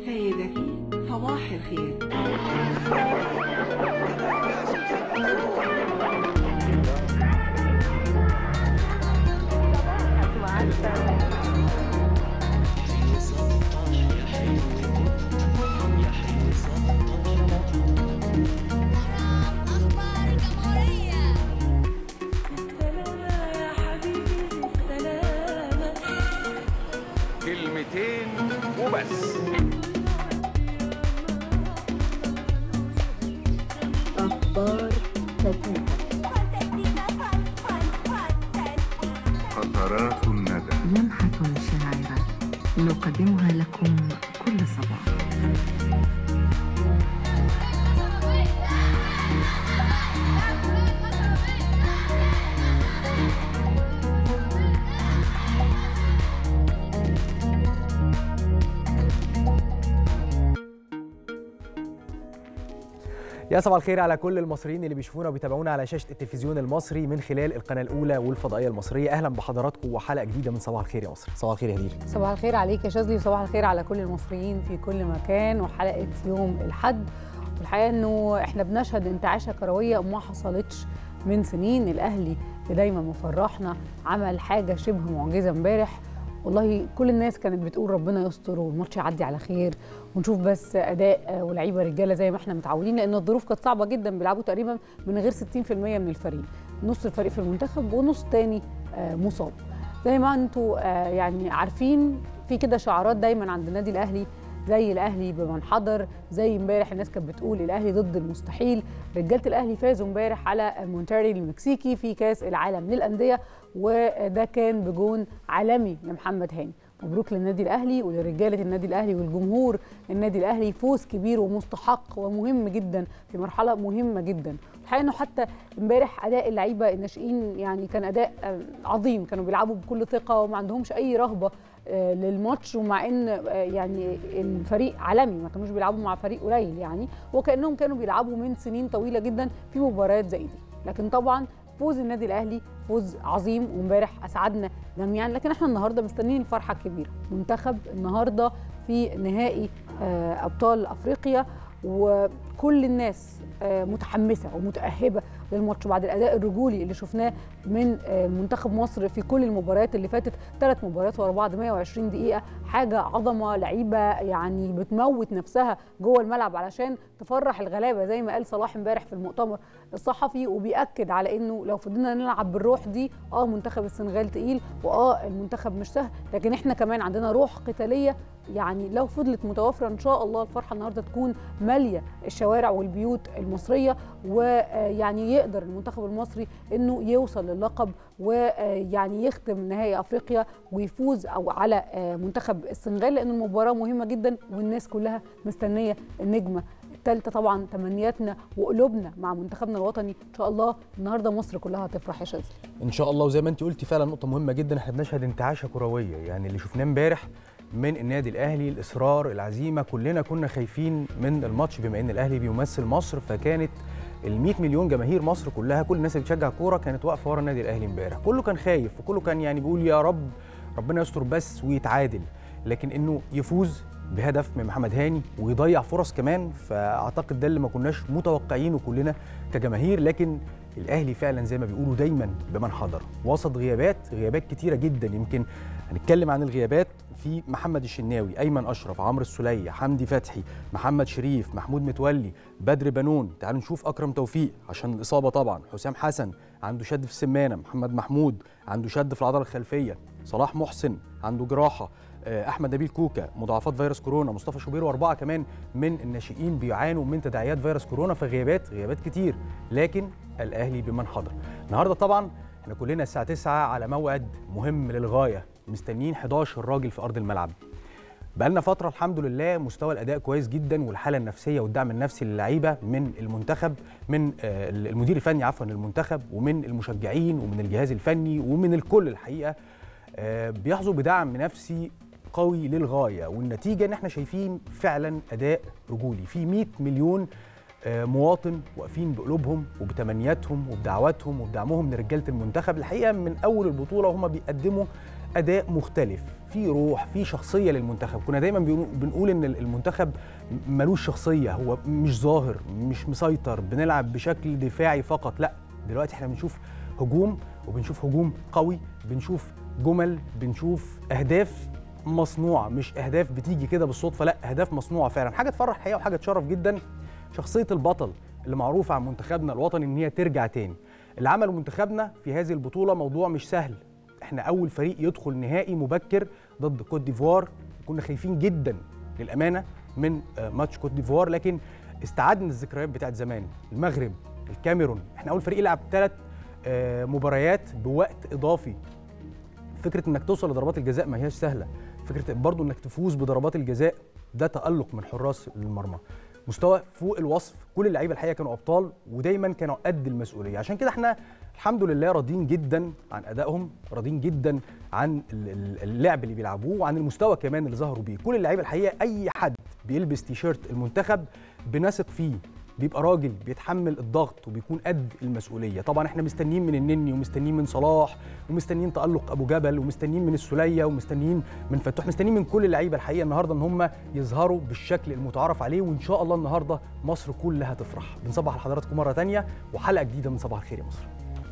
سيدتي صباح الخير أخبار الجمهورية سلامة يا حبيبي سلامة كلمتين وبس فانتستيكا فان فان فانتستيكا قطرات الندى لمحة شاعرة نقدمها لكم كل صباح يا صباح الخير على كل المصريين اللي بيشوفونا وبيتابعونا على شاشه التلفزيون المصري من خلال القناه الاولى والفضائيه المصريه اهلا بحضراتكم وحلقه جديده من صباح الخير يا مصر صباح الخير يا هدير صباح الخير عليك يا شاذلي وصباح الخير على كل المصريين في كل مكان وحلقه يوم الحد والحقيقه انه احنا بنشهد انتعاشه كرويه ما حصلتش من سنين الاهلي اللي دايما مفرحنا عمل حاجه شبه معجزه امبارح والله كل الناس كانت بتقول ربنا يستر والماتش يعدي على خير ونشوف بس اداء آه، ولاعيبه رجاله زي ما احنا متعودين لان الظروف كانت صعبه جدا بيلعبوا تقريبا من غير 60% من الفريق نص الفريق في المنتخب ونص تاني آه، مصاب زي ما انتوا آه، يعني عارفين في كده شعارات دايما عند النادي الاهلي زي الاهلي بمن حضر زي امبارح الناس كانت بتقول الاهلي ضد المستحيل رجاله الاهلي فازوا امبارح على مونتاري المكسيكي في كاس العالم للانديه وده كان بجون عالمي لمحمد هاني مبروك للنادي الاهلي ولرجاله النادي الاهلي والجمهور النادي الاهلي فوز كبير ومستحق ومهم جدا في مرحله مهمه جدا الحقيقه انه حتى امبارح اداء اللعيبه الناشئين يعني كان اداء آه، عظيم كانوا بيلعبوا بكل ثقه وما عندهمش اي رهبه آه، للماتش ومع ان آه، يعني الفريق عالمي ما كانوش بيلعبوا مع فريق قليل يعني وكانهم كانوا بيلعبوا من سنين طويله جدا في مباريات زي دي لكن طبعا فوز النادي الاهلي فوز عظيم وامبارح اسعدنا جميعا لكن احنا النهارده مستنيين الفرحه الكبيره منتخب النهارده في نهائي آه، ابطال افريقيا وكل الناس آه، متحمسه ومتاهبه للماتش بعد الاداء الرجولي اللي شفناه من آه، منتخب مصر في كل المباريات اللي فاتت ثلاث مباريات ورا بعض 120 دقيقه حاجه عظمه لعيبه يعني بتموت نفسها جوه الملعب علشان تفرح الغلابه زي ما قال صلاح امبارح في المؤتمر الصحفي وبيأكد على انه لو فضلنا نلعب بالروح دي اه منتخب السنغال تقيل واه المنتخب مش سهل لكن احنا كمان عندنا روح قتاليه يعني لو فضلت متوافره ان شاء الله الفرحه النهارده تكون ماليه الشوارع والبيوت المصريه ويعني يقدر المنتخب المصري انه يوصل للقب ويعني يختم نهائي افريقيا ويفوز او على منتخب السنغال لان المباراه مهمه جدا والناس كلها مستنيه النجمه الثالثه طبعا تمنياتنا وقلوبنا مع منتخبنا الوطني ان شاء الله النهارده مصر كلها هتفرح يا شاذلي ان شاء الله وزي ما انت قلتي فعلا نقطه مهمه جدا احنا بنشهد انتعاشه كرويه يعني اللي شفناه امبارح من النادي الاهلي الاصرار العزيمه كلنا كنا خايفين من الماتش بما ان الاهلي بيمثل مصر فكانت ال 100 مليون جماهير مصر كلها كل الناس اللي بتشجع كوره كانت واقفه ورا النادي الاهلي امبارح كله كان خايف وكله كان يعني بيقول يا رب ربنا يستر بس ويتعادل لكن انه يفوز بهدف من محمد هاني ويضيع فرص كمان فاعتقد ده اللي ما كناش متوقعينه كلنا كجماهير لكن الاهلي فعلا زي ما بيقولوا دايما بمن حضر وسط غيابات غيابات كتيره جدا يمكن هنتكلم عن الغيابات في محمد الشناوي ايمن اشرف عمرو السوليه حمدي فتحي محمد شريف محمود متولي بدر بنون تعالوا نشوف اكرم توفيق عشان الاصابه طبعا حسام حسن عنده شد في السمانه محمد محمود عنده شد في العضله الخلفيه صلاح محسن عنده جراحه احمد نبيل كوكا مضاعفات فيروس كورونا مصطفى شوبير واربعه كمان من الناشئين بيعانوا من تداعيات فيروس كورونا فغيابات غيابات كتير لكن الاهلي بمن حضر النهارده طبعا احنا كلنا الساعه 9 على موعد مهم للغايه مستنيين 11 راجل في ارض الملعب بقالنا فتره الحمد لله مستوى الاداء كويس جدا والحاله النفسيه والدعم النفسي للعيبه من المنتخب من المدير الفني عفوا للمنتخب ومن المشجعين ومن الجهاز الفني ومن الكل الحقيقه بيحظوا بدعم نفسي قوي للغايه والنتيجه ان احنا شايفين فعلا اداء رجولي في 100 مليون مواطن واقفين بقلوبهم وبتمنياتهم وبدعواتهم وبدعمهم لرجاله المنتخب الحقيقه من اول البطوله وهم بيقدموا اداء مختلف في روح في شخصيه للمنتخب كنا دايما بنقول- بنقول ان المنتخب ملوش شخصيه هو مش ظاهر مش مسيطر بنلعب بشكل دفاعي فقط لا دلوقتي احنا بنشوف هجوم وبنشوف هجوم قوي بنشوف جمل بنشوف اهداف مصنوعه مش اهداف بتيجي كده بالصدفه لا اهداف مصنوعه فعلا حاجه تفرح الحقيقه وحاجه تشرف جدا شخصيه البطل اللي معروفه عن منتخبنا الوطني ان هي ترجع تاني اللي عمله منتخبنا في هذه البطوله موضوع مش سهل احنا اول فريق يدخل نهائي مبكر ضد كوت ديفوار كنا خايفين جدا للامانه من آه، ماتش كوت ديفوار لكن استعدنا الذكريات بتاعت زمان المغرب الكاميرون احنا اول فريق يلعب ثلاث مباريات بوقت اضافي فكره انك توصل لضربات الجزاء ما هياش سهله فكره برضو انك تفوز بضربات الجزاء ده تالق من حراس المرمى مستوى فوق الوصف كل اللعيبه الحقيقه كانوا ابطال ودايما كانوا قد المسؤوليه عشان كده احنا الحمد لله راضيين جدا عن ادائهم راضيين جدا عن ال- ال- اللعب اللي بيلعبوه وعن المستوى كمان اللي ظهروا بيه كل اللعيبه الحقيقه اي حد بيلبس تيشيرت المنتخب بنثق فيه بيبقى راجل بيتحمل الضغط وبيكون قد المسؤوليه طبعا احنا مستنيين من النني ومستنيين من صلاح ومستنيين تالق ابو جبل ومستنيين من السوليه ومستنيين من فتوح مستنيين من كل اللعيبه الحقيقه النهارده ان هم يظهروا بالشكل المتعارف عليه وان شاء الله النهارده مصر كلها تفرح بنصبح على حضراتكم مره تانية وحلقه جديده من صباح الخير يا مصر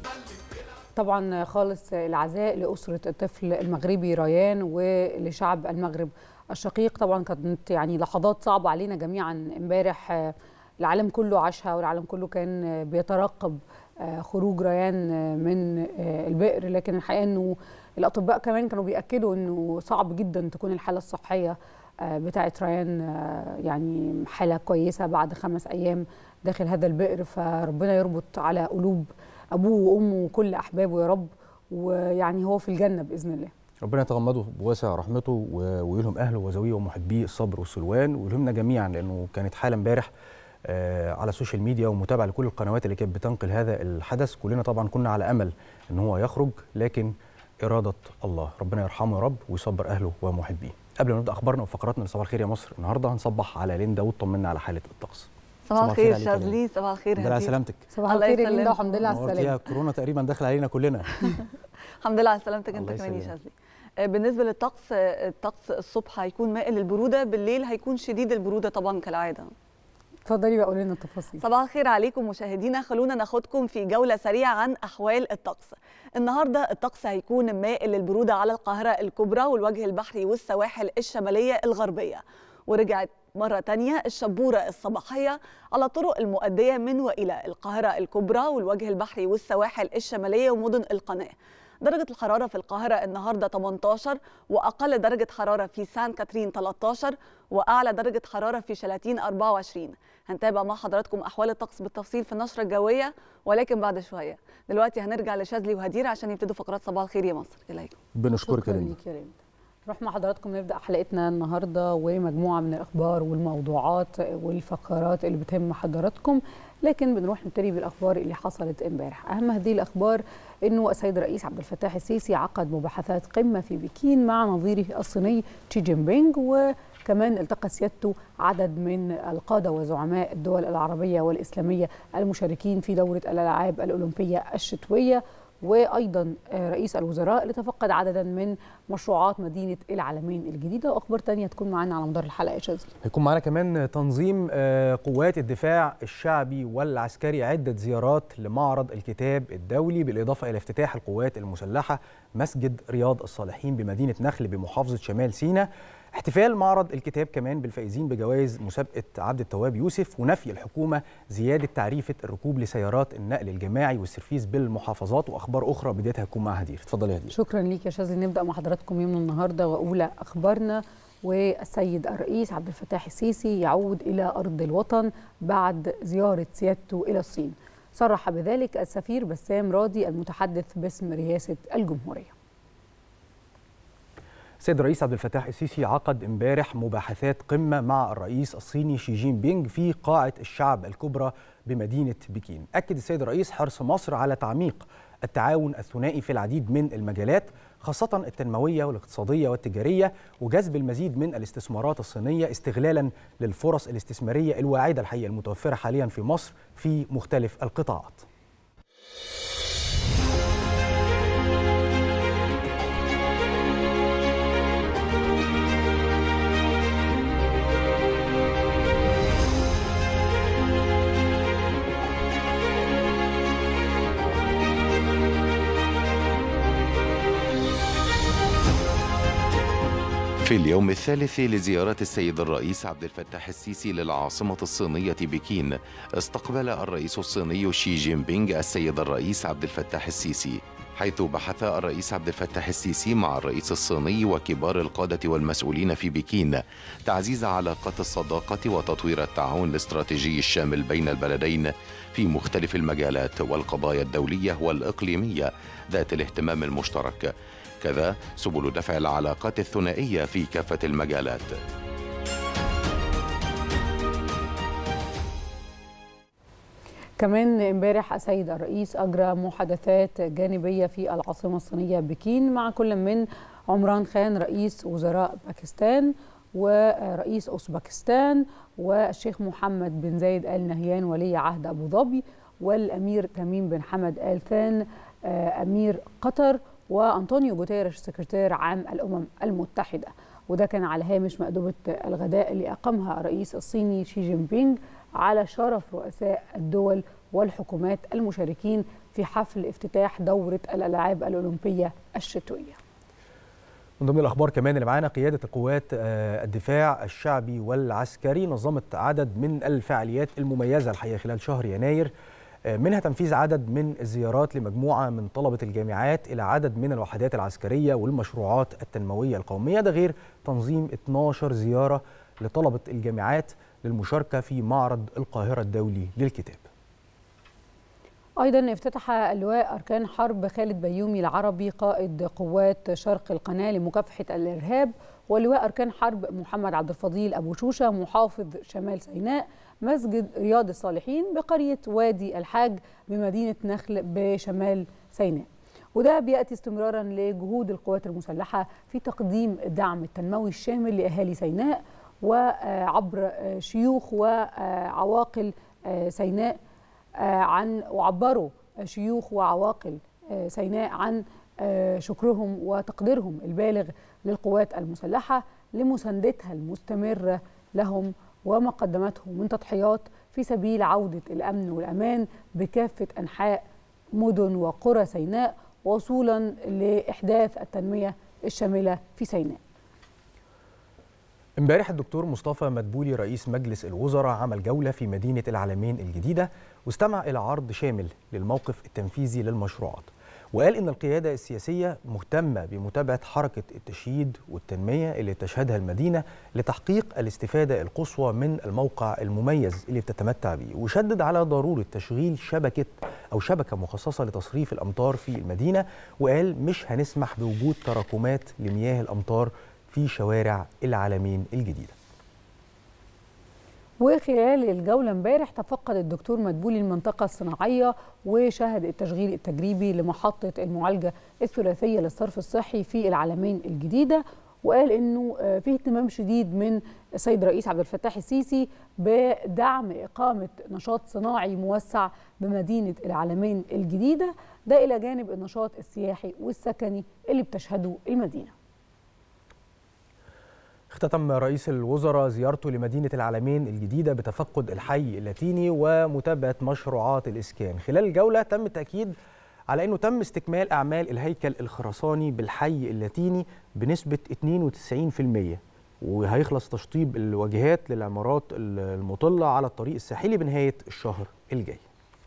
طبعا خالص العزاء لأسرة الطفل المغربي ريان ولشعب المغرب الشقيق طبعا كانت يعني لحظات صعبة علينا جميعا امبارح آه، العالم كله عاشها والعالم كله كان آه، بيترقب آه، خروج ريان آه، من آه، البئر لكن الحقيقة انه الأطباء كمان كانوا بيأكدوا انه صعب جدا تكون الحالة الصحية آه، بتاعة ريان آه، يعني حالة كويسة بعد خمس أيام داخل هذا البئر فربنا يربط على قلوب ابوه وامه وكل احبابه يا رب ويعني هو في الجنه باذن الله ربنا يتغمده بواسع رحمته و- ويلهم اهله وزويه ومحبيه الصبر والسلوان ويلهمنا جميعا لانه كانت حاله امبارح آه، على السوشيال ميديا ومتابعه لكل القنوات اللي كانت بتنقل هذا الحدث كلنا طبعا كنا على امل ان هو يخرج لكن اراده الله ربنا يرحمه يا رب ويصبر اهله ومحبيه قبل ما نبدا اخبارنا وفقراتنا لصباح الخير يا مصر النهارده هنصبح على ليندا وطمنا على حاله الطقس صباح صباح الخير الخير عليك يا شاذلي صباح الخير الحمد لله على هدير. سلامتك صباح الله الخير يا ليندا يسلمكم. والحمد لله على نورتيها السلامه كورونا تقريبا داخل علينا كلنا الحمد لله على سلامتك انت الله كمان يا يسلمك. شاذلي آه، بالنسبه للطقس آه، الطقس الصبح هيكون مائل للبروده بالليل هيكون شديد البروده طبعا كالعاده اتفضلي بقى قولي لنا التفاصيل صباح الخير عليكم مشاهدينا خلونا ناخدكم في جولة سريعة عن أحوال الطقس النهاردة الطقس هيكون مائل للبرودة على القاهرة الكبرى والوجه البحري والسواحل الشمالية الغربية ورجعت مرة تانية الشبورة الصباحية على الطرق المؤدية من وإلى القاهرة الكبرى والوجه البحري والسواحل الشمالية ومدن القناة درجة الحرارة في القاهرة النهاردة 18 وأقل درجة حرارة في سان كاترين 13 وأعلى درجة حرارة في شلاتين 24 هنتابع مع حضراتكم أحوال الطقس بالتفصيل في النشرة الجوية ولكن بعد شوية دلوقتي هنرجع لشاذلي وهدير عشان يبتدوا فقرات صباح الخير يا مصر إليكم بنشكرك يا شكرا ليندا ليك يا ليندا نروح مع حضراتكم نبدا حلقتنا النهارده ومجموعه من الاخبار والموضوعات والفقرات اللي بتهم حضراتكم لكن بنروح نبتدي بالاخبار اللي حصلت امبارح اهم هذه الاخبار انه السيد الرئيس عبد الفتاح السيسي عقد مباحثات قمه في بكين مع نظيره الصيني شي جين بينغ وكمان التقى سيادته عدد من القاده وزعماء الدول العربيه والاسلاميه المشاركين في دوره الالعاب الاولمبيه الشتويه وايضا آه، رئيس الوزراء اللي تفقد عددا من مشروعات مدينه العالمين الجديده واخبار تانية تكون معانا على مدار الحلقه يا شاذلي هيكون معانا كمان تنظيم آه، قوات الدفاع الشعبي والعسكري عدة زيارات لمعرض الكتاب الدولي بالإضافة إلى افتتاح القوات المسلحة مسجد رياض الصالحين بمدينة نخل بمحافظة شمال سيناء احتفال معرض الكتاب كمان بالفائزين بجوائز مسابقة عبد التواب يوسف ونفي الحكومة زيادة تعريفة الركوب لسيارات النقل الجماعي والسيرفيس بالمحافظات وأخبار أخرى بدايتها هتكون مع هدير اتفضلي يا هدير شكرا ليك يا شاذلي نبدا مع حضراتكم يوم النهارده واولى اخبارنا والسيد الرئيس عبد الفتاح السيسي يعود الى ارض الوطن بعد زياره سيادته الى الصين صرح بذلك السفير بسام راضي المتحدث باسم رئاسه الجمهوريه السيد الرئيس عبد الفتاح السيسي عقد امبارح مباحثات قمة مع الرئيس الصيني شي جين بينغ في قاعة الشعب الكبرى بمدينة بكين أكد السيد الرئيس حرص مصر على تعميق التعاون الثنائي في العديد من المجالات خاصة التنموية والاقتصادية والتجارية وجذب المزيد من الاستثمارات الصينية استغلالا للفرص الاستثمارية الواعدة الحقيقة المتوفرة حاليا في مصر في مختلف القطاعات في اليوم الثالث لزيارة السيد الرئيس عبد الفتاح السيسي للعاصمة الصينية بكين استقبل الرئيس الصيني شي جين بينغ السيد الرئيس عبد الفتاح السيسي حيث بحث الرئيس عبد الفتاح السيسي مع الرئيس الصيني وكبار القادة والمسؤولين في بكين تعزيز علاقات الصداقة وتطوير التعاون الاستراتيجي الشامل بين البلدين في مختلف المجالات والقضايا الدولية والإقليمية ذات الاهتمام المشترك كذا سبل دفع العلاقات الثنائية في كافة المجالات كمان امبارح السيد الرئيس اجرى محادثات جانبيه في العاصمه الصينيه بكين مع كل من عمران خان رئيس وزراء باكستان ورئيس اوزبكستان والشيخ محمد بن زايد ال نهيان ولي عهد ابو ظبي والامير تميم بن حمد ال ثان آه، امير قطر وانطونيو جوتيريش سكرتير عام الامم المتحده وده كان على هامش مأدبة الغداء اللي أقامها الرئيس الصيني شي جين بينغ على شرف رؤساء الدول والحكومات المشاركين في حفل افتتاح دورة الألعاب الأولمبية الشتوية من ضمن الاخبار كمان اللي معانا قياده القوات آه، الدفاع الشعبي والعسكري نظمت عدد من الفعاليات المميزه الحقيقه خلال شهر يناير آه، منها تنفيذ عدد من الزيارات لمجموعه من طلبه الجامعات الى عدد من الوحدات العسكريه والمشروعات التنمويه القوميه ده غير تنظيم 12 زياره لطلبه الجامعات للمشاركه في معرض القاهره الدولي للكتاب أيضا افتتح اللواء أركان حرب خالد بيومي العربي قائد قوات شرق القناة لمكافحة الإرهاب ولواء أركان حرب محمد عبد الفضيل أبو شوشة محافظ شمال سيناء مسجد رياض الصالحين بقرية وادي الحاج بمدينة نخل بشمال سيناء وده بيأتي استمرارا لجهود القوات المسلحة في تقديم الدعم التنموي الشامل لأهالي سيناء وعبر شيوخ وعواقل سيناء عن وعبروا شيوخ وعواقل سيناء عن شكرهم وتقديرهم البالغ للقوات المسلحة لمساندتها المستمرة لهم وما قدمته من تضحيات في سبيل عودة الأمن والأمان بكافة أنحاء مدن وقرى سيناء وصولا لإحداث التنمية الشاملة في سيناء امبارح الدكتور مصطفى مدبولي رئيس مجلس الوزراء عمل جولة في مدينة العلمين الجديدة واستمع إلى عرض شامل للموقف التنفيذي للمشروعات وقال إن القيادة السياسية مهتمة بمتابعة حركة التشييد والتنمية اللي تشهدها المدينة لتحقيق الاستفادة القصوى من الموقع المميز اللي بتتمتع به وشدد على ضرورة تشغيل شبكة أو شبكة مخصصة لتصريف الأمطار في المدينة وقال مش هنسمح بوجود تراكمات لمياه الأمطار في شوارع العالمين الجديدة وخلال الجولة امبارح تفقد الدكتور مدبولي المنطقة الصناعية وشهد التشغيل التجريبي لمحطة المعالجة الثلاثية للصرف الصحي في العالمين الجديدة وقال انه في اهتمام شديد من السيد الرئيس عبد الفتاح السيسي بدعم اقامه نشاط صناعي موسع بمدينه العالمين الجديده ده الى جانب النشاط السياحي والسكني اللي بتشهده المدينه. اختتم رئيس الوزراء زيارته لمدينة العالمين الجديدة بتفقد الحي اللاتيني ومتابعة مشروعات الإسكان خلال الجولة تم التأكيد على أنه تم استكمال أعمال الهيكل الخرساني بالحي اللاتيني بنسبة 92% وهيخلص تشطيب الواجهات للعمارات المطلة على الطريق الساحلي بنهاية الشهر الجاي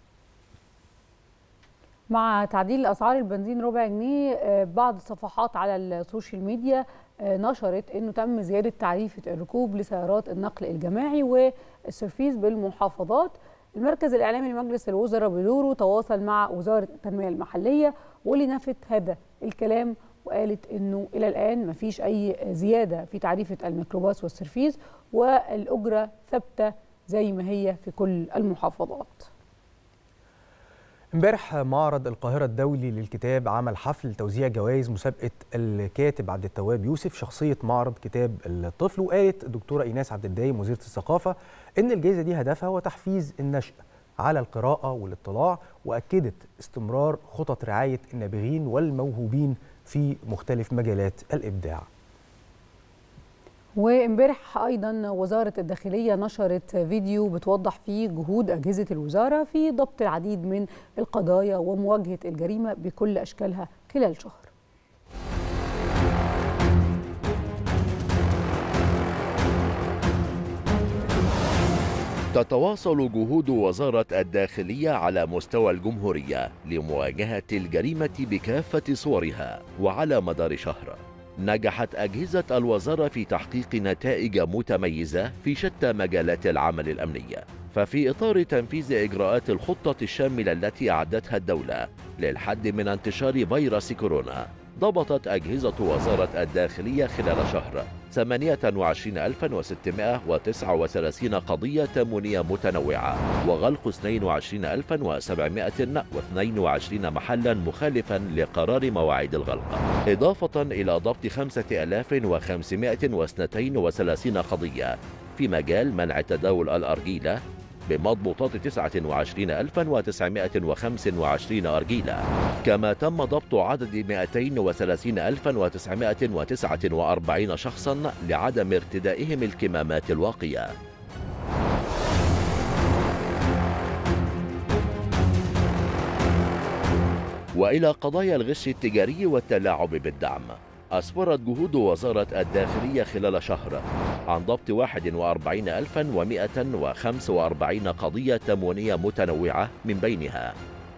مع تعديل اسعار البنزين ربع جنيه بعض الصفحات على السوشيال ميديا نشرت انه تم زياده تعريفه الركوب لسيارات النقل الجماعي والسيرفيس بالمحافظات المركز الاعلامي لمجلس الوزراء بدوره تواصل مع وزاره التنميه المحليه واللي نفت هذا الكلام وقالت انه الى الان ما فيش اي زياده في تعريفه الميكروباص والسيرفيس والاجره ثابته زي ما هي في كل المحافظات امبارح معرض القاهرة الدولي للكتاب عمل حفل توزيع جوائز مسابقة الكاتب عبد التواب يوسف شخصية معرض كتاب الطفل وقالت الدكتورة إيناس عبد الدايم وزيرة الثقافة إن الجائزة دي هدفها هو تحفيز النشء على القراءة والاطلاع وأكدت استمرار خطط رعاية النابغين والموهوبين في مختلف مجالات الإبداع وامبارح ايضا وزاره الداخليه نشرت فيديو بتوضح فيه جهود اجهزه الوزاره في ضبط العديد من القضايا ومواجهه الجريمه بكل اشكالها خلال شهر تتواصل جهود وزارة الداخلية على مستوى الجمهورية لمواجهة الجريمة بكافة صورها وعلى مدار شهر نجحت أجهزة الوزارة في تحقيق نتائج متميزة في شتى مجالات العمل الأمني ففي إطار تنفيذ إجراءات الخطة الشاملة التي أعدتها الدولة للحد من انتشار فيروس كورونا ضبطت أجهزة وزارة الداخلية خلال شهر 28639 قضية تموينية متنوعة وغلق 22722 محلا مخالفا لقرار مواعيد الغلق إضافة إلى ضبط 5532 قضية في مجال منع تداول الأرجيلة بمضبوطات 29925 أرجيلة كما تم ضبط عدد 230949 شخصا لعدم ارتدائهم الكمامات الواقية وإلى قضايا الغش التجاري والتلاعب بالدعم أسفرت جهود وزارة الداخلية خلال شهر عن ضبط 41145 قضية تموينية متنوعة من بينها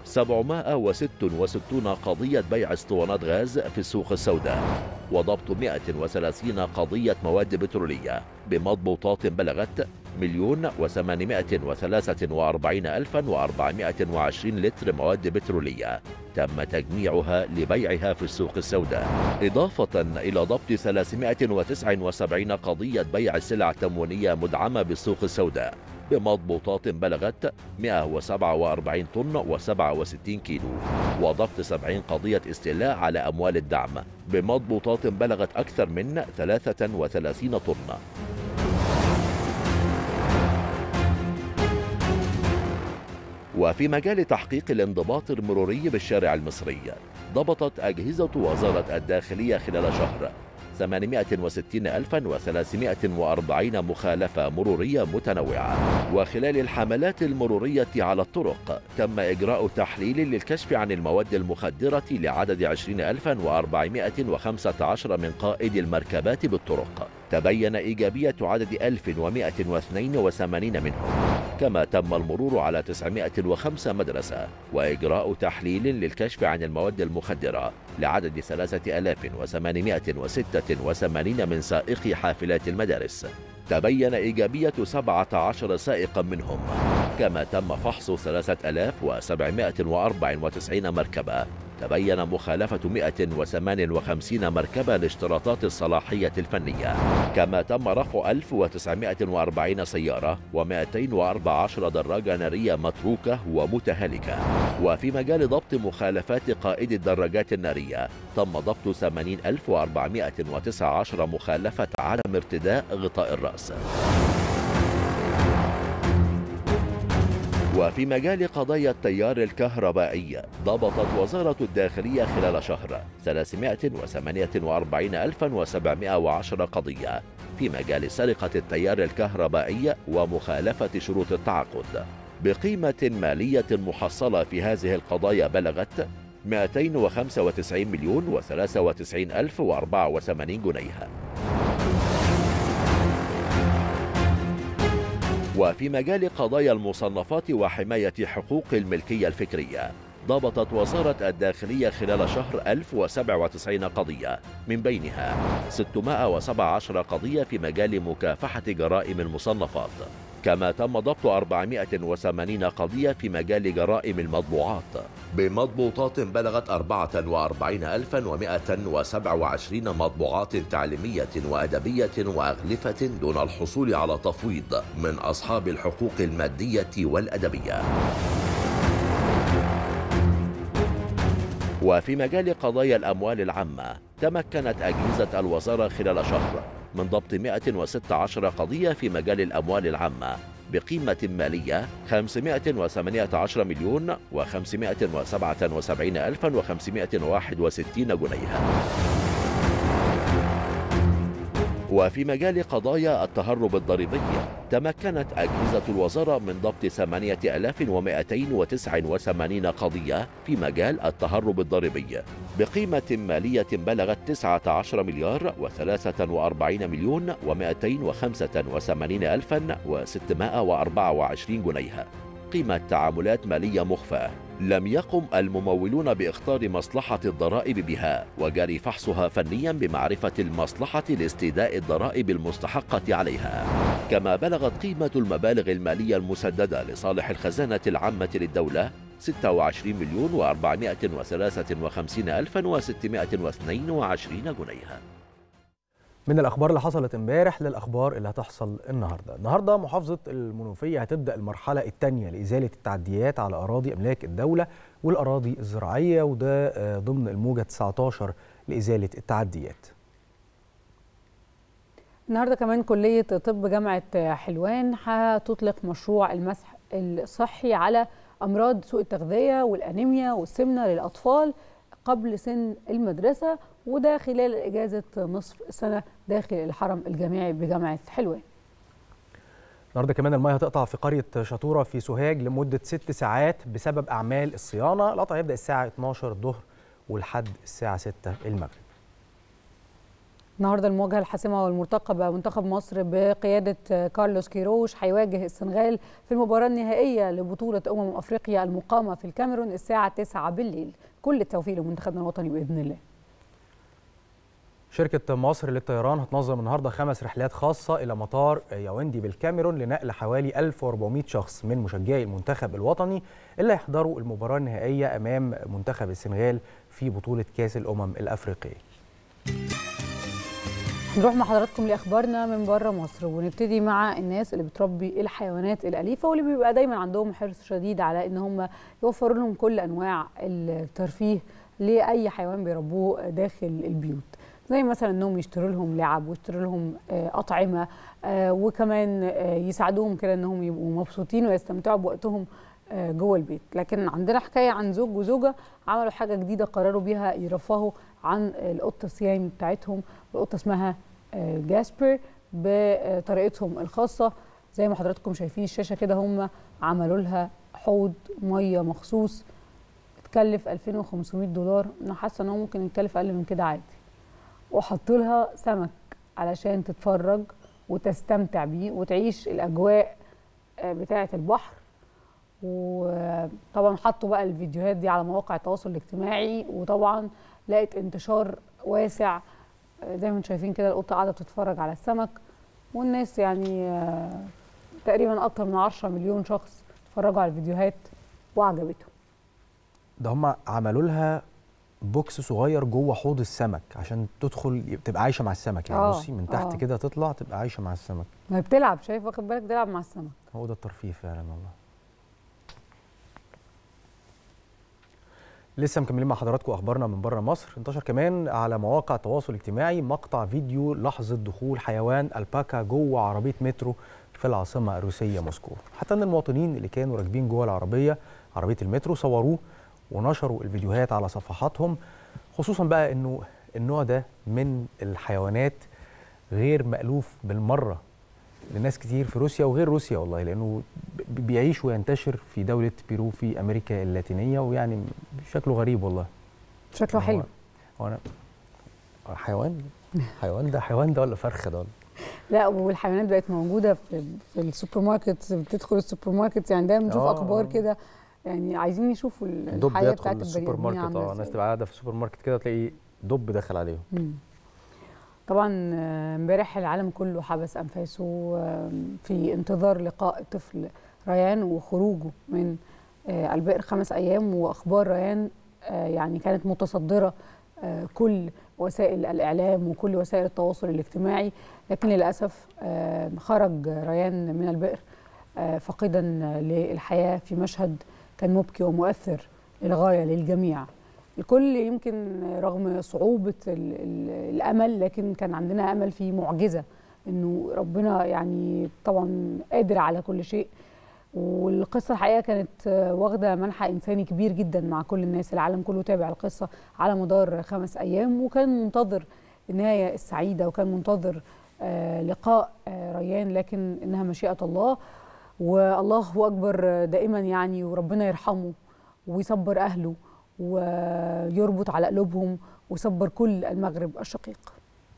766 قضية بيع اسطوانات غاز في السوق السوداء وضبط 130 قضية مواد بترولية بمضبوطات بلغت مليون وثمانمائة وثلاثة وأربعين ألفا وأربعمائة وعشرين لتر مواد بترولية تم تجميعها لبيعها في السوق السوداء إضافة إلى ضبط 379 قضية بيع سلع تموينية مدعمة بالسوق السوداء بمضبوطات بلغت 147 طن و67 كيلو وضبط 70 قضية استيلاء على أموال الدعم بمضبوطات بلغت أكثر من 33 طن وفي مجال تحقيق الانضباط المروري بالشارع المصري ضبطت أجهزة وزارة الداخلية خلال شهر 860340 مخالفة مرورية متنوعة وخلال الحملات المرورية على الطرق تم إجراء تحليل للكشف عن المواد المخدرة لعدد 20415 من قائد المركبات بالطرق تبين إيجابية عدد 1182 منهم كما تم المرور على 905 مدرسة وإجراء تحليل للكشف عن المواد المخدرة لعدد 3886 من سائقي حافلات المدارس تبين إيجابية 17 سائقا منهم كما تم فحص 3794 مركبة تبين مخالفة 158 مركبة لاشتراطات الصلاحية الفنية كما تم رفع 1940 سيارة و214 دراجة نارية متروكة ومتهالكة وفي مجال ضبط مخالفات قائد الدراجات النارية تم ضبط 80419 مخالفة عدم ارتداء غطاء الرأس وفي مجال قضايا التيار الكهربائي ضبطت وزارة الداخلية خلال شهر 348710 قضية في مجال سرقة التيار الكهربائي ومخالفة شروط التعاقد بقيمة مالية محصلة في هذه القضايا بلغت 295 مليون و93 ألف و84 جنيه وفي مجال قضايا المصنفات وحماية حقوق الملكية الفكرية ضبطت وزارة الداخلية خلال شهر 1097 قضية من بينها 617 قضية في مجال مكافحة جرائم المصنفات كما تم ضبط 480 قضية في مجال جرائم المطبوعات بمضبوطات بلغت 44127 مطبوعات تعليمية وأدبية وأغلفة دون الحصول على تفويض من أصحاب الحقوق المادية والأدبية وفي مجال قضايا الأموال العامة تمكنت أجهزة الوزارة خلال شهر من ضبط 116 قضية في مجال الأموال العامة بقيمة مالية 518 مليون و577 ألفا و561 جنيها وفي مجال قضايا التهرب الضريبي تمكنت أجهزة الوزارة من ضبط 8289 قضية في مجال التهرب الضريبي بقيمة مالية بلغت 19 مليار و43 مليون و285 ألفا و624 جنيه قيمة تعاملات مالية مخفاة لم يقم الممولون باختار مصلحة الضرائب بها وجري فحصها فنيا بمعرفة المصلحة لاستيداء الضرائب المستحقة عليها كما بلغت قيمة المبالغ المالية المسددة لصالح الخزانة العامة للدولة 26 مليون و453 ألفا و622 جنيها من الاخبار اللي حصلت امبارح للاخبار اللي هتحصل النهارده النهارده محافظه المنوفيه هتبدا المرحله الثانيه لازاله التعديات على اراضي املاك الدوله والاراضي الزراعيه وده آه، ضمن الموجه 19 لازاله التعديات النهارده كمان كليه طب جامعه حلوان هتطلق مشروع المسح الصحي على امراض سوء التغذيه والانيميا والسمنه للاطفال قبل سن المدرسه وده خلال اجازه نصف سنه داخل الحرم الجامعي بجامعه حلوان النهارده كمان المياه هتقطع في قريه شطوره في سوهاج لمده ست ساعات بسبب اعمال الصيانه القطع هيبدا الساعه 12 الظهر ولحد الساعه 6 المغرب النهارده المواجهه الحاسمه والمرتقبه منتخب مصر بقياده كارلوس كيروش هيواجه السنغال في المباراه النهائيه لبطوله امم افريقيا المقامه في الكاميرون الساعه 9 بالليل كل التوفيق لمنتخبنا الوطني باذن الله شركة مصر للطيران هتنظم النهارده خمس رحلات خاصة إلى مطار ياوندي بالكاميرون لنقل حوالي 1400 شخص من مشجعي المنتخب الوطني اللي هيحضروا المباراة النهائية أمام منتخب السنغال في بطولة كأس الأمم الأفريقية. نروح مع حضراتكم لاخبارنا من بره مصر ونبتدي مع الناس اللي بتربي الحيوانات الاليفه واللي بيبقى دايما عندهم حرص شديد على ان هم يوفروا لهم كل انواع الترفيه لاي حيوان بيربوه داخل البيوت زي مثلا انهم يشتروا لهم لعب ويشتروا لهم آه، اطعمه آه، وكمان آه، يساعدوهم كده انهم يبقوا مبسوطين ويستمتعوا بوقتهم آه، جوه البيت لكن عندنا حكايه عن زوج وزوجه عملوا حاجه جديده قرروا بيها يرفهوا عن القطه الصيامي بتاعتهم القطه اسمها آه، جاسبر بطريقتهم الخاصه زي ما حضراتكم شايفين الشاشه كده هم عملوا لها حوض ميه مخصوص اتكلف 2500 دولار انا حاسه ان هو ممكن يتكلف اقل من كده عادي وحطوا لها سمك علشان تتفرج وتستمتع بيه وتعيش الاجواء آه، بتاعه البحر وطبعا حطوا بقى الفيديوهات دي على مواقع التواصل الاجتماعي وطبعا لقت انتشار واسع آه، زي ما انتم شايفين كده القطه قاعده بتتفرج على السمك والناس يعني آه، تقريبا اكتر من 10 مليون شخص اتفرجوا على الفيديوهات وعجبتهم ده هم عملوا لها بوكس صغير جوه حوض السمك عشان تدخل تبقى عايشه مع السمك يعني آه، بصي من تحت آه. كده تطلع تبقى عايشه مع السمك ما هي بتلعب شايف واخد بالك بتلعب مع السمك هو ده الترفيه فعلا والله لسه مكملين مع حضراتكم اخبارنا من بره مصر انتشر كمان على مواقع التواصل الاجتماعي مقطع فيديو لحظه دخول حيوان الباكا جوه عربيه مترو في العاصمه الروسيه موسكو حتى ان المواطنين اللي كانوا راكبين جوه العربيه عربيه المترو صوروه ونشروا الفيديوهات على صفحاتهم خصوصا بقى انه النوع ده من الحيوانات غير مألوف بالمره لناس كتير في روسيا وغير روسيا والله لانه ب- بيعيش وينتشر في دوله بيرو في امريكا اللاتينيه ويعني شكله غريب والله شكله هو- حلو هو انا حيوان حيوان ده حيوان ده ولا فرخه ده ولا لا والحيوانات بقت موجوده في, في السوبر ماركت بتدخل السوبر ماركت يعني دايما بنشوف آه، اخبار آه. كده يعني عايزين يشوفوا ال- دب الحياه يدخل بتاعت البني السوبر ادمين ماركت عامله اه الناس ازاي تبقى قاعده في السوبر ماركت كده تلاقي دب دخل عليهم مم. طبعا آه، امبارح العالم كله حبس انفاسه آه، في انتظار لقاء الطفل ريان وخروجه من آه، البئر خمس ايام واخبار ريان آه، يعني كانت متصدره آه، كل وسائل الاعلام وكل وسائل التواصل الاجتماعي لكن للاسف آه، خرج ريان من البئر آه، فاقدا للحياه في مشهد كان مبكي ومؤثر للغايه للجميع الكل يمكن رغم صعوبة ال ال الأمل لكن كان عندنا أمل في معجزة إنه ربنا يعني طبعا قادر على كل شيء والقصة الحقيقة كانت واخدة منحى إنساني كبير جدا مع كل الناس العالم كله تابع القصة على مدار خمس أيام وكان منتظر النهاية السعيدة وكان منتظر آه، لقاء آه، ريان لكن انها مشيئه الله والله اكبر دائما يعني وربنا يرحمه ويصبر اهله ويربط على قلوبهم ويصبر كل المغرب الشقيق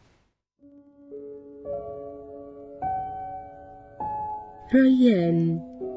ريان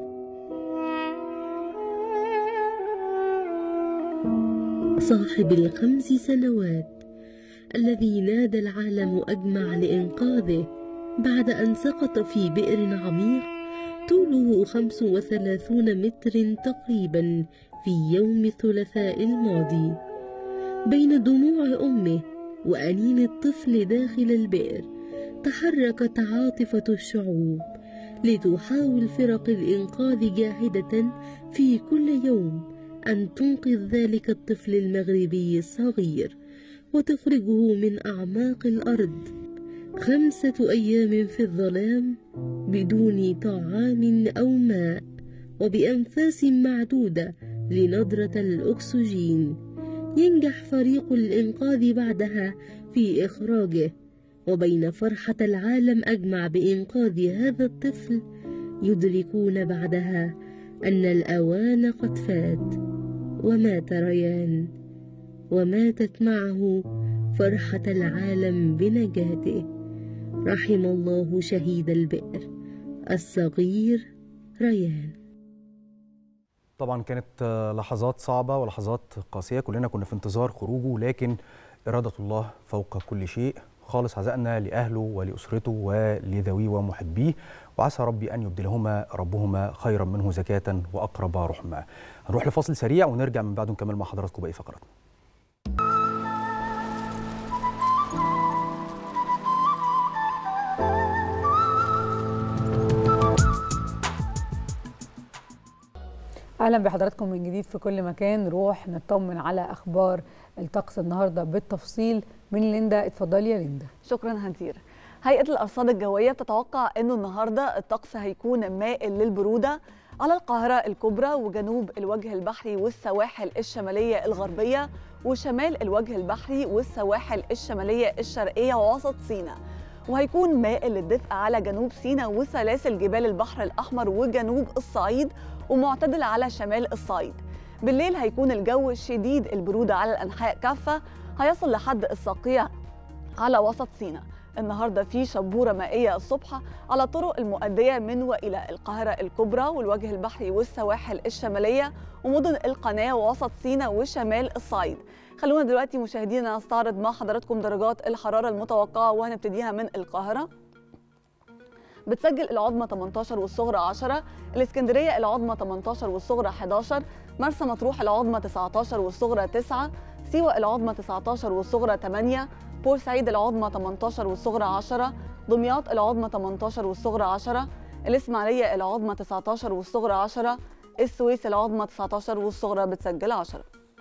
صاحب الخمس سنوات الذي نادى العالم أجمع لإنقاذه بعد أن سقط في بئر عميق طوله 35 متر تقريبا في يوم الثلاثاء الماضي بين دموع أمه وأنين الطفل داخل البئر تحركت عاطفة الشعوب لتحاول فرق الإنقاذ جاهدة في كل يوم أن تنقذ ذلك الطفل المغربي الصغير وتخرجه من أعماق الأرض خمسة أيام في الظلام بدون طعام أو ماء وبأنفاس معدودة لندرة الأكسجين ينجح فريق الإنقاذ بعدها في إخراجه وبين فرحة العالم أجمع بإنقاذ هذا الطفل يدركون بعدها أن الأوان قد فات ومات ريان وماتت معه فرحة العالم بنجاته رحم الله شهيد البئر الصغير ريان طبعا كانت آه، لحظات صعبة ولحظات قاسية كلنا كنا في انتظار خروجه لكن إرادة الله فوق كل شيء خالص عزائنا لأهله ولأسرته ولذويه ومحبيه وعسى ربي أن يبدلهما ربهما خيرا منه زكاة وأقرب رحمة هنروح لفاصل سريع ونرجع من بعده نكمل مع حضراتكم باقي فقراتنا اهلا بحضراتكم من جديد في كل مكان نروح نطمن على اخبار الطقس النهارده بالتفصيل من ليندا اتفضلي يا ليندا شكرا هدير هيئة الأرصاد الجوية بتتوقع أنه النهاردة الطقس هيكون مائل للبرودة على القاهرة الكبرى وجنوب الوجه البحري والسواحل الشمالية الغربية وشمال الوجه البحري والسواحل الشمالية الشرقية ووسط سيناء وهيكون مائل للدفء على جنوب سيناء وسلاسل جبال البحر الأحمر وجنوب الصعيد ومعتدل على شمال الصعيد بالليل هيكون الجو شديد البرودة على الأنحاء كافة هيصل لحد الصقيع على وسط سيناء النهارده في شبوره مائيه الصبح على الطرق المؤديه من والى القاهره الكبرى والوجه البحري والسواحل الشماليه ومدن القناه ووسط سيناء وشمال الصعيد خلونا دلوقتي مشاهدينا نستعرض مع حضراتكم درجات الحراره المتوقعه وهنبتديها من القاهره بتسجل العظمى 18 والصغرى 10 الاسكندريه العظمى 18 والصغرى 11 مرسى مطروح العظمى 19 والصغرى 9 سيوة العظمى 19 والصغرى 8 بورسعيد العظمى 18 والصغرى 10 دمياط العظمى 18 والصغرى 10 الإسماعيلية العظمى 19 والصغرى 10 السويس العظمى 19 والصغرى بتسجل 10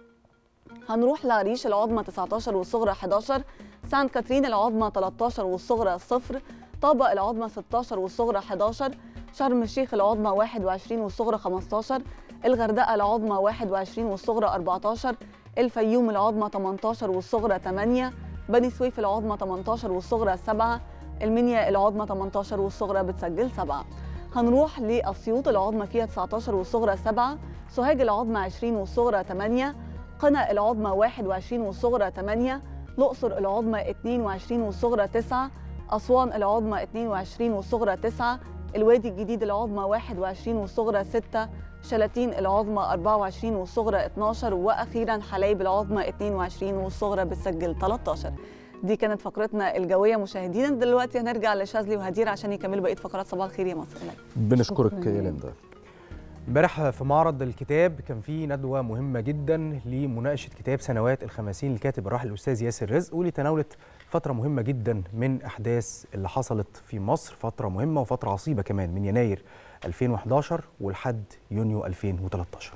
هنروح لعريش العظمى 19 والصغرى 11 سانت كاترين العظمى 13 والصغرى 0 طابة العظمى 16 والصغرى 11 شرم الشيخ العظمى 21 والصغرى 15 الغردقة العظمى 21 والصغرى 14 الفيوم العظمى 18 والصغرى 8 بني سويف العظمى 18 والصغرى 7 المنيا العظمى 18 والصغرى بتسجل 7 هنروح لأسيوط العظمى فيها 19 والصغرى 7 سوهاج العظمى 20 والصغرى 8 قنا العظمى 21 والصغرى 8 الأقصر العظمى 22 والصغرى 9 أسوان العظمى 22 والصغرى 9 الوادي الجديد العظمى 21 والصغرى 6 شلاتين العظمى 24 والصغرى 12 واخيرا حلايب العظمى 22 والصغرى بتسجل 13 دي كانت فقرتنا الجويه مشاهدينا دلوقتي هنرجع لشاذلي وهدير عشان يكملوا بقيه فقرات صباح الخير يا مصر بنشكرك شكراً يا يا ليندا امبارح في معرض الكتاب كان في ندوه مهمه جدا لمناقشه كتاب سنوات الخمسين للكاتب الراحل الاستاذ ياسر رزق واللي تناولت فتره مهمه جدا من احداث اللي حصلت في مصر فتره مهمه وفتره عصيبه كمان من يناير 2011 ولحد يونيو 2013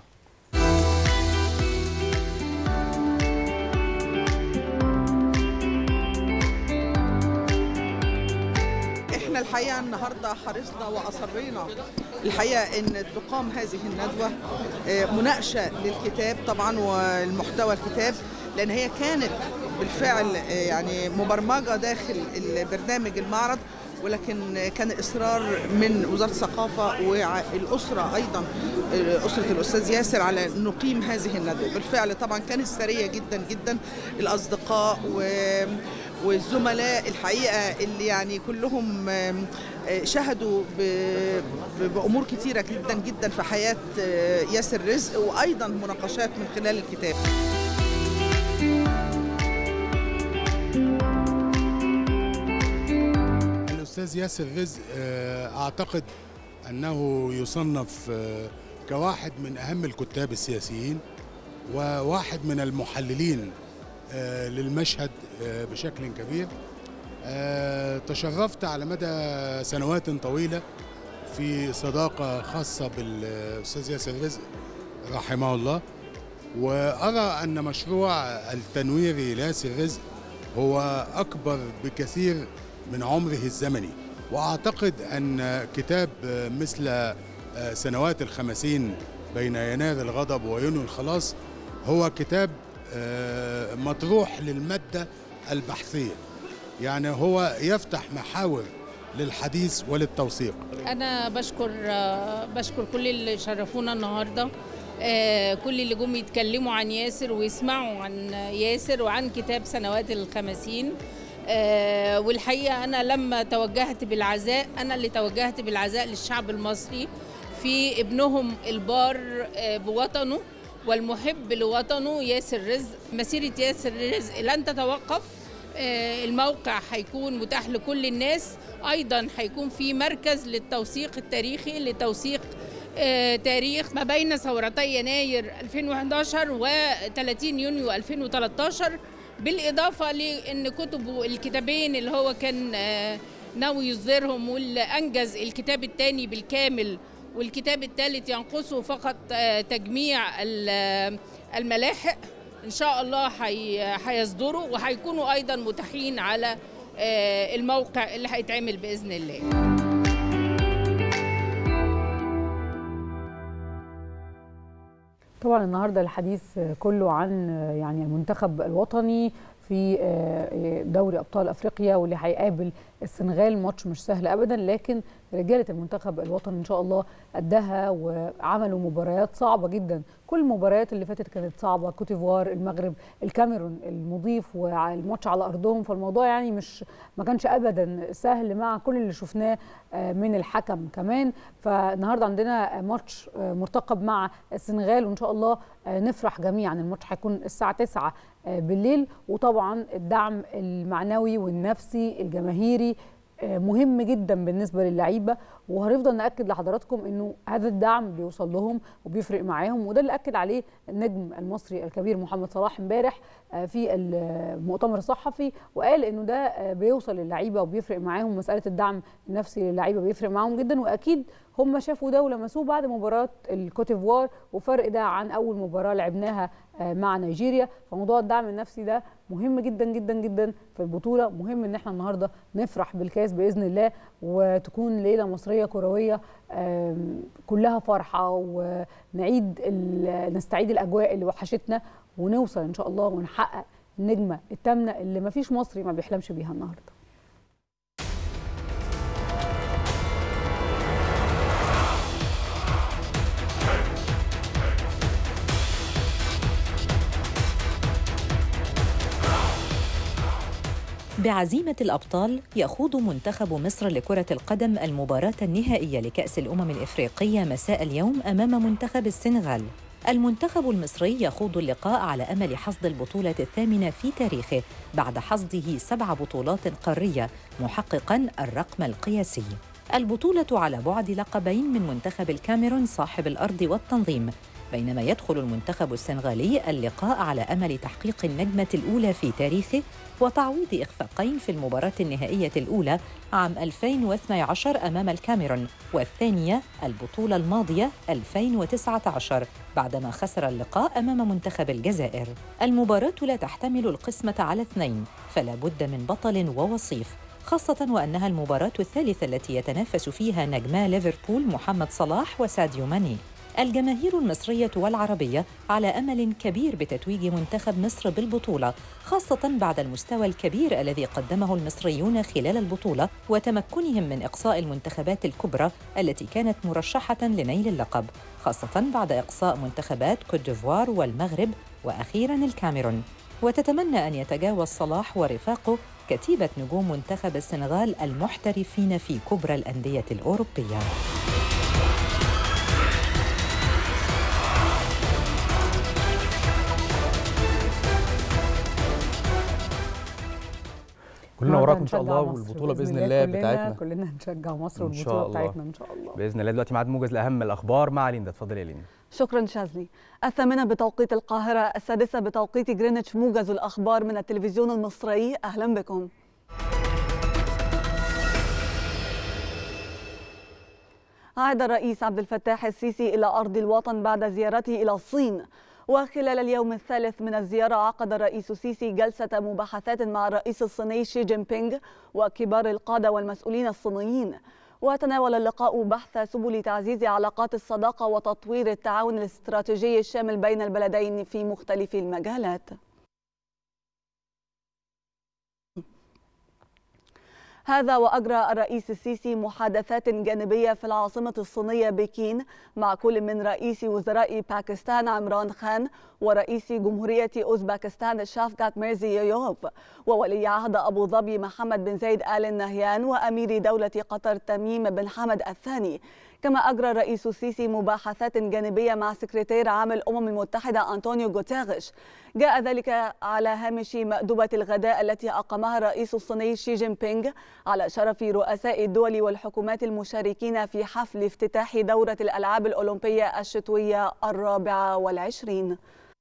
احنا الحقيقه النهارده حرصنا واصرينا الحقيقه ان تقام هذه الندوه آه، مناقشه للكتاب طبعا والمحتوى الكتاب لان هي كانت بالفعل آه، يعني مبرمجه داخل البرنامج المعرض ولكن كان اصرار من وزاره الثقافه والاسره ايضا آه، اسره الاستاذ ياسر على أن نقيم هذه الندوه بالفعل طبعا كانت ثريه جدا جدا الاصدقاء و والزملاء الحقيقه اللي يعني كلهم آم، آه، شهدوا ب- ب- بامور كتيره جدا جدا في حياه آه، ياسر رزق وايضا مناقشات من خلال الكتاب الأستاذ ياسر رزق آه، أعتقد أنه يصنف آه، كواحد من أهم الكتاب السياسيين وواحد من المحللين آه، للمشهد آه، بشكل كبير آه، تشرفت على مدى سنوات طويلة في صداقة خاصة بالأستاذ ياسر رزق رحمه الله وأرى أن مشروع التنويري لياسر رزق هو أكبر بكثير من عمره الزمني وأعتقد أن كتاب مثل سنوات الخمسين بين يناير الغضب ويونيو الخلاص هو كتاب آه، مطروح للمادة البحثية يعني هو يفتح محاور للحديث وللتوثيق انا بشكر آه، بشكر كل اللي شرفونا النهارده آه، كل اللي جم يتكلموا عن ياسر ويسمعوا عن ياسر وعن كتاب سنوات الخمسين آه، والحقيقه انا لما توجهت بالعزاء انا اللي توجهت بالعزاء للشعب المصري في ابنهم البار آه، بوطنه والمحب لوطنه ياسر رزق مسيره ياسر رزق لن تتوقف آه، الموقع هيكون متاح لكل الناس ايضا هيكون في مركز للتوثيق التاريخي لتوثيق آه، تاريخ ما بين ثورتي يناير 2011 و 30 يونيو 2013 بالاضافه لان كتبه الكتابين اللي هو كان آه، ناوي يصدرهم واللي انجز الكتاب الثاني بالكامل والكتاب الثالث ينقصه فقط آه، تجميع ال- الملاحق ان شاء الله هي- هيصدروا وهيكونوا ايضا متاحين على آه، الموقع اللي هيتعمل باذن الله طبعا النهارده الحديث كله عن يعني المنتخب الوطني في دوري ابطال افريقيا واللي هيقابل السنغال ماتش مش سهل ابدا لكن رجاله المنتخب الوطني ان شاء الله قدها وعملوا مباريات صعبه جدا كل المباريات اللي فاتت كانت صعبه كوتيفوار المغرب الكاميرون المضيف والماتش على ارضهم فالموضوع يعني مش ما كانش ابدا سهل مع كل اللي شفناه من الحكم كمان فالنهارده عندنا ماتش مرتقب مع السنغال وان شاء الله نفرح جميعا الماتش هيكون الساعه 9 بالليل وطبعا الدعم المعنوي والنفسي الجماهيري مهم جدا بالنسبه للعيبه وهنفضل ناكد لحضراتكم انه هذا الدعم بيوصل لهم وبيفرق معاهم وده اللي اكد عليه النجم المصري الكبير محمد صلاح امبارح في المؤتمر الصحفي وقال انه ده بيوصل للعيبه وبيفرق معاهم مساله الدعم النفسي للعيبه بيفرق معاهم جدا واكيد هم شافوا ده ولمسوه بعد مباراه الكوتيفوار وفرق ده عن اول مباراه لعبناها مع نيجيريا فموضوع الدعم النفسي ده مهم جدا جدا جدا في البطوله مهم ان احنا النهارده نفرح بالكاس باذن الله وتكون ليله مصريه كرويه كلها فرحه ونعيد نستعيد الاجواء اللي وحشتنا ونوصل ان شاء الله ونحقق النجمه الثامنه اللي ما فيش مصري ما بيحلمش بيها النهارده بعزيمة الأبطال يخوض منتخب مصر لكرة القدم المباراة النهائية لكأس الأمم الإفريقية مساء اليوم أمام منتخب السنغال. المنتخب المصري يخوض اللقاء على أمل حصد البطولة الثامنة في تاريخه بعد حصده سبع بطولات قارية محققاً الرقم القياسي. البطولة على بعد لقبين من منتخب الكاميرون صاحب الأرض والتنظيم بينما يدخل المنتخب السنغالي اللقاء على امل تحقيق النجمه الاولى في تاريخه وتعويض اخفاقين في المباراه النهائيه الاولى عام 2012 امام الكاميرون والثانيه البطوله الماضيه 2019 بعدما خسر اللقاء امام منتخب الجزائر. المباراه لا تحتمل القسمه على اثنين فلا بد من بطل ووصيف خاصة وأنها المباراة الثالثة التي يتنافس فيها نجما ليفربول محمد صلاح وساديو ماني الجماهير المصرية والعربية على أمل كبير بتتويج منتخب مصر بالبطولة خاصة بعد المستوى الكبير الذي قدمه المصريون خلال البطولة وتمكنهم من إقصاء المنتخبات الكبرى التي كانت مرشحة لنيل اللقب خاصة بعد إقصاء منتخبات كوت ديفوار والمغرب وأخيرا الكاميرون وتتمنى أن يتجاوز صلاح ورفاقه كتيبة نجوم منتخب السنغال المحترفين في كبرى الأندية الأوروبية كلنا النهاردة وراكم ان شاء هنشجع الله مصر والبطوله باذن كلنا- الله بتاعتنا كلنا هنشجع مصر إن شاء والبطولة الله. بتاعتنا إن شاء الله باذن الله دلوقتي ميعاد موجز لاهم الاخبار مع ليندا اتفضلي يا ليندا شكرا شاذلي الثامنة بتوقيت القاهرة السادسة بتوقيت جرينتش موجز الأخبار من التلفزيون المصري أهلا بكم عاد الرئيس عبد الفتاح السيسي إلى أرض الوطن بعد زيارته إلى الصين وخلال اليوم الثالث من الزيارة عقد الرئيس السيسي جلسة مباحثات مع الرئيس الصيني شي جين بينغ وكبار القادة والمسؤولين الصينيين وتناول اللقاء بحث سبل تعزيز علاقات الصداقة وتطوير التعاون الاستراتيجي الشامل بين البلدين في مختلف المجالات هذا وأجرى الرئيس السيسي محادثات جانبية في العاصمة الصينية بكين مع كل من رئيس وزراء باكستان عمران خان ورئيس جمهورية أوزبكستان شافقات ميرزييوف وولي عهد أبو ظبي محمد بن زايد آل نهيان وأمير دولة قطر تميم بن حمد الثاني كما أجرى الرئيس السيسي مباحثات جانبية مع سكرتير عام الأمم المتحدة أنطونيو غوتيريش جاء ذلك على هامش مأدبة الغداء التي أقامها الرئيس الصيني شي جين بينغ على شرف رؤساء الدول والحكومات المشاركين في حفل افتتاح دورة الألعاب الأولمبية الشتوية الرابعة والعشرين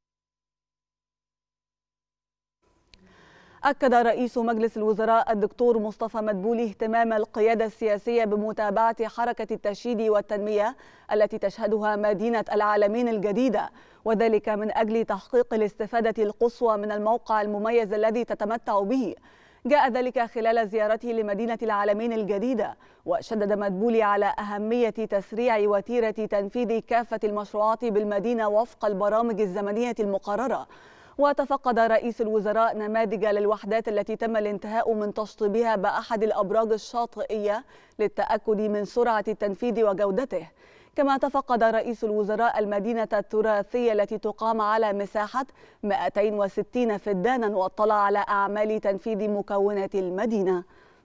أكد رئيس مجلس الوزراء الدكتور مصطفى مدبولي اهتمام القيادة السياسية بمتابعة حركة التشييد والتنمية التي تشهدها مدينة العالمين الجديدة وذلك من أجل تحقيق الاستفادة القصوى من الموقع المميز الذي تتمتع به جاء ذلك خلال زيارته لمدينة العالمين الجديدة وشدد مدبولي على أهمية تسريع وتيرة تنفيذ كافة المشروعات بالمدينة وفق البرامج الزمنية المقررة وتفقد رئيس الوزراء نماذج للوحدات التي تم الانتهاء من تشطيبها بأحد الأبراج الشاطئية للتأكد من سرعة التنفيذ وجودته كما تفقد رئيس الوزراء المدينة التراثية التي تقام على مساحة 260 فدانا واطلع على أعمال تنفيذ مكونات المدينة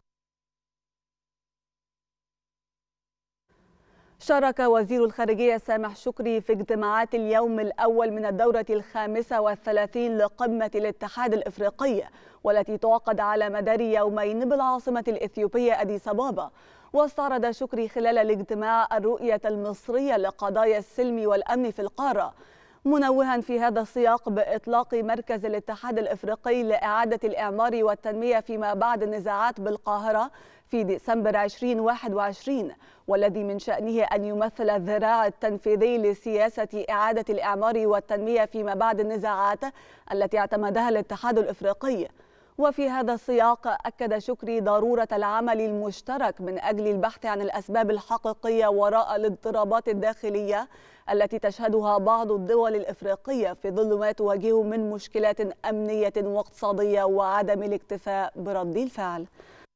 شارك وزير الخارجية سامح شكري في اجتماعات اليوم الأول من الدورة الخامسة والثلاثين لقمة الاتحاد الإفريقي والتي تعقد على مدار يومين بالعاصمة الإثيوبية أديس أبابا واستعرض شكري خلال الاجتماع الرؤية المصرية لقضايا السلم والأمن في القارة منوها في هذا السياق بإطلاق مركز الاتحاد الإفريقي لإعادة الإعمار والتنمية فيما بعد النزاعات بالقاهرة في ديسمبر 2021 والذي من شأنه أن يمثل الذراع التنفيذي لسياسة إعادة الإعمار والتنمية فيما بعد النزاعات التي اعتمدها الاتحاد الإفريقي وفي هذا السياق أكد شكري ضرورة العمل المشترك من أجل البحث عن الأسباب الحقيقية وراء الاضطرابات الداخلية التي تشهدها بعض الدول الإفريقية في ظل ما تواجهه من مشكلات أمنية واقتصادية وعدم الاكتفاء برد الفعل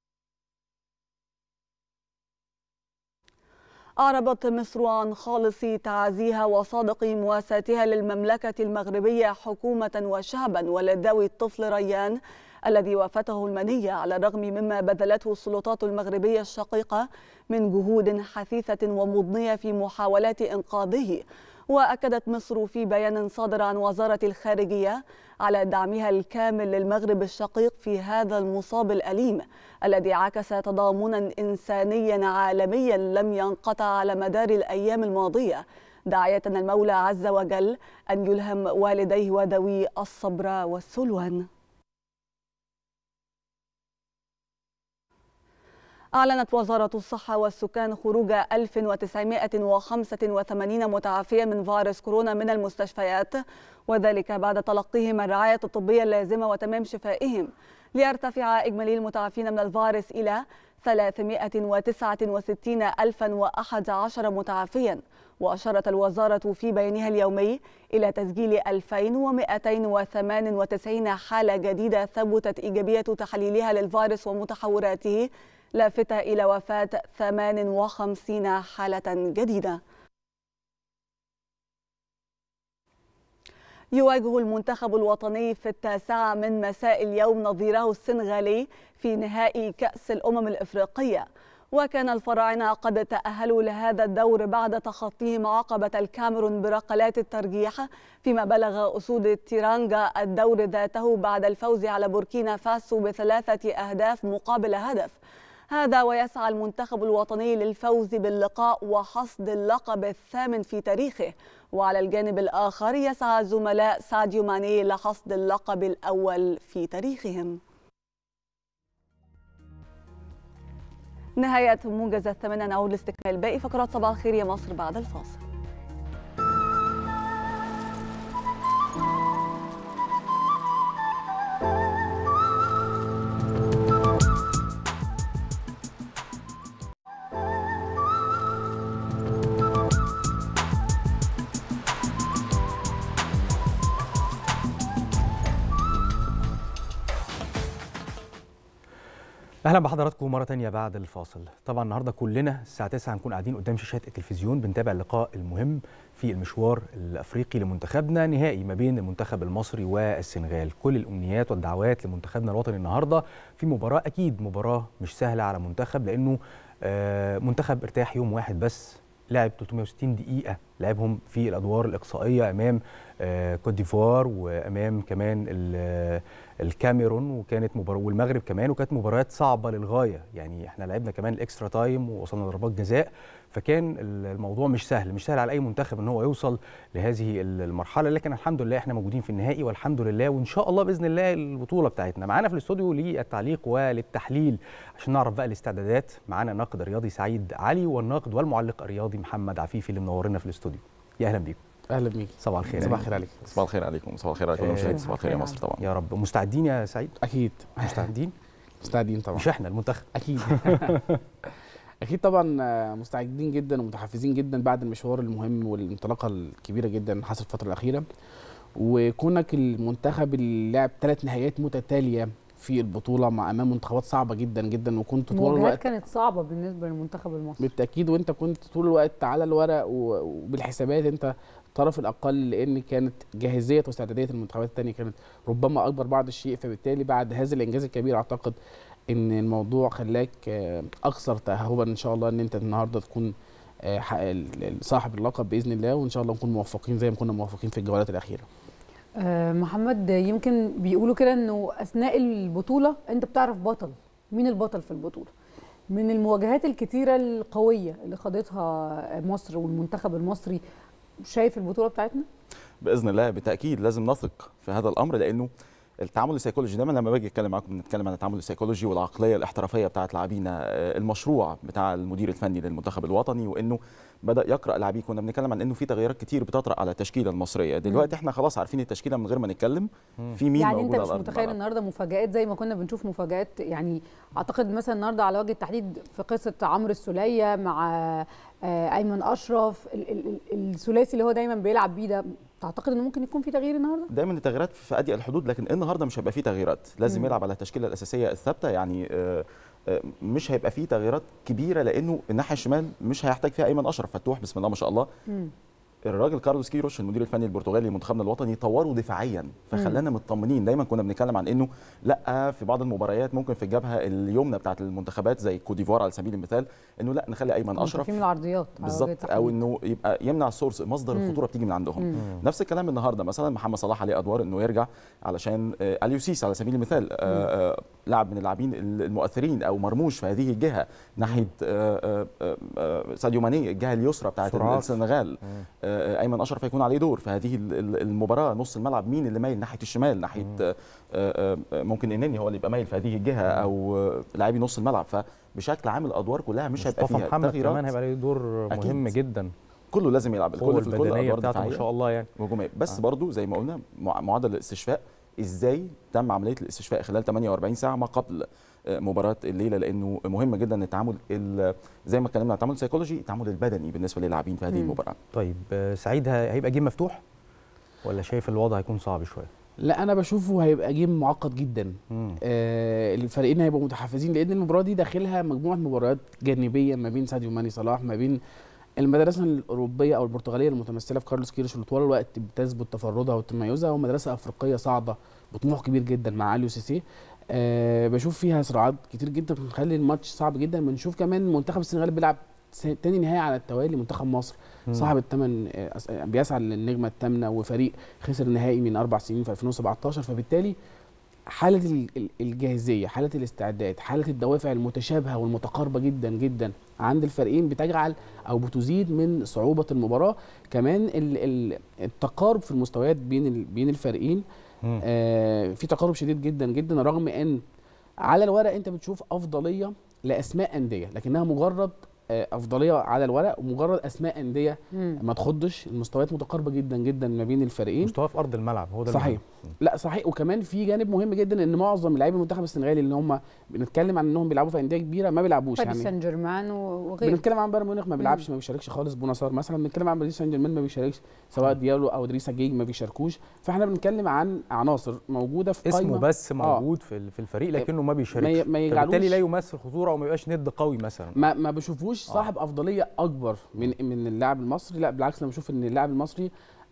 أعربت مصر عن خالص تعازيها وصادق مواساتها للمملكة المغربية حكومة وشعبا ولذوي الطفل ريان الذي وافته المنية على الرغم مما بذلته السلطات المغربية الشقيقة من جهود حثيثة ومضنية في محاولات إنقاذه وأكدت مصر في بيان صادر عن وزارة الخارجية على دعمها الكامل للمغرب الشقيق في هذا المصاب الأليم الذي عكس تضامنا إنسانيا عالميا لم ينقطع على مدار الأيام الماضية داعية المولى عز وجل أن يلهم والديه وذوي الصبر والسلوان أعلنت وزارة الصحة والسكان خروج 1985 متعافيا من فيروس كورونا من المستشفيات وذلك بعد تلقيهم الرعاية الطبية اللازمة وتمام شفائهم ليرتفع إجمالي المتعافين من الفيروس إلى 369,011 متعافيا وأشارت الوزارة في بيانها اليومي إلى تسجيل 2298 حالة جديدة ثبتت إيجابية تحليلها للفيروس ومتحوراته لافتة إلى وفاة 58 حالة جديدة يواجه المنتخب الوطني في التاسعة من مساء اليوم نظيره السنغالي في نهائي كأس الأمم الإفريقية وكان الفراعنة قد تأهلوا لهذا الدور بعد تخطيهم عقبة الكاميرون بركلات الترجيح فيما بلغ أسود التيرانجا الدور ذاته بعد الفوز على بوركينا فاسو بثلاثة أهداف مقابل هدف هذا ويسعى المنتخب الوطني للفوز باللقاء وحصد اللقب الثامن في تاريخه وعلى الجانب الآخر يسعى زملاء ساديو ماني لحصد اللقب الأول في تاريخهم نهاية موجز الثمانية نعود لاستكمال باقي فقرات صباح الخير يا مصر بعد الفاصل اهلا بحضراتكم مره تانية بعد الفاصل طبعا النهارده كلنا الساعه 9 هنكون قاعدين قدام شاشات التلفزيون بنتابع اللقاء المهم في المشوار الافريقي لمنتخبنا نهائي ما بين المنتخب المصري والسنغال كل الامنيات والدعوات لمنتخبنا الوطني النهارده في مباراه اكيد مباراه مش سهله على منتخب لانه آه، منتخب ارتاح يوم واحد بس لعب 360 دقيقة لعبهم في الأدوار الإقصائية أمام آه، كوت ديفوار وأمام كمان ال- الكاميرون وكانت مباراة والمغرب كمان وكانت مباريات صعبة للغاية يعني احنا لعبنا كمان الإكسترا تايم ووصلنا لضربات جزاء فكان الموضوع مش سهل مش سهل على أي منتخب إن هو يوصل لهذه المرحلة لكن الحمد لله احنا موجودين في النهائي والحمد لله وإن شاء الله بإذن الله البطولة بتاعتنا معانا في الاستوديو للتعليق وللتحليل عشان نعرف بقى الاستعدادات معانا الناقد الرياضي سعيد علي والناقد والمعلق الرياضي محمد عفيفي اللي منورنا في الاستوديو يا اهلا بيكم اهلا بيك صباح الخير صباح الخير عليك صباح الخير عليكم صباح الخير على كل آه، المشاهدين صباح الخير يا مصر طبعا يا رب مستعدين يا سعيد اكيد مستعدين مستعدين طبعا مش احنا المنتخب اكيد اكيد طبعا آه، مستعدين جدا ومتحفزين جدا بعد المشوار المهم والانطلاقه الكبيره جدا اللي حصلت الفتره الاخيره وكونك المنتخب اللي لعب ثلاث نهائيات متتاليه في البطوله مع امام منتخبات صعبه جدا جدا وكنت طول المواجهات الوقت كانت صعبه بالنسبه للمنتخب المصري بالتاكيد وانت كنت طول الوقت على الورق و- وبالحسابات انت الطرف الاقل لان كانت جاهزيه واستعداديه المنتخبات الثانيه كانت ربما اكبر بعض الشيء فبالتالي بعد هذا الانجاز الكبير اعتقد ان الموضوع خلاك آه، اكثر تاهبا ان شاء الله ان انت النهارده تكون آه، ح- ال- ال- صاحب اللقب باذن الله وان شاء الله نكون موفقين زي ما كنا موفقين في الجولات الاخيره آه، محمد يمكن بيقولوا كده انه اثناء البطوله انت بتعرف بطل مين البطل في البطوله من المواجهات الكتيره القويه اللي خاضتها مصر والمنتخب المصري شايف البطوله بتاعتنا باذن الله بالتاكيد لازم نثق في هذا الامر لانه التعامل السيكولوجي دايما لما باجي اتكلم معاكم بنتكلم عن التعامل السيكولوجي والعقليه الاحترافيه بتاعت لاعبينا آه، المشروع بتاع المدير الفني للمنتخب الوطني وانه بدا يقرا لاعبيه كنا بنتكلم عن انه في تغييرات كتير بتطرا على التشكيله المصريه دلوقتي احنا خلاص عارفين التشكيله من غير ما نتكلم في مين يعني موجود انت على مش أرض متخيل الملعب. النهارده مفاجآت زي ما كنا بنشوف مفاجآت يعني اعتقد مثلا النهارده على وجه التحديد في قصه عمرو السوليه مع آه، ايمن اشرف ال- ال- ال- الثلاثي اللي هو دايما بيلعب بيه ده تعتقد انه ممكن يكون في تغيير النهارده؟ دايما التغييرات في اضيق الحدود لكن النهارده مش هيبقى فيه تغييرات لازم مم. يلعب على التشكيله الاساسيه الثابته يعني آه، آه، مش هيبقى فيه تغييرات كبيره لانه الناحيه الشمال مش هيحتاج فيها ايمن اشرف فتوح بسم الله ما شاء الله مم. الراجل كارلوس كيروش المدير الفني البرتغالي لمنتخبنا الوطني طوره دفاعيا فخلانا مطمنين دايما كنا بنتكلم عن انه لا في بعض المباريات ممكن في الجبهه اليمنى بتاعت المنتخبات زي كوت ديفوار على سبيل المثال انه لا نخلي ايمن اشرف في من العرضيات على وجه بالظبط التحديد. او انه يبقى يمنع السورس مصدر مم. الخطوره بتيجي من عندهم مم. نفس الكلام النهارده مثلا محمد صلاح عليه ادوار انه يرجع علشان آه، اليوسيس على سبيل المثال آه، آه، لاعب من اللاعبين المؤثرين او مرموش في هذه الجهه ناحيه آه، آه، آه، ساديو ماني الجهه اليسرى بتاعت سرعات. السنغال آه، ايمن اشرف هيكون عليه دور في هذه ال- ال- المباراه نص الملعب مين اللي مايل ناحيه الشمال ناحيه آه، آه، آه، ممكن انني هو اللي يبقى مايل في هذه الجهه او آه، لاعبي نص الملعب فبشكل عام الادوار كلها مش هيبقى مصطفى فيها محمد تغييرات كمان هيبقى له دور أكيد. مهم جدا كله لازم يلعب القوة الكل في الكل البدنية ادوار بتاعته ما دفاعيه شاء الله يعني وهجوميه بس برضو زي ما قلنا مع- معدل الاستشفاء ازاي تم عمليه الاستشفاء خلال 48 ساعه ما قبل آه، مباراه الليله لانه مهم جدا التعامل ال- زي ما اتكلمنا عن التعامل السيكولوجي التعامل البدني بالنسبه للاعبين في هذه مم. المباراه طيب آه، سعيد ه- هيبقى جيم مفتوح ولا شايف الوضع هيكون صعب شويه لا انا بشوفه هيبقى جيم معقد جدا آه الفريقين هيبقوا متحفزين لان المباراه دي داخلها مجموعه مباريات جانبيه ما بين ساديو ماني صلاح ما بين المدرسه الاوروبيه او البرتغاليه المتمثله في كارلوس كيروش اللي طوال الوقت بتثبت تفردها وتميزها ومدرسه افريقيه صاعده بطموح كبير جدا مع اليو سيسي آه بشوف فيها صراعات كتير جدا بتخلي الماتش صعب جدا بنشوف كمان منتخب السنغال بيلعب س- تاني نهائي على التوالي منتخب مصر مم. صاحب الثمن بيسعى للنجمه الثامنه وفريق خسر النهائي من اربع سنين في 2017 فبالتالي حاله ال- ال- الجاهزيه حاله الاستعداد حاله الدوافع المتشابهه والمتقاربه جدا جدا عند الفريقين بتجعل او بتزيد من صعوبه المباراه كمان ال- ال- التقارب في المستويات بين ال- بين الفريقين آه في تقارب شديد جدا جدا رغم ان على الورق انت بتشوف افضليه لاسماء انديه لكنها مجرد آه، افضليه على الورق ومجرد اسماء انديه مم. ما تخضش المستويات متقاربه جدا جدا ما بين الفريقين مستوى في ارض الملعب هو ده صحيح المهم. لا صحيح وكمان في جانب مهم جدا ان معظم لاعبي المنتخب السنغالي اللي هم بنتكلم عن انهم بيلعبوا في انديه كبيره ما بيلعبوش باريس يعني سان جيرمان وغيره بنتكلم عن بايرن ميونخ ما بيلعبش ما بيشاركش خالص بونصار مثلا بنتكلم عن باريس سان جيرمان ما بيشاركش سواء ديالو او دريسا جيج ما بيشاركوش فاحنا بنتكلم عن عناصر موجوده في اسمه قايمه بس آه. موجود في ال- في الفريق لكنه ما بيشاركش ما ي- ما يجعلوش- فبالتالي لا يمثل خطوره او ما يبقاش ند قوي مثلا ما ما بشوفوش صاحب افضليه اكبر من من اللاعب المصري لا بالعكس انا بشوف ان اللاعب المصري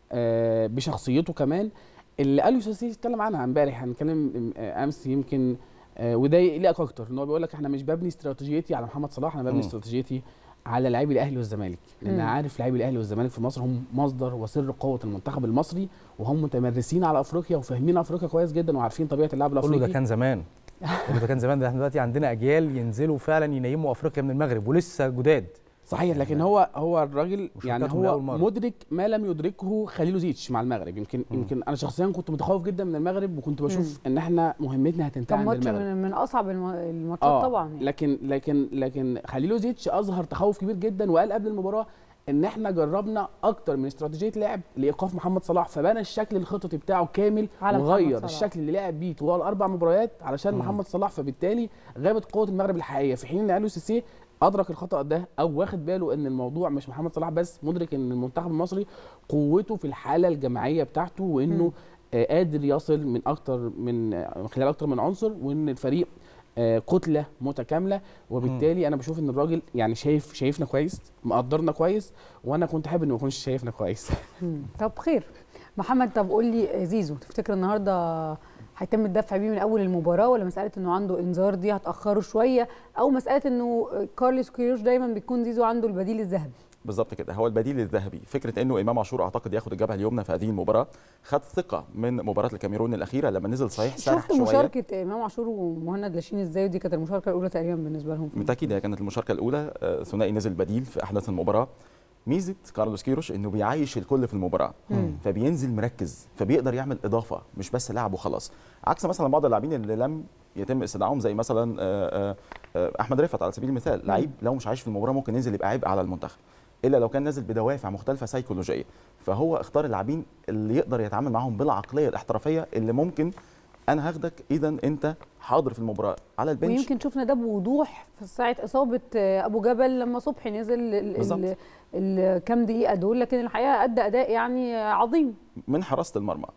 آه بشخصيته كمان اللي اليو سيسي اتكلم عنها امبارح هنتكلم آه امس يمكن آه وده يقلقك اكتر ان هو بيقول لك احنا مش ببني استراتيجيتي على محمد صلاح انا ببني مم. استراتيجيتي على لاعبي الاهلي والزمالك لان مم. عارف لاعبي الاهلي والزمالك في مصر هم مصدر وسر قوه المنتخب المصري وهم متمرسين على افريقيا وفاهمين افريقيا كويس جدا وعارفين طبيعه اللاعب كله الافريقي ده كان زمان كله ده كان زمان ده احنا دلوقتي عندنا اجيال ينزلوا فعلا ينيموا افريقيا من المغرب ولسه جداد صحيح لكن هو هو الراجل يعني وشاركتهم هو لأول مرة. مدرك ما لم يدركه خليل زيتش مع المغرب يمكن مم. يمكن انا شخصيا كنت متخوف جدا من المغرب وكنت بشوف ان احنا مهمتنا هتنتهي كان عند ماتش المغرب من, من اصعب الم- الماتشات اه طبعا يعني. لكن لكن لكن خليل زيتش اظهر تخوف كبير جدا وقال قبل المباراه ان احنا جربنا اكتر من استراتيجيه لعب لايقاف محمد صلاح فبنى الشكل الخططي بتاعه كامل على محمد وغير صلاح. الشكل اللي لعب بيه طوال اربع مباريات علشان مم. محمد صلاح فبالتالي غابت قوه المغرب الحقيقيه في حين ان اليو سيسي ادرك الخطا ده او واخد باله ان الموضوع مش محمد صلاح بس مدرك ان المنتخب المصري قوته في الحاله الجماعيه بتاعته وانه مم. آه، قادر يصل من اكتر من آه، من خلال اكتر من عنصر وان الفريق آه، كتله متكامله وبالتالي انا بشوف ان الراجل يعني شايف شايفنا كويس مقدرنا كويس وانا كنت حابب انه ما يكونش شايفنا كويس مم. طب خير محمد طب قول لي زيزو تفتكر النهارده هيتم الدفع بيه من اول المباراه ولا مساله انه عنده انذار دي هتاخره شويه او مساله انه كارلوس كيروش دايما بيكون زيزو عنده البديل الذهبي بالظبط كده هو البديل الذهبي فكره انه امام عاشور اعتقد ياخد الجبهه اليمنى في هذه المباراه خد ثقه من مباراه الكاميرون الاخيره لما نزل صحيح سرح شفت شويه مشاركه امام عاشور ومهند لاشين ازاي ودي كانت المشاركه الاولى تقريبا بالنسبه لهم بالتاكيد هي كانت المشاركه الاولى آه، ثنائي نزل بديل في احداث المباراه ميزه كارلوس كيروش انه بيعيش الكل في المباراه مم. فبينزل مركز فبيقدر يعمل اضافه مش بس لعب وخلاص عكس مثلا بعض اللاعبين اللي لم يتم استدعائهم زي مثلا آه، آه، آه، احمد رفعت على سبيل المثال لعيب لو مش عايش في المباراه ممكن ينزل يبقى عبء على المنتخب الا لو كان نازل بدوافع مختلفه سيكولوجيه فهو اختار اللاعبين اللي يقدر يتعامل معاهم بالعقليه الاحترافيه اللي ممكن انا هاخدك اذا انت حاضر في المباراه على البنش ويمكن شفنا ده بوضوح في ساعه اصابه ابو جبل لما صبحي نزل ال- بالظبط. ال- الكام دقيقه دول لكن الحقيقه ادى اداء يعني عظيم من حراسه المرمى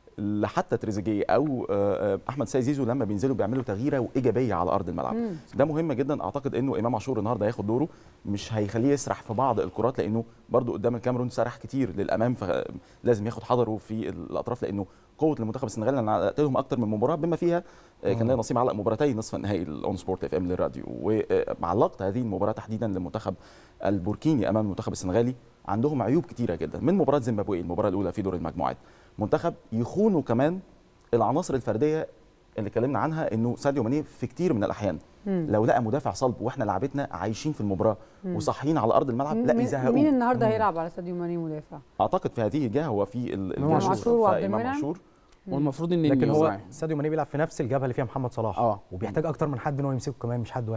لحتى تريزيجيه او آه، آه، احمد سيد زيزو لما بينزلوا بيعملوا تغييره وايجابيه على ارض الملعب مم. ده مهم جدا اعتقد انه امام عاشور النهارده هياخد دوره مش هيخليه يسرح في بعض الكرات لانه برضو قدام الكاميرون سرح كتير للامام فلازم ياخد حذره في الاطراف لانه قوه المنتخب السنغالي انا علقت لهم اكتر من مباراه بما فيها آه، كان ليا نصيب علق مباراتي نصف النهائي الاون سبورت اف ام للراديو وعلقت هذه المباراه تحديدا للمنتخب البوركيني امام المنتخب السنغالي عندهم عيوب كتيره جدا من مباراه زيمبابوي المباراه الاولى في دور المجموعات منتخب يخونوا كمان العناصر الفرديه اللي اتكلمنا عنها انه ساديو ماني في كتير من الاحيان مم. لو لقى مدافع صلب واحنا لعبتنا عايشين في المباراه مم. وصاحيين على ارض الملعب لا مين- يزهقوه مين النهارده هيلعب على ساديو ماني مدافع اعتقد في هذه الجهه هو في ال- إمام الجهة عاشور وعبد فإمام المنعم؟ عاشور والمفروض ان لكن هو يوزع. ساديو ماني بيلعب في نفس الجبهه اللي فيها محمد صلاح اه وبيحتاج اكتر من حد ان هو يمسكه كمان مش حد واحد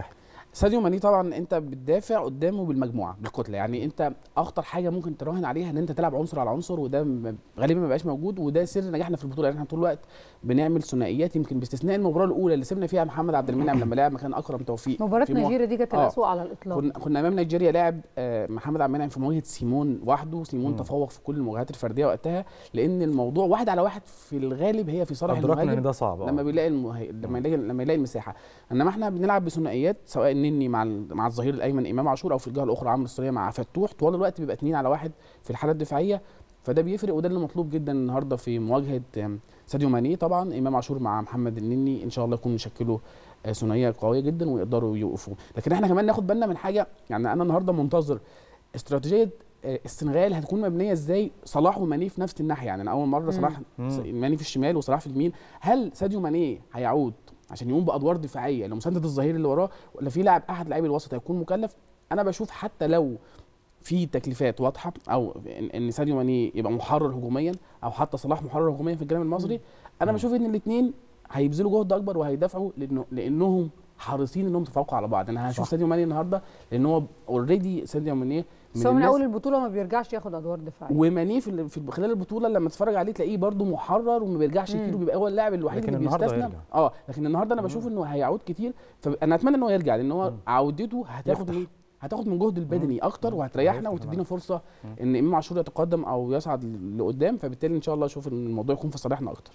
ساديو ماني طبعا انت بتدافع قدامه بالمجموعه بالكتله يعني انت اخطر حاجه ممكن تراهن عليها ان انت تلعب عنصر على عنصر وده م- غالبا ما بقاش موجود وده سر نجاحنا في البطوله يعني احنا طول الوقت بنعمل ثنائيات يمكن باستثناء المباراه الاولى اللي سيبنا فيها محمد عبد المنعم لما لعب مكان اكرم توفيق مباراه في مو- نيجيريا دي كانت آه. الاسوء على الاطلاق كنا كنا امام نيجيريا لاعب آه، محمد عبد المنعم في مواجهه سيمون وحده سيمون مم. تفوق في كل المواجهات الفرديه وقتها لان الموضوع واحد على واحد في الغالب هي في صالح أدركنا المهاجم إن ده صعب، آه. لما بيلاقي المه... لما يلاقي لما يلاقي المساحه انما احنا بنلعب بثنائيات سواء النني مع ال... مع الظهير الايمن امام عاشور او في الجهه الاخرى عمرو السوليه مع فتوح طوال الوقت بيبقى اتنين على واحد في الحاله الدفاعيه فده بيفرق وده اللي مطلوب جدا النهارده في مواجهه آم، ساديو ماني طبعا امام عاشور مع محمد النني ان شاء الله يكونوا يشكلوا آه، ثنائيه قويه جدا ويقدروا يوقفوا لكن احنا كمان ناخد بالنا من حاجه يعني انا النهارده منتظر استراتيجيه آه، السنغال هتكون مبنيه ازاي صلاح وماني في نفس الناحيه يعني انا اول مره مم. صلاح مم. ماني في الشمال وصلاح في اليمين هل ساديو ماني هيعود عشان يقوم بادوار دفاعيه لمسانده الظهير اللي وراه ولا في لاعب احد لاعبي الوسط هيكون مكلف انا بشوف حتى لو في تكليفات واضحه او ان إن ساديو ماني يبقى محرر هجوميا او حتى صلاح محرر هجوميا في الجانب المصري انا بشوف ان الاثنين هيبذلوا جهد اكبر وهيدافعوا لانه لانهم حريصين انهم يتفوقوا على بعض انا هشوف صح. ساديو ماني النهارده لان هو اوريدي ساديو ماني بس هو من الناس- اول البطوله ما بيرجعش ياخد ادوار دفاعيه وماني في ال- في خلال البطوله لما تتفرج عليه تلاقيه برده محرر وما بيرجعش مم. كتير وبيبقى هو اللاعب الوحيد لكن اللي النهاردة بيستثنى هيرجع. اه لكن النهارده انا بشوف انه هيعود كتير فانا اتمنى ان هو يرجع لان هو عودته هتاخد يفتح. من هتاخد من جهد البدني اكتر وهتريحنا هيفتح وتدينا معاك. فرصه ان امام عاشور يتقدم او يصعد ل- لقدام فبالتالي ان شاء الله اشوف ان الموضوع يكون في صالحنا اكتر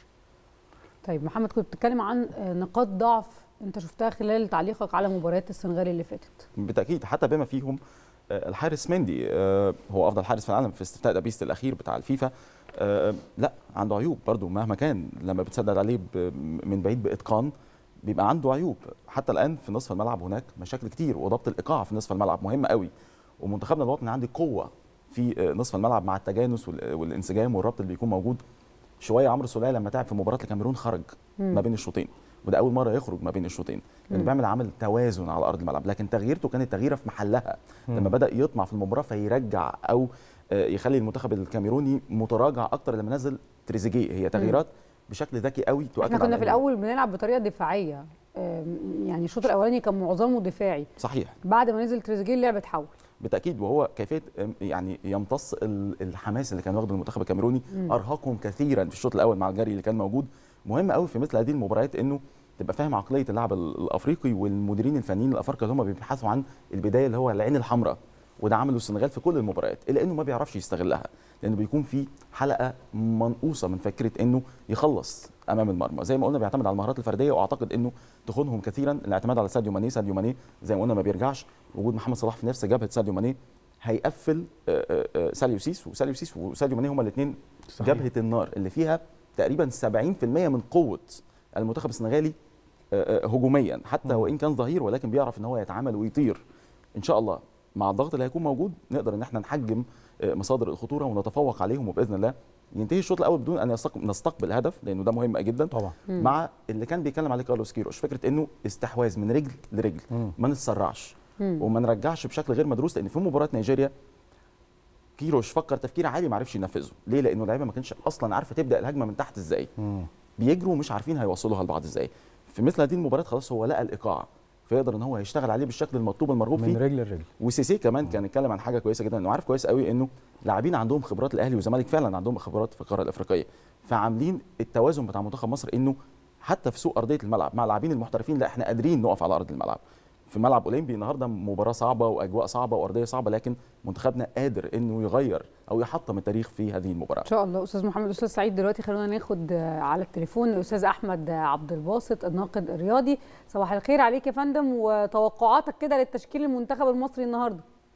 طيب محمد كنت بتتكلم عن آه، نقاط ضعف انت شفتها خلال تعليقك على مباريات السنغال اللي فاتت بالتاكيد حتى بما فيهم آه، الحارس مندي آه، هو افضل حارس في العالم في استفتاء دابيست الاخير بتاع الفيفا آه، لا عنده عيوب برضو مهما كان لما بتسدد عليه ب- من بعيد باتقان بيبقى عنده عيوب حتى الان في نصف الملعب هناك مشاكل كتير وضبط الايقاع في نصف الملعب مهم قوي ومنتخبنا الوطني عندي قوه في آه، نصف الملعب مع التجانس وال- والانسجام والربط اللي بيكون موجود شويه عمرو سوليه لما تعب في مباراه الكاميرون خرج مم. ما بين الشوطين وده اول مره يخرج ما بين الشوطين لانه مم. بيعمل عمل توازن على ارض الملعب لكن تغييرته كانت تغييره في محلها مم. لما بدا يطمع في المباراه فيرجع او آه، يخلي المنتخب الكاميروني متراجع اكتر لما نزل تريزيجيه هي تغييرات بشكل ذكي قوي تؤكد احنا كنا على في إن- الاول بنلعب بطريقه دفاعيه آم، يعني الشوط الاولاني كان معظمه دفاعي صحيح بعد ما نزل تريزيجيه اللعبه اتحول بالتاكيد وهو كيفيه أم، يعني يمتص ال- الحماس اللي كان واخده المنتخب الكاميروني مم. ارهقهم كثيرا في الشوط الاول مع الجري اللي كان موجود مهم قوي في مثل هذه المباريات انه تبقى فاهم عقليه اللاعب ال- الافريقي والمديرين الفنيين الافارقه اللي هم بيبحثوا عن البدايه اللي هو العين الحمراء وده عمله السنغال في كل المباريات الا انه ما بيعرفش يستغلها لانه بيكون في حلقه منقوصه من فكره انه يخلص امام المرمى زي ما قلنا بيعتمد على المهارات الفرديه واعتقد انه تخونهم كثيرا الاعتماد على ساديو ماني ساديو ماني زي ما قلنا ما بيرجعش وجود محمد صلاح في نفس جبهه ساديو ماني هيقفل آه، آه، آه، ساليو سيس وساليو سيس وساديو ماني هما الاثنين صحيح. جبهه النار اللي فيها تقريبا 70% من قوه المنتخب السنغالي آه، آه، هجوميا حتى وان كان ظهير ولكن بيعرف ان هو يتعامل ويطير ان شاء الله مع الضغط اللي هيكون موجود نقدر ان احنا نحجم آه، مصادر الخطوره ونتفوق عليهم وباذن الله ينتهي الشوط الاول بدون ان يستق- نستقبل هدف لانه ده مهم جدا طبعا مم. مع اللي كان بيتكلم عليه كارلوس كيروش فكره انه استحواذ من رجل لرجل ما نتسرعش مم. وما نرجعش بشكل غير مدروس لان في مباراه نيجيريا كيروش فكر تفكير عالي ما عرفش ينفذه ليه لانه اللعيبه ما كانش اصلا عارفه تبدا الهجمه من تحت ازاي بيجروا مش عارفين هيوصلوها لبعض ازاي في مثل هذه المباريات خلاص هو لقى الايقاع فيقدر ان هو يشتغل عليه بالشكل المطلوب المرغوب من فيه رجل لرجل وسيسي كمان كان اتكلم عن حاجه كويسه جدا انه عارف كويس قوي انه لاعبين عندهم خبرات الاهلي والزمالك فعلا عندهم خبرات في القاره الافريقيه فعاملين التوازن بتاع منتخب مصر انه حتى في سوق ارضيه الملعب مع اللاعبين المحترفين لا احنا قادرين نقف على ارض الملعب في ملعب اولمبي النهارده مباراه صعبه واجواء صعبه وارضيه صعبه لكن منتخبنا قادر انه يغير او يحطم التاريخ في هذه المباراه ان شاء الله استاذ محمد استاذ سعيد دلوقتي خلونا ناخد آه، على التليفون الاستاذ احمد آه، عبد الباسط الناقد الرياضي صباح الخير عليك يا فندم وتوقعاتك كده للتشكيل المنتخب المصري النهارده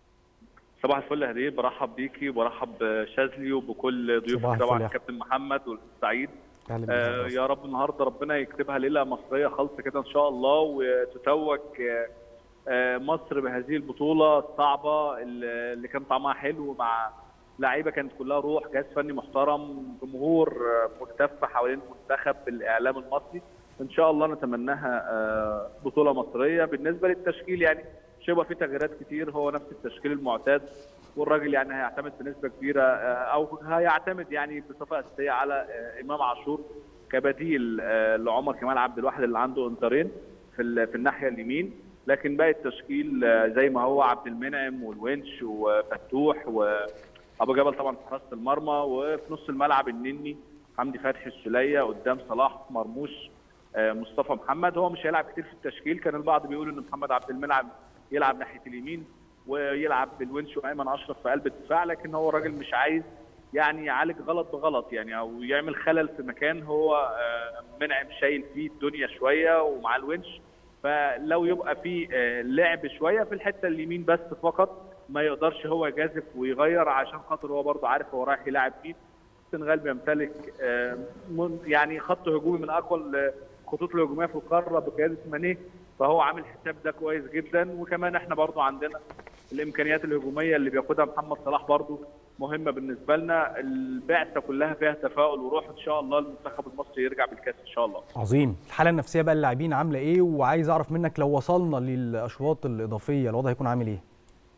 صباح الفل يا هديه برحب بيكي وبرحب بشاذلي وبكل صباح ضيوفك الفل طبعا يا كابتن محمد والاستاذ سعيد أهلا بك آه يا يا رب النهارده ربنا يكتبها ليله مصريه خالصه كده ان شاء الله وتتوج آه، آه، مصر بهذه البطوله الصعبه اللي اللي كان طعمها حلو مع لعيبه كانت كلها روح جهاز فني محترم جمهور آه، ملتف حوالين المنتخب الاعلام المصري ان شاء الله نتمناها آه، بطوله مصريه بالنسبه للتشكيل يعني مش هيبقى فيه تغييرات كتير هو نفس التشكيل المعتاد والراجل يعني هيعتمد بنسبه كبيره آه، او هيعتمد يعني بصفه اساسيه على آه، امام عاشور كبديل آه، لعمر كمال عبد الواحد اللي عنده انترين في ال- في الناحيه اليمين لكن باقي التشكيل آه، زي ما هو عبد المنعم والونش وفتوح وابو جبل طبعا في حراسه المرمى وفي نص الملعب النني حمدي فتحي السليه قدام صلاح مرموش آه، مصطفى محمد هو مش هيلعب كتير في التشكيل كان البعض بيقول ان محمد عبد المنعم يلعب ناحيه اليمين ويلعب بالونش وايمن اشرف في قلب الدفاع لكن هو الراجل مش عايز يعني يعالج غلط بغلط يعني او يعمل خلل في مكان هو آه، منعم شايل فيه الدنيا شويه ومع الونش فلو يبقى في آه، لعب شويه في الحته اليمين بس فقط ما يقدرش هو يجازف ويغير عشان خاطر هو برضه عارف هو رايح يلعب مين السنغال بيمتلك آه، من- يعني خط هجومي من اقوى الخطوط الهجوميه في القاره بقياده مانيه فهو عامل حساب ده كويس جدا وكمان احنا برضه عندنا الامكانيات الهجوميه اللي بياخدها محمد صلاح برضه مهمه بالنسبه لنا البعثه كلها فيها تفاؤل وروح ان شاء الله المنتخب المصري يرجع بالكاس ان شاء الله عظيم الحاله النفسيه بقى للاعبين عامله ايه وعايز اعرف منك لو وصلنا للاشواط الاضافيه الوضع هيكون عامل ايه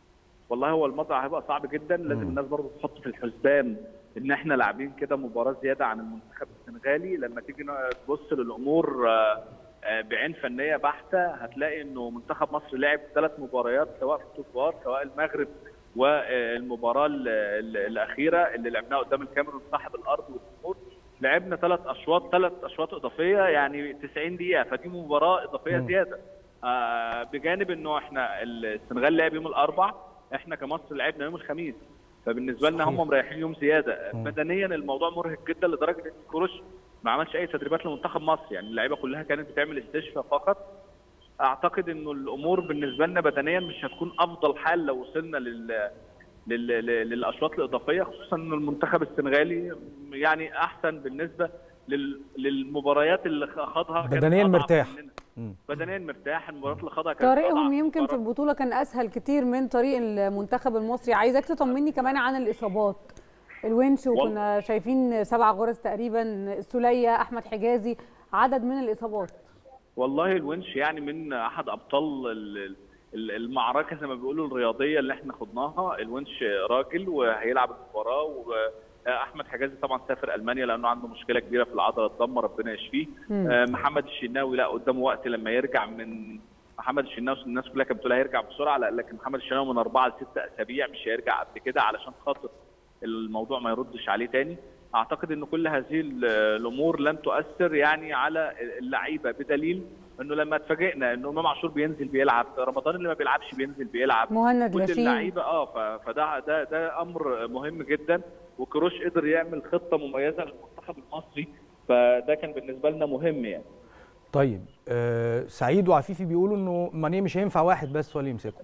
والله هو الموضوع هيبقى صعب جدا لازم الناس برضه تحط في الحسبان ان احنا لاعبين كده مباراه زياده عن المنتخب السنغالي لما تيجي تبص للامور آه، آه، بعين فنيه بحته هتلاقي انه منتخب مصر لعب ثلاث مباريات سواء في الكبار سواء المغرب والمباراه ال- ال- الاخيره اللي لعبناها قدام الكاميرون صاحب الارض والجمهور لعبنا ثلاث اشواط ثلاث اشواط اضافيه يعني 90 دقيقه فدي مباراه اضافيه مم. زياده آه، بجانب انه احنا السنغال لعب يوم الاربع احنا كمصر لعبنا يوم الخميس فبالنسبه لنا هم مريحين يوم زياده بدنيا الموضوع مرهق جدا لدرجه ان كروش ما عملش اي تدريبات لمنتخب مصر يعني اللعيبه كلها كانت بتعمل استشفاء فقط اعتقد انه الامور بالنسبه لنا بدنيا مش هتكون افضل حال لو وصلنا لل لل- لل- للاشواط الاضافيه خصوصا ان المنتخب السنغالي يعني احسن بالنسبه لل- للمباريات اللي خاضها كانت بدنيا أضعف مرتاح مننا. بدنيا مرتاح المباريات اللي خاضها كانت طريقهم أضعف يمكن في البطوله كان اسهل كتير من طريق المنتخب المصري عايزاك تطمني كمان عن الاصابات الونش وكنا شايفين سبع غرز تقريبا السوليه احمد حجازي عدد من الاصابات والله الونش يعني من احد ابطال ال- ال- المعركه زي ما بيقولوا الرياضيه اللي احنا خضناها الونش راجل وهيلعب المباراه واحمد حجازي طبعا سافر المانيا لانه عنده مشكله كبيره في العضله الضمه ربنا يشفيه مم. آه، محمد الشناوي لا قدامه وقت لما يرجع من محمد الشناوي الناس كلها كانت بتقول هيرجع بسرعه لا لكن محمد الشناوي من اربعه لست اسابيع مش هيرجع قبل كده علشان خاطر الموضوع ما يردش عليه تاني اعتقد ان كل هذه ال- الامور لن تؤثر يعني على اللعيبه بدليل انه لما اتفاجئنا انه امام عاشور بينزل بيلعب رمضان اللي ما بيلعبش بينزل بيلعب مهند كل لاشين. اللعيبه اه ف- فده ده ده امر مهم جدا وكروش قدر يعمل خطه مميزه للمنتخب المصري فده كان بالنسبه لنا مهم يعني طيب آه سعيد وعفيفي بيقولوا انه ماني مش هينفع واحد بس هو اللي يمسكه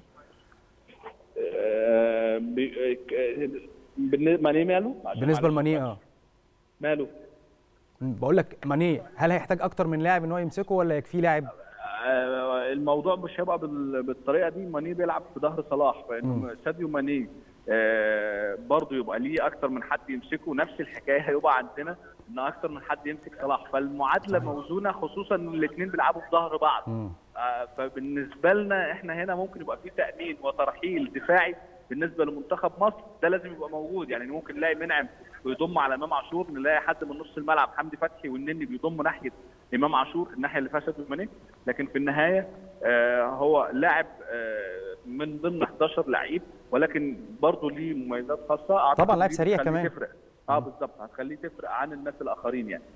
آه، بي- ك- بالنسبه ماني ماله عشان بالنسبه معلش لماني اه ماله بقول لك ماني هل هيحتاج اكتر من لاعب ان هو يمسكه ولا يكفيه لاعب آه، الموضوع مش هيبقى بال- بالطريقه دي ماني بيلعب في ظهر صلاح فانه ساديو ماني آه، برضه يبقى ليه اكتر من حد يمسكه نفس الحكايه هيبقى عندنا ان اكتر من حد يمسك صلاح فالمعادله موزونه خصوصا ان الاثنين بيلعبوا في ظهر بعض آه، فبالنسبه لنا احنا هنا ممكن يبقى في تامين وترحيل دفاعي بالنسبه لمنتخب مصر ده لازم يبقى موجود يعني ممكن نلاقي منعم ويضم على امام عاشور نلاقي حد من نص الملعب حمدي فتحي والنني بيضم ناحيه امام عاشور الناحيه اللي فيها ساديو ماني لكن في النهايه آه، هو لاعب آه، من ضمن 11 لعيب ولكن برضه ليه مميزات خاصه أعتقد طبعاً لاعب دي سريع بتخليه كمان. تفرق اه بالظبط هتخليه تفرق عن الناس الاخرين يعني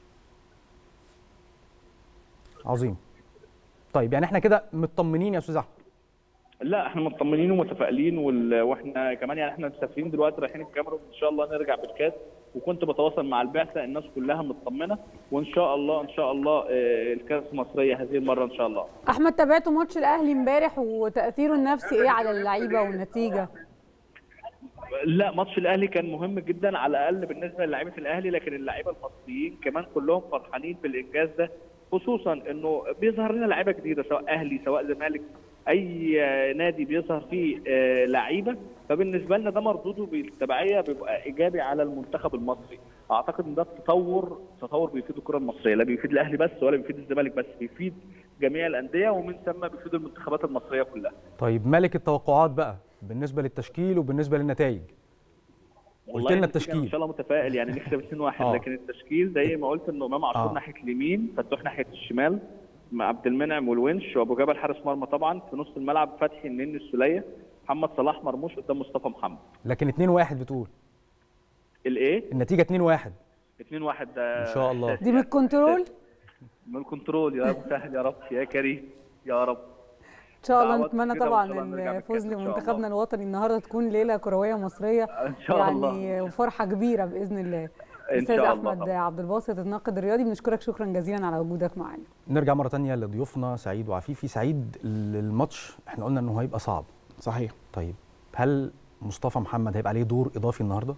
عظيم طيب يعني احنا كده مطمنين يا استاذ احمد لا احنا مطمنين ومتفائلين وال... واحنا كمان يعني احنا مسافرين دلوقتي رايحين الكاميرون ان شاء الله نرجع بالكاس وكنت بتواصل مع البعثه الناس كلها مطمنه وان شاء الله ان شاء الله آه، الكاس مصريه هذه المره ان شاء الله احمد تابعتوا ماتش الاهلي امبارح وتاثيره النفسي ايه على اللعيبه والنتيجه لا ماتش الاهلي كان مهم جدا على الاقل بالنسبه للاعيبه الاهلي لكن اللعيبه المصريين كمان كلهم فرحانين بالانجاز ده خصوصا انه بيظهر لنا لعيبه جديده سواء اهلي سواء زمالك اي آه، نادي بيظهر فيه آه، لعيبه فبالنسبه لنا ده مردوده بالتبعيه بيبقى ايجابي على المنتخب المصري اعتقد ان ده تطور تطور بيفيد الكره المصريه لا بيفيد الاهلي بس ولا بيفيد الزمالك بس بيفيد جميع الانديه ومن ثم بيفيد المنتخبات المصريه كلها طيب ملك التوقعات بقى بالنسبه للتشكيل وبالنسبه للنتائج قلت والله لنا النتيجة ان التشكيل شاء الله متفائل يعني نكسب 2-1 آه. لكن التشكيل زي ما قلت انه امام عاشور آه. ناحيه اليمين فتوح ناحيه الشمال مع عبد المنعم والونش وابو جبل حارس مرمى طبعا في نص الملعب فتحي النني السوليه محمد صلاح مرموش قدام مصطفى محمد لكن 2 1 بتقول الايه النتيجه 2 1 2 1 ده ان شاء الله دي من الكنترول من الكنترول يا مسهل يا رب يا كريم يا رب ان شاء الله دعوات نتمنى كده طبعا وإن شاء الله نرجع الفوز بالكاس إن شاء لمنتخبنا الله. الوطني النهارده تكون ليله كرويه مصريه ان شاء يعني الله وفرحه كبيره باذن الله إن استاذ شاء الله احمد طبعاً. عبد الباسط الناقد الرياضي بنشكرك شكرا جزيلا على وجودك معانا نرجع مره تانية لضيوفنا سعيد وعفيفي سعيد الماتش احنا قلنا انه هيبقى صعب صحيح طيب هل مصطفى محمد هيبقى عليه دور اضافي النهارده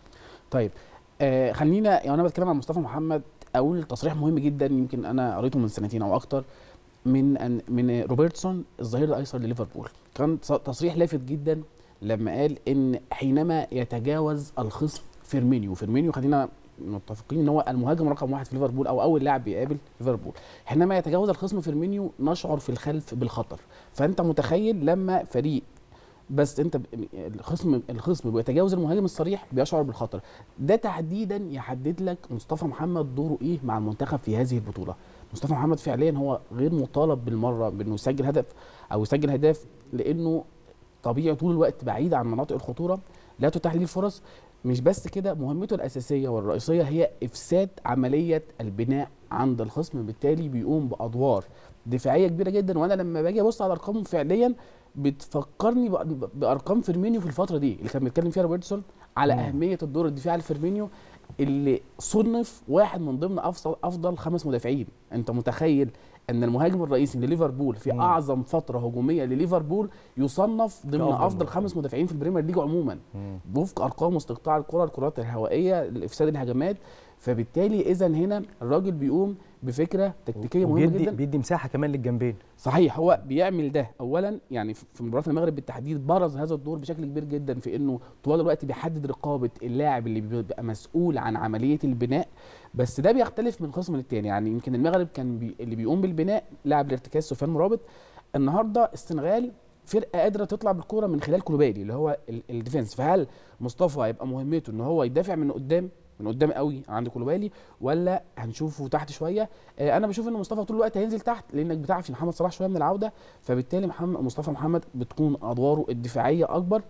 طيب آه خلينا يعني انا بتكلم عن مصطفى محمد اقول تصريح مهم جدا يمكن انا قريته من سنتين او اكتر من أن من روبرتسون الظهير الايسر لليفربول كان تص- تصريح لافت جدا لما قال ان حينما يتجاوز الخصم فيرمينيو فيرمينيو خلينا متفقين ان هو المهاجم رقم واحد في ليفربول او اول لاعب بيقابل ليفربول حينما يتجاوز الخصم فيرمينيو نشعر في الخلف بالخطر فانت متخيل لما فريق بس انت ب- الخصم الخصم بيتجاوز المهاجم الصريح بيشعر بالخطر ده تحديدا يحدد لك مصطفى محمد دوره ايه مع المنتخب في هذه البطوله مصطفى محمد فعليا هو غير مطالب بالمره بانه يسجل هدف او يسجل هدف لانه طبيعي طول الوقت بعيد عن مناطق الخطوره لا تتاح ليه الفرص مش بس كده مهمته الاساسيه والرئيسيه هي افساد عمليه البناء عند الخصم بالتالي بيقوم بادوار دفاعيه كبيره جدا وانا لما باجي ابص على ارقامه فعليا بتفكرني بأ- بارقام فيرمينيو في الفتره دي اللي كان بيتكلم فيها روبرتسون على مم. اهميه الدور الدفاعي لفيرمينيو اللي صنف واحد من ضمن افضل افضل خمس مدافعين انت متخيل ان المهاجم الرئيسي لليفربول في مم. اعظم فتره هجوميه لليفربول يصنف ضمن كأفضل افضل مدافعين. خمس مدافعين في البريمير ليج عموما مم. وفق ارقام استقطاع الكره الكرات الهوائيه لافساد الهجمات فبالتالي اذا هنا الراجل بيقوم بفكره تكتيكيه مهمه وبيدي جدا بيدي مساحه كمان للجنبين صحيح هو بيعمل ده اولا يعني في في مباراه المغرب بالتحديد برز هذا الدور بشكل كبير جدا في انه طوال الوقت بيحدد رقابه اللاعب اللي بيبقى مسؤول عن عمليه البناء بس ده بيختلف من خصم للتاني يعني يمكن المغرب كان بي اللي بيقوم بالبناء لاعب الارتكاز سفيان مرابط النهارده السنغال فرقه قادره تطلع بالكوره من خلال كولوبالي اللي هو ال- الديفنس فهل مصطفى هيبقى مهمته ان هو يدافع من قدام من قدام قوي عند كولوبالي ولا هنشوفه تحت شويه آه، انا بشوف ان مصطفى طول الوقت هينزل تحت لانك بتعرف ان محمد صلاح شويه من العوده فبالتالي محمد مصطفى محمد بتكون ادواره الدفاعيه اكبر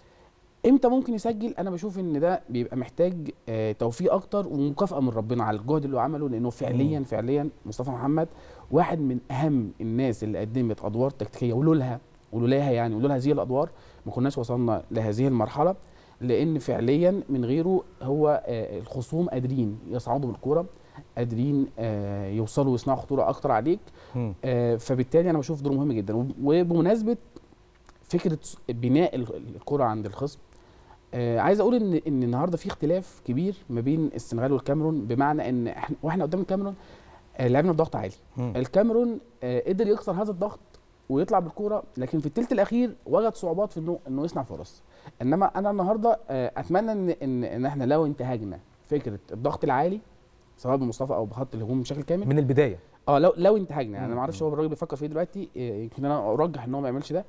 امتى ممكن يسجل انا بشوف ان ده بيبقى محتاج آه، توفيق اكتر ومكافاه من ربنا على الجهد اللي هو عمله لانه فعليا فعليا مصطفى محمد واحد من اهم الناس اللي قدمت ادوار تكتيكيه ولولاها ولولاها يعني ولولا هذه الادوار ما كناش وصلنا لهذه المرحله لان فعليا من غيره هو آه، الخصوم قادرين يصعدوا بالكوره قادرين آه، يوصلوا ويصنعوا خطوره اكتر عليك مم. آه، فبالتالي انا بشوف دوره مهم جدا وب- وبمناسبه فكره بناء ال- الكره عند الخصم آه عايز اقول ان ان النهارده في اختلاف كبير ما بين السنغال والكاميرون بمعنى ان احنا واحنا قدام الكاميرون آه لعبنا بضغط عالي مم. الكاميرون آه قدر يكسر هذا الضغط ويطلع بالكوره لكن في الثلث الاخير وجد صعوبات في انه انه يصنع فرص انما انا النهارده آه اتمنى ان ان, إن احنا لو انتهجنا فكره الضغط العالي سواء بمصطفى او بخط الهجوم بشكل كامل من البدايه اه لو لو انتهجنا يعني مم. انا ما اعرفش هو الراجل بيفكر في ايه دلوقتي آه، يمكن انا ارجح ان هو ما يعملش ده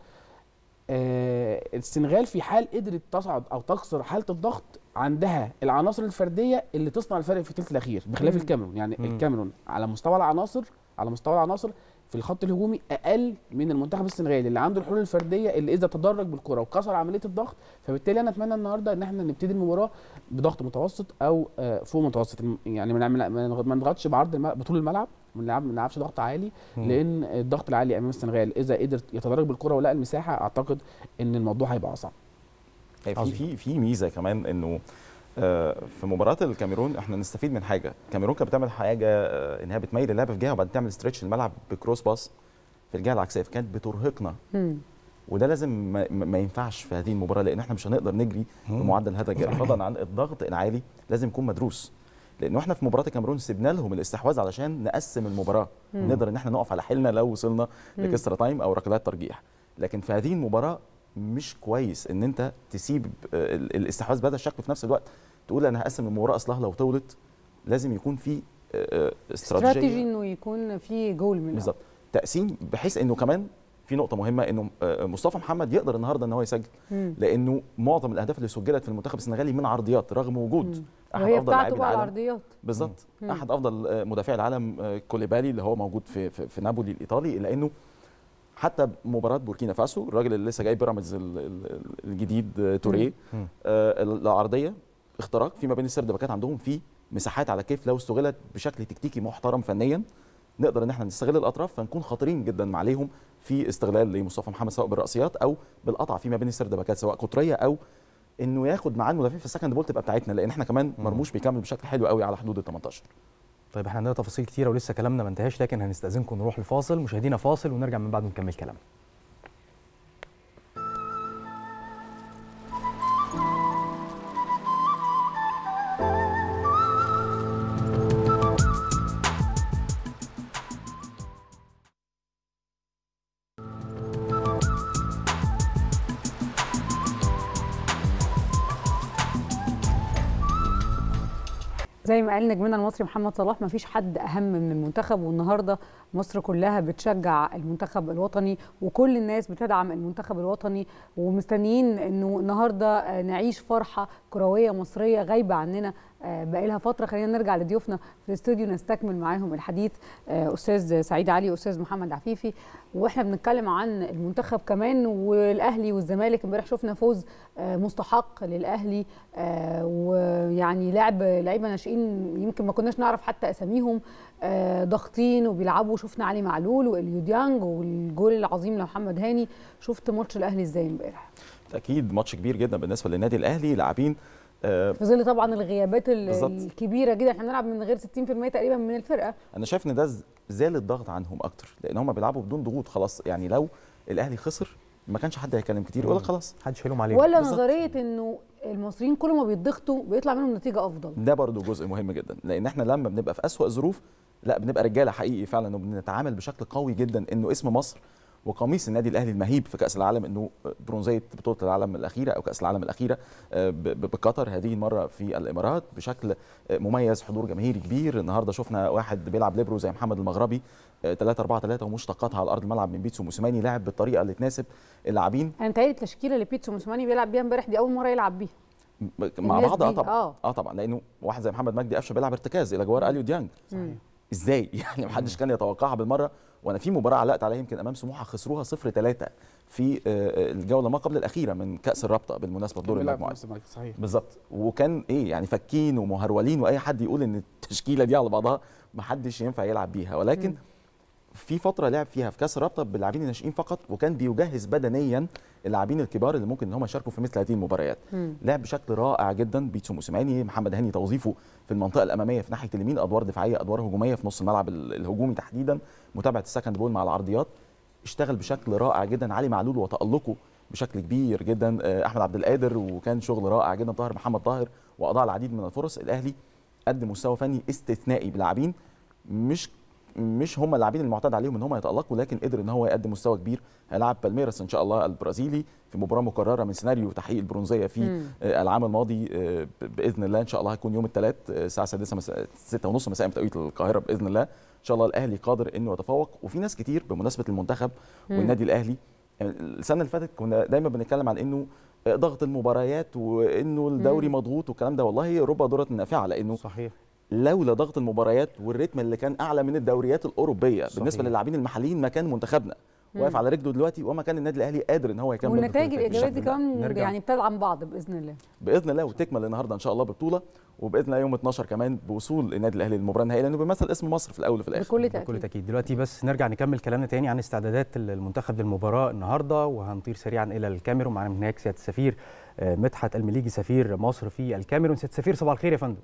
آه السنغال في حال قدرت تصعد او تكسر حاله الضغط عندها العناصر الفرديه اللي تصنع الفرق في الثلث الاخير بخلاف مم. الكاميرون يعني مم. الكاميرون على مستوى العناصر على مستوى العناصر في الخط الهجومي اقل من المنتخب السنغالي اللي عنده الحلول الفرديه اللي اذا تدرج بالكره وكسر عمليه الضغط فبالتالي انا اتمنى النهارده ان احنا نبتدي المباراه بضغط متوسط او آه، فوق متوسط يعني ما نعمل- ما نضغط- ما نضغطش بعرض الم- بطول الملعب ما نلعب- ما نلعبش ضغط عالي مم. لان الضغط العالي امام السنغال اذا قدر يتدرج بالكره ولقى المساحه اعتقد ان الموضوع هيبقى اصعب هي في عظيم. في في ميزه كمان انه آه، في مباراه الكاميرون احنا نستفيد من حاجه الكاميرون كانت بتعمل حاجه آه، انها بتميل اللعب في جهه وبعدين تعمل ستريتش الملعب بكروس باس في الجهه العكسيه فكانت بترهقنا وده لازم ما, ما ما ينفعش في هذه المباراه لان احنا مش هنقدر نجري بمعدل هذا الجري فضلا عن الضغط العالي لازم يكون مدروس لانه احنا في مباراه الكاميرون سيبنا لهم الاستحواذ علشان نقسم المباراه مم. نقدر ان احنا نقف على حيلنا لو وصلنا مم. لكسرة تايم او ركلات ترجيح لكن في هذه المباراه مش كويس ان انت تسيب آه، ال- الاستحواذ بهذا الشكل في نفس الوقت تقول انا هقسم المباراه اصلها لو طولت لازم يكون في آه، آه، استراتيجي استراتيجيه انه يكون في جول من بالظبط تقسيم بحيث انه كمان في نقطه مهمه انه آه، مصطفى محمد يقدر النهارده ان هو يسجل مم. لانه معظم الاهداف اللي سجلت في المنتخب السنغالي من عرضيات رغم وجود أحد وهي أفضل بتاعته لاعبي بقى العالم. العرضيات بالظبط مم. احد افضل آه، مدافعي العالم آه، كوليبالي اللي هو موجود في في, في نابولي الايطالي الا انه حتى مباراه بوركينا فاسو الراجل اللي لسه جاي بيراميدز ال- ال- الجديد آه، توريه مم. آه، العرضيه اختراق فيما بين السرد باكات عندهم في مساحات على كيف لو استغلت بشكل تكتيكي محترم فنيا نقدر ان احنا نستغل الاطراف فنكون خطيرين جدا عليهم في استغلال لمصطفى محمد سواء بالراسيات او بالقطع فيما بين السرد باكات سواء قطريه او انه ياخد معاه المدافعين في السكند بول تبقى بتاعتنا لان احنا كمان مرموش بيكمل بشكل حلو قوي على حدود ال 18 طيب احنا عندنا تفاصيل كتيره ولسه كلامنا ما انتهاش لكن هنستاذنكم نروح لفاصل مشاهدينا فاصل ونرجع من بعد نكمل كلامنا زي ما قال نجمنا المصري محمد صلاح ما فيش حد اهم من المنتخب والنهارده مصر كلها بتشجع المنتخب الوطني وكل الناس بتدعم المنتخب الوطني ومستنيين انه النهارده آه، نعيش فرحه كرويه مصريه غايبه عننا آه، بقالها فتره خلينا نرجع لضيوفنا في الاستوديو نستكمل معاهم الحديث آه، استاذ سعيد علي واستاذ محمد عفيفي واحنا بنتكلم عن المنتخب كمان والاهلي والزمالك امبارح شفنا فوز آه، مستحق للاهلي آه، ويعني لعب لعيبه ناشئين يمكن ما كناش نعرف حتى اساميهم آه، ضاغطين وبيلعبوا شفنا علي معلول واليو ديانج والجول العظيم لمحمد هاني شفت ماتش الاهلي ازاي امبارح اكيد ماتش كبير جدا بالنسبه للنادي الاهلي لاعبين آه، في ظل طبعا الغيابات ال- بالظبط. الكبيره جدا احنا بنلعب من غير 60% تقريبا من الفرقه انا شايف ان ده ز- زال الضغط عنهم اكتر لان هم بيلعبوا بدون ضغوط خلاص يعني لو الاهلي خسر ما كانش حد هيتكلم كتير يقول لك خلاص محدش هيلوم ولا نظريه انه المصريين كل ما بيتضغطوا بيطلع منهم نتيجه افضل ده برضو جزء مهم جدا لان احنا لما بنبقى في اسوأ ظروف لا بنبقى رجاله حقيقي فعلا وبنتعامل بشكل قوي جدا انه اسم مصر وقميص النادي الاهلي المهيب في كاس العالم انه برونزيه بطوله العالم الاخيره او كاس العالم الاخيره آه، ب- ب- بقطر هذه المره في الامارات بشكل آه، مميز حضور جماهيري كبير النهارده شفنا واحد بيلعب ليبرو زي محمد المغربي 3 4 3 ومشتقاتها على ارض الملعب من بيتسو موسيماني لعب بالطريقه اللي تناسب اللاعبين انا متهيألي التشكيله اللي بيتسو موسيماني بيلعب بيها امبارح دي اول مره يلعب بيها م- مع الناس بعض اه دي، طبعا آه. اه طبعا لانه واحد زي محمد مجدي قفشه بيلعب ارتكاز الى جوار اليو ديانج صحيح. ازاي يعني ما حدش كان يتوقعها بالمره وانا في مباراه علقت عليها يمكن امام سموحه خسروها 0 3 في آه، آه، الجوله ما قبل الاخيره من كاس الرابطه بالمناسبه في دور بيلعب في المجموعات نفس المركز، صحيح بالظبط وكان ايه يعني فكين ومهرولين واي حد يقول ان التشكيله دي على بعضها ما حدش ينفع يلعب بيها ولكن في فتره لعب فيها في كاس الرابطه باللاعبين الناشئين فقط وكان بيجهز بدنيا اللاعبين الكبار اللي ممكن ان هم يشاركوا في مثل هذه المباريات مم. لعب بشكل رائع جدا بيتسو موسيماني محمد هاني توظيفه في المنطقه الاماميه في ناحيه اليمين ادوار دفاعيه ادوار هجوميه في نص الملعب ال- الهجومي تحديدا متابعه السكند بول مع العرضيات اشتغل بشكل رائع جدا علي معلول وتالقه بشكل كبير جدا آه، احمد عبد القادر وكان شغل رائع جدا طاهر محمد طاهر واضاع العديد من الفرص الاهلي قدم مستوى فني استثنائي بلاعبين مش مش هم اللاعبين المعتاد عليهم ان هم يتالقوا لكن قدر ان هو يقدم مستوى كبير هيلعب بالميراس ان شاء الله البرازيلي في مباراه مكرره من سيناريو تحقيق البرونزيه في مم. آه، العام الماضي آه، ب- باذن الله ان شاء الله هيكون يوم الثلاث الساعه 6 مساء 6 ونص مساء بتوقيت القاهره باذن الله ان شاء الله الاهلي قادر انه يتفوق وفي ناس كتير بمناسبه المنتخب مم. والنادي الاهلي يعني السنه اللي فاتت كنا دايما بنتكلم عن انه آه، ضغط المباريات وانه الدوري مم. مضغوط والكلام ده والله رب ضرة نافعه لانه صحيح لولا ضغط المباريات والريتم اللي كان اعلى من الدوريات الاوروبيه صحيح. بالنسبه للاعبين المحليين مكان منتخبنا مم. واقف على رجله دلوقتي وما كان النادي الاهلي قادر ان هو يكمل والنتائج بطولة الايجابيه دي بالشكل ده. كمان نرجع. يعني بتدعم بعض باذن الله باذن الله وتكمل النهارده ان شاء الله ببطوله وباذن الله يوم 12 كمان بوصول النادي الاهلي للمباراه النهائيه لانه بيمثل اسم مصر في الاول وفي الاخر بكل بكل تاكيد دلوقتي بس نرجع نكمل كلامنا تاني عن استعدادات المنتخب للمباراه النهارده وهنطير سريعا الى الكاميرون معانا من هناك سياده السفير آه، مدحت المليجي سفير مصر في الكاميرون سياده السفير صباح الخير يا فندم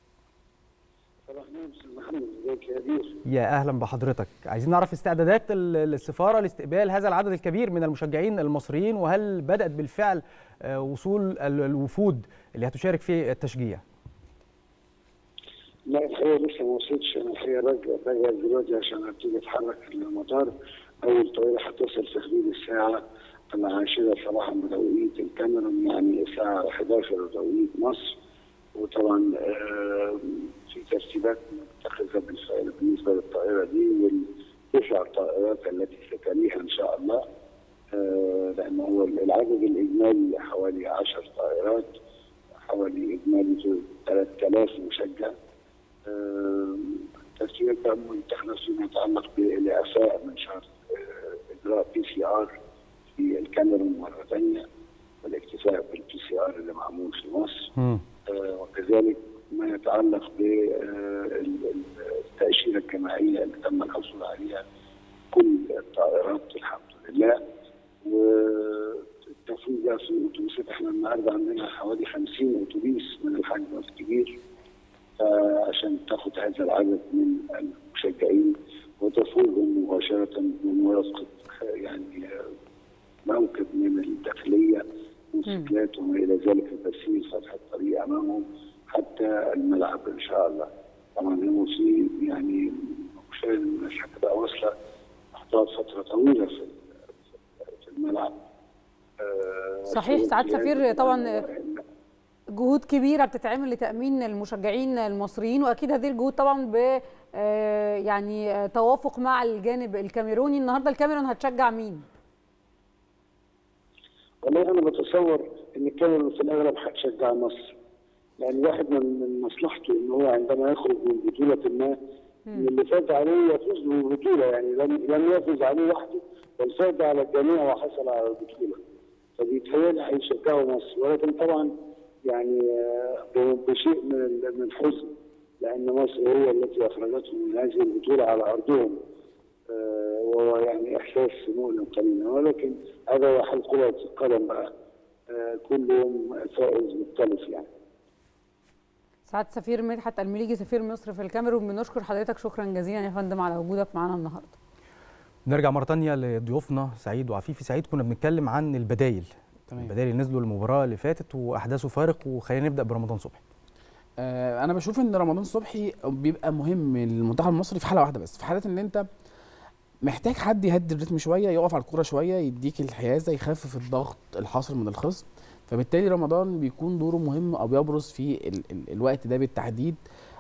صباح النور استاذ محمد ازيك يا بير يا اهلا بحضرتك عايزين نعرف استعدادات ال- السفاره لاستقبال هذا العدد الكبير من المشجعين المصريين وهل بدات بالفعل آه، وصول ال- الوفود اللي هتشارك في التشجيع لا الحقيقه لسه ما وصلتش انا الحقيقه راجع راجع دلوقتي عشان ابتدي اتحرك للمطار اول طياره هتصل في حدود الساعه العاشره صباحا بتوقيت الكاميرون يعني الساعه 11 بتوقيت مصر وطبعا آه، في ترتيبات متخذه بالفعل بالنسبه للطائره دي والتسع طائرات التي ستليها ان شاء الله آه، لان هو العدد الاجمالي حوالي 10 طائرات حوالي اجمالي 3000 مشجع آه، تسويق منتخبنا فيما يتعلق بالاعفاء من شرط آه، اجراء بي سي ار في الكاميرون مره ثانيه والاكتفاء بالبي سي ار اللي معمول في مصر آه، وكذلك ما يتعلق بالتأشيرة الجماعية اللي تم الحصول عليها كل الطائرات الحمد لله والتفويض بقى في الأتوبيسات احنا النهارده عندنا حوالي 50 أتوبيس من الحجم الكبير عشان تاخد هذا العدد من المشجعين وتفوضهم مباشرة بموافقة يعني موكب من الداخلية موتوسيكلات وما إلى ذلك التسهيل فتح الطريق أمامهم حتى الملعب إن شاء الله طبعا هو في يعني مش الناس هتبقى واصلة هتقعد فترة طويلة في في الملعب آه، صحيح سعاد يعني سفير طبعا جهود كبيره بتتعمل لتامين المشجعين المصريين واكيد هذه الجهود طبعا ب آه، يعني آه، توافق مع الجانب الكاميروني النهارده الكاميرون هتشجع مين؟ والله انا بتصور ان الكاميرون في الاغلب هتشجع مصر يعني واحد من من مصلحته ان هو عندما يخرج من بطوله ما إن اللي فاز عليه يفوز بالبطوله يعني لم لم يفوز عليه وحده بل فاز على الجميع وحصل على البطوله فبيتهيألي هيشجعوا مصر ولكن طبعا يعني آه، بشيء من ال- من الحزن لان مصر هي التي اخرجتهم من هذه البطوله على ارضهم آه، وهو يعني احساس مؤلم قليلا ولكن هذا هو حال كره القدم بقى آه، كل يوم فائز مختلف يعني سعاد سفير مدحت المليجي سفير مصر في الكاميرون بنشكر حضرتك شكرا جزيلا يا فندم على وجودك معانا النهارده نرجع مره تانية لضيوفنا سعيد وعفيفي سعيد كنا بنتكلم عن البدايل تمام. البدايل اللي نزلوا المباراه اللي فاتت واحداثه فارق وخلينا نبدا برمضان صبحي آه، انا بشوف ان رمضان صبحي بيبقى مهم للمنتخب المصري في حاله واحده بس في حاله ان انت محتاج حد يهدي الريتم شويه يقف على الكوره شويه يديك الحيازه يخفف الضغط الحاصل من الخصم فبالتالي رمضان بيكون دوره مهم او بيبرز في ال ال الوقت ده بالتحديد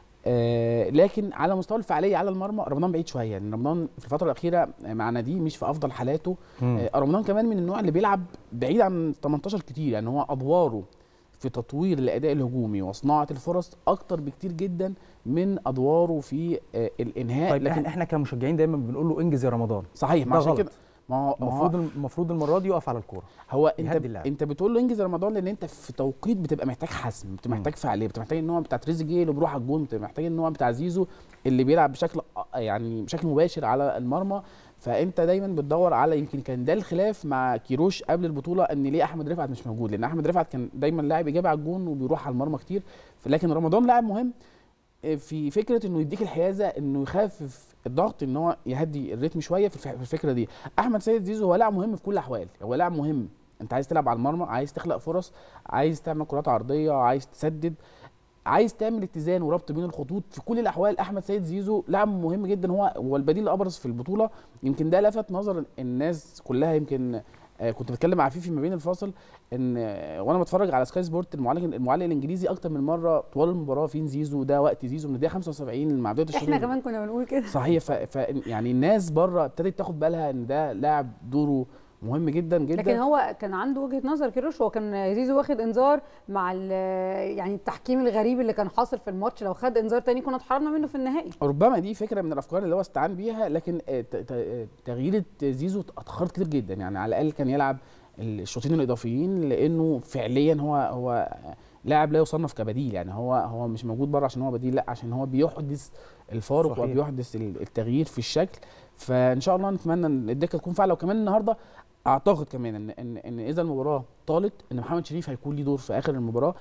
آه لكن على مستوى الفعاليه على المرمى رمضان بعيد شويه يعني رمضان في الفتره الاخيره مع ناديه مش في افضل حالاته مم. آه رمضان كمان من النوع اللي بيلعب بعيد عن 18 كتير يعني هو ادواره في تطوير الاداء الهجومي وصناعه الفرص اكتر بكتير جدا من ادواره في آه الانهاء طيب احنا احنا كمشجعين دايما بنقول له انجز يا رمضان صحيح ما ده عشان غلط. كده ما هو ما هو- المفروض المفروض المره دي يقف على الكوره هو انت يهدي اللاعب. انت بتقول له انجز رمضان لان انت في توقيت بتبقى محتاج حسم بتبقى محتاج فعاليه بتبقى محتاج ان هو بتاع تريزيجيه اللي بيروح على الجون بتبقى محتاج ان هو بتاع زيزو اللي بيلعب بشكل أ- يعني بشكل مباشر على المرمى فانت دايما بتدور على يمكن كان ده الخلاف مع كيروش قبل البطوله ان ليه احمد رفعت مش موجود لان احمد رفعت كان دايما لاعب ايجابي على الجون وبيروح على المرمى كتير لكن رمضان لاعب مهم في فكره انه يديك الحيازه انه يخفف الضغط ان هو يهدي الريتم شويه في الف- في الفكره دي احمد سيد زيزو هو لاعب مهم في كل الاحوال هو لاعب مهم انت عايز تلعب على المرمى عايز تخلق فرص عايز تعمل كرات عرضيه عايز تسدد عايز تعمل اتزان وربط بين الخطوط في كل الاحوال احمد سيد زيزو لاعب مهم جدا هو هو البديل الابرز في البطوله يمكن ده لفت نظر الناس كلها يمكن آه، كنت بتكلم مع فيفي ما بين الفاصل ان آه، وانا بتفرج على سكاي سبورت المعلق المعلق الانجليزي اكتر من مره طوال المباراه فين زيزو ده وقت زيزو من الدقيقه 75 مع بدايه الشوط احنا كمان كنا بنقول كده صحيح ف... ف... يعني الناس بره ابتدت تاخد بالها ان ده لاعب دوره مهم جدا جدا لكن هو كان عنده وجهه نظر كيروش هو كان زيزو واخد انذار مع ال- يعني التحكيم الغريب اللي كان حاصل في الماتش لو خد انذار تاني كنا اتحرمنا منه في النهائي ربما دي فكره من الافكار اللي هو استعان بيها لكن آه، ت- ت- آه، تغيير زيزو اتاخرت كتير جدا يعني على الاقل كان يلعب الشوطين الاضافيين لانه فعليا هو هو لاعب لا يصنف كبديل يعني هو هو مش موجود بره عشان هو بديل لا عشان هو بيحدث الفارق صحيح. وبيحدث ال- التغيير في الشكل فان شاء الله نتمنى ان الدكه تكون فعاله وكمان النهارده اعتقد كمان ان ان ان اذا المباراه طالت ان محمد شريف هيكون ليه دور في اخر المباراه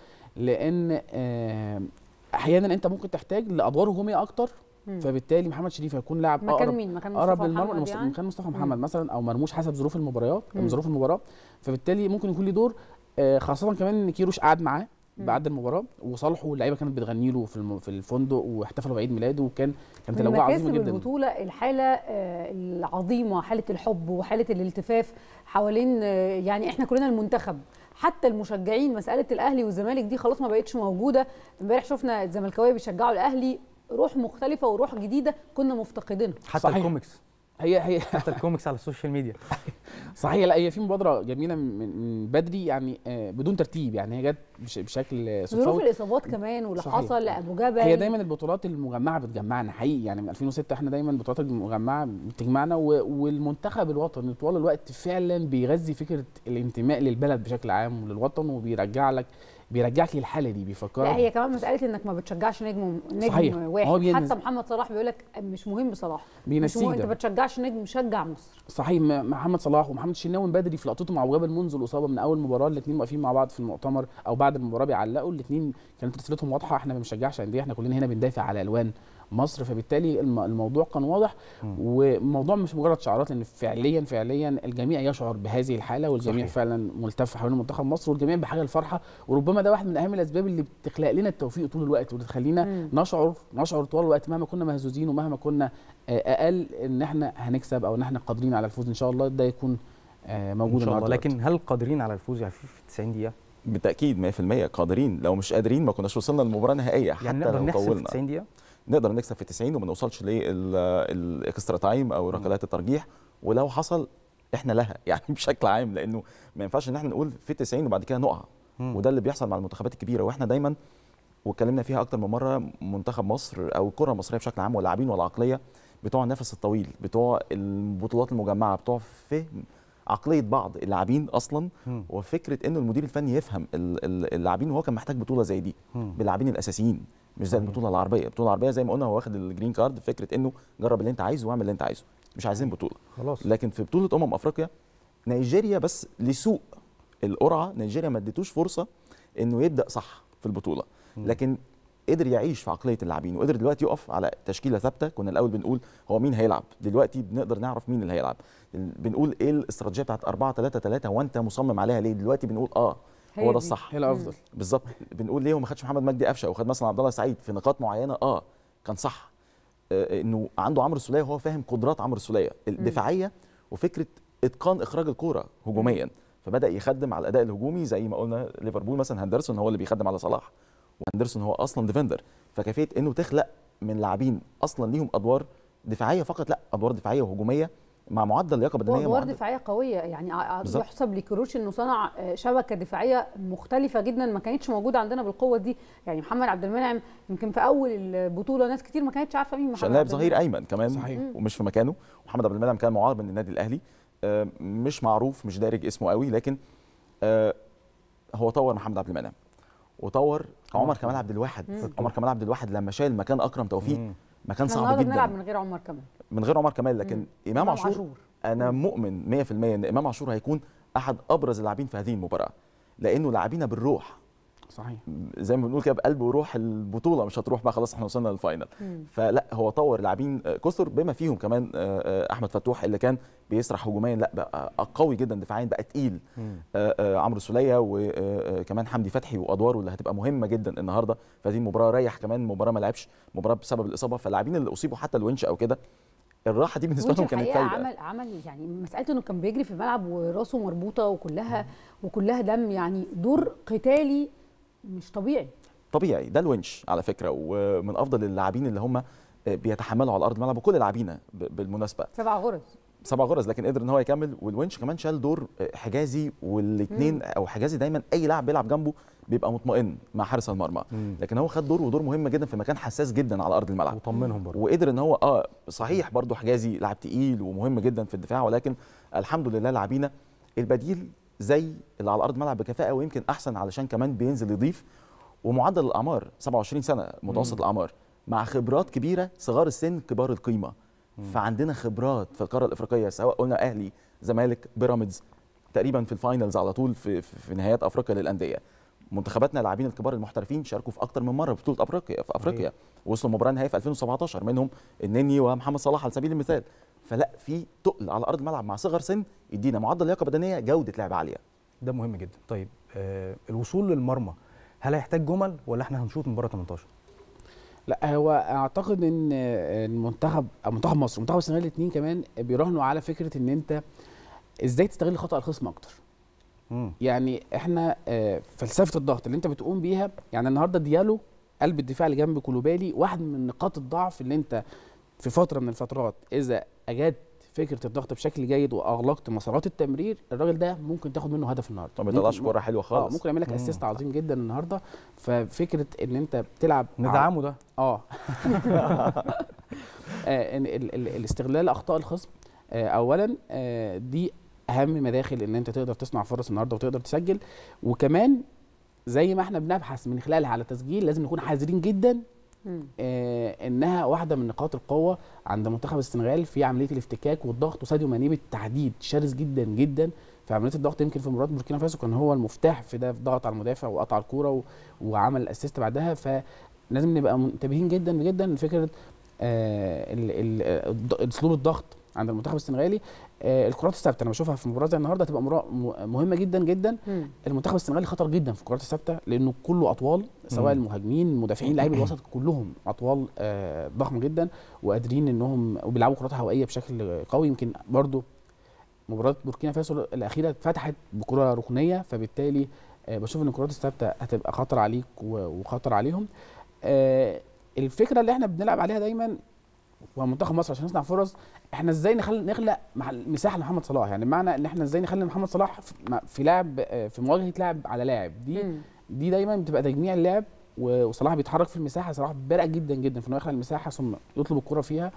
لان آه، احيانا انت ممكن تحتاج لادوار هجوميه اكتر مم. فبالتالي محمد شريف هيكون لاعب مكان اقرب مين؟ مكان اقرب مصطفى للمرمى محمد المس- يعني؟ مكان مصطفى مم. محمد مثلا او مرموش حسب ظروف المباريات مم. ظروف المباراه فبالتالي ممكن يكون ليه دور آه، خاصه كمان ان كيروش قعد معاه مم. بعد المباراه وصالحه اللعيبه كانت بتغني له في الم- في الفندق واحتفلوا بعيد ميلاده وكان كانت من الاجواء عظيمه مكاسب جدا البطولة الحالة آه، العظيمة حالة الحب وحالة الالتفاف حوالين آه، يعني احنا كلنا المنتخب حتى المشجعين مسألة الأهلي والزمالك دي خلاص ما بقتش موجودة امبارح شفنا الزملكاوية بيشجعوا الأهلي روح مختلفة وروح جديدة كنا مفتقدينها حتى صحيح. الكوميكس هي هي حتى الكوميكس على السوشيال ميديا صحيح لا هي في مبادره جميله من من بدري يعني آه، بدون ترتيب يعني هي جت بش- بشكل ظروف صدفوي الاصابات كمان واللي صحيح. حصل لابو جبل هي دايما البطولات المجمعه بتجمعنا حقيقي يعني من 2006 احنا دايما البطولات المجمعه بتجمعنا و- والمنتخب الوطني طوال الوقت فعلا بيغذي فكره الانتماء للبلد بشكل عام وللوطن وبيرجع لك بيرجعك للحاله دي بيفكرك لا هي كمان مساله انك ما بتشجعش نجم نجم صحيح. هو واحد بينز- حتى محمد صلاح بيقول لك مش مهم صلاح مش بينسيك مهم انت ده. ما بتشجعش نجم شجع مصر صحيح م- محمد صلاح ومحمد الشناوي من بدري في لقطته مع ابو جبل منذ الاصابه من اول مباراه الاثنين واقفين مع بعض في المؤتمر او بعد المباراه بيعلقوا الاثنين كانت رسالتهم واضحه احنا ما بنشجعش انديه احنا كلنا هنا بندافع على الوان مصر فبالتالي الم- الموضوع كان واضح والموضوع مش مجرد شعارات لان فعليا فعليا الجميع يشعر بهذه الحاله والجميع صحيح. فعلا ملتف حوالين منتخب مصر والجميع بحاجه الفرحه وربما ده واحد من اهم الاسباب اللي بتخلق لنا التوفيق طول الوقت وتخلينا نشعر نشعر طول الوقت مهما كنا مهزوزين ومهما كنا آه، اقل ان احنا هنكسب او ان احنا قادرين على الفوز ان شاء الله ده يكون آه، موجود ان شاء الله النهارده لكن هل قادرين على الفوز يعني في في 90 دقيقه بالتاكيد 100% قادرين لو مش قادرين ما كناش وصلنا للمباراه النهائيه حتى يعني نقدر لو نحسب في طولنا 90 دقيقه نقدر نكسب في 90 وما نوصلش للاكسترا تايم او ركلات الترجيح ولو حصل احنا لها يعني بشكل عام لانه ما ينفعش ان احنا نقول في 90 وبعد كده نقع مم. وده اللي بيحصل مع المنتخبات الكبيره واحنا دايما واتكلمنا فيها اكتر من مره منتخب مصر او الكره المصريه بشكل عام واللاعبين والعقليه بتوع النفس الطويل بتوع البطولات المجمعه بتوع فهم عقليه بعض اللاعبين اصلا مم. وفكره انه المدير الفني يفهم ال- ال- اللاعبين وهو كان محتاج بطوله زي دي مم. باللاعبين الاساسيين مش زي البطوله العربيه البطوله العربيه زي ما قلنا هو واخد الجرين كارد فكره انه جرب اللي انت عايزه واعمل اللي انت عايزه مش عايزين بطوله خلاص لكن في بطوله امم افريقيا نيجيريا بس لسوء القرعه نيجيريا ما اديتوش فرصه انه يبدا صح في البطوله لكن قدر يعيش في عقليه اللاعبين وقدر دلوقتي يقف على تشكيله ثابته كنا الاول بنقول هو مين هيلعب دلوقتي بنقدر نعرف مين اللي هيلعب بنقول ايه الاستراتيجيه بتاعت 4 3 3 وانت مصمم عليها ليه دلوقتي بنقول اه هي هو دي. ده الصح هي الأفضل. بالظبط بنقول ليه هو ما خدش محمد مجدي قفشه وخد مثلا عبد الله سعيد في نقاط معينه اه كان صح آه، انه عنده عمرو السوليه وهو فاهم قدرات عمرو السوليه الدفاعيه وفكره اتقان اخراج الكوره هجوميا فبدا يخدم على الاداء الهجومي زي ما قلنا ليفربول مثلا هندرسون هو اللي بيخدم على صلاح وهندرسون هو اصلا ديفندر فكيفيه انه تخلق من لاعبين اصلا ليهم ادوار دفاعيه فقط لا ادوار دفاعيه وهجوميه مع معدل لياقه بدنيه وادوار معدل دفاعيه قويه يعني ع- ع- بالظبط. يحسب لكروش انه صنع آه، شبكه دفاعيه مختلفه جدا ما كانتش موجوده عندنا بالقوه دي يعني محمد عبد المنعم يمكن في اول البطوله ناس كتير ما كانتش عارفه مين محمد عشان لاعب عبد ظهير المنعم. ايمن كمان صحيح. ومش في مكانه محمد عبد المنعم كان معار من النادي الاهلي آه، مش معروف مش دارج اسمه قوي لكن آه، هو طور محمد عبد المنعم وطور عمر كمال عبد الواحد مم. عمر كمال عبد الواحد لما شال مكان اكرم توفيق مكان احنا صعب النهارده جدا بنلعب من غير عمر كمان من غير عمر كمال لكن مم. امام إمام عاشور, عاشور. انا مؤمن 100% ان امام عاشور هيكون احد ابرز اللاعبين في هذه المباراه لانه لاعبين بالروح صحيح زي ما بنقول كده بقلب وروح البطوله مش هتروح بقى خلاص احنا وصلنا للفاينل مم. فلا هو طور لاعبين آه، كثر بما فيهم كمان آه، آه، احمد فتوح اللي كان بيسرح هجوميا لا بقى قوي جدا دفاعيا بقى تقيل آه، آه، عمرو السوليه وكمان حمدي فتحي وادواره اللي هتبقى مهمه جدا النهارده في هذه المباراه ريح كمان مباراه ما لعبش مباراه بسبب الاصابه فاللاعبين اللي اصيبوا حتى الونش او كده الراحه دي بالنسبه وينش لهم كانت الحقيقه فايده عمل عمل يعني مساله انه كان بيجري في الملعب وراسه مربوطه وكلها وكلها دم يعني دور قتالي مش طبيعي طبيعي ده الونش على فكره ومن افضل اللاعبين اللي هم بيتحملوا على ارض الملعب وكل لاعبينا ب- بالمناسبه سبع غرز سبع غرز لكن قدر ان هو يكمل والونش كمان شال دور حجازي والاثنين مم. او حجازي دايما اي لاعب بيلعب جنبه بيبقى مطمئن مع حارس المرمى لكن هو خد دور ودور مهم جدا في مكان حساس جدا على ارض الملعب وطمنهم برضه وقدر ان هو اه صحيح برضه حجازي لاعب تقيل ومهم جدا في الدفاع ولكن الحمد لله لاعبينا البديل زي اللي على ارض الملعب بكفاءه ويمكن احسن علشان كمان بينزل يضيف ومعدل الاعمار 27 سنه متوسط مم. الاعمار مع خبرات كبيره صغار السن كبار القيمه فعندنا خبرات في القاره الافريقيه سواء قلنا اهلي زمالك بيراميدز تقريبا في الفاينلز على طول في, في, في نهايات افريقيا للانديه منتخباتنا اللاعبين الكبار المحترفين شاركوا في اكتر من مره في بطوله افريقيا في افريقيا وصلوا مباراه نهائيه في 2017 منهم النني ومحمد صلاح على سبيل المثال فلا في تقل على ارض الملعب مع صغر سن يدينا معدل لياقه بدنيه جوده لعب عاليه ده مهم جدا طيب آه الوصول للمرمى هل هيحتاج جمل ولا احنا هنشوط من بره 18 لا هو اعتقد ان المنتخب أو منتخب مصر ومنتخب السنغال الاثنين كمان بيراهنوا على فكره ان انت ازاي تستغل خطا الخصم اكتر مم. يعني احنا آه، فلسفه الضغط اللي انت بتقوم بيها يعني النهارده ديالو قلب الدفاع اللي جنب كولوبالي واحد من نقاط الضعف اللي انت في فتره من الفترات اذا اجدت فكره الضغط بشكل جيد واغلقت مسارات التمرير الراجل ده ممكن تاخد منه هدف النهارده طب ما يطلعش ممكن- كرة حلوة اه خالص. ممكن يعمل لك مم. اسيست عظيم جدا النهارده ففكره ان انت بتلعب على- ندعمه ده. اه آه، إن ال- ال- الاستغلال اخطاء الخصم آه، اولا آه، دي اهم مداخل ان انت تقدر تصنع فرص النهارده وتقدر تسجل وكمان زي ما احنا بنبحث من خلالها على تسجيل لازم نكون حذرين جدا آه، انها واحده من نقاط القوه عند منتخب السنغال في عمليه الافتكاك والضغط وساديو ماني بالتحديد شرس جدا جدا في عمليه الضغط يمكن في مباراه بوركينا فاسو كان هو المفتاح في ده في ضغط على المدافع وقطع الكوره و- وعمل الاسيست بعدها فلازم نبقى منتبهين جدا جدا لفكره آه، ال- ال- الض- اسلوب الضغط عند المنتخب السنغالي آه، الكرات الثابته انا بشوفها في مباراه زي النهارده هتبقى مرا- م- مهمه جدا جدا المنتخب السنغالي خطر جدا في الكرات الثابته لانه كله اطوال سواء مم. المهاجمين المدافعين لاعبي الوسط كلهم اطوال آه، ضخمه جدا وقادرين انهم وبيلعبوا كرات هوائيه بشكل قوي يمكن برضو مباراه بوركينا فاسو الاخيره اتفتحت بكره ركنيه فبالتالي آه، بشوف ان الكرات الثابته هتبقى خطر عليك و- وخطر عليهم آه، الفكره اللي احنا بنلعب عليها دايما ومنتخب مصر عشان نصنع فرص احنا ازاي نخل... نخلق مح- مساحه لمحمد صلاح يعني بمعنى ان احنا ازاي نخلي محمد صلاح في, م- في لعب آه، في مواجهه لاعب على لاعب دي دي دايما بتبقى تجميع اللعب و- وصلاح بيتحرك في المساحه صلاح بارع جدا جدا في انه يخلق المساحه ثم يطلب الكره فيها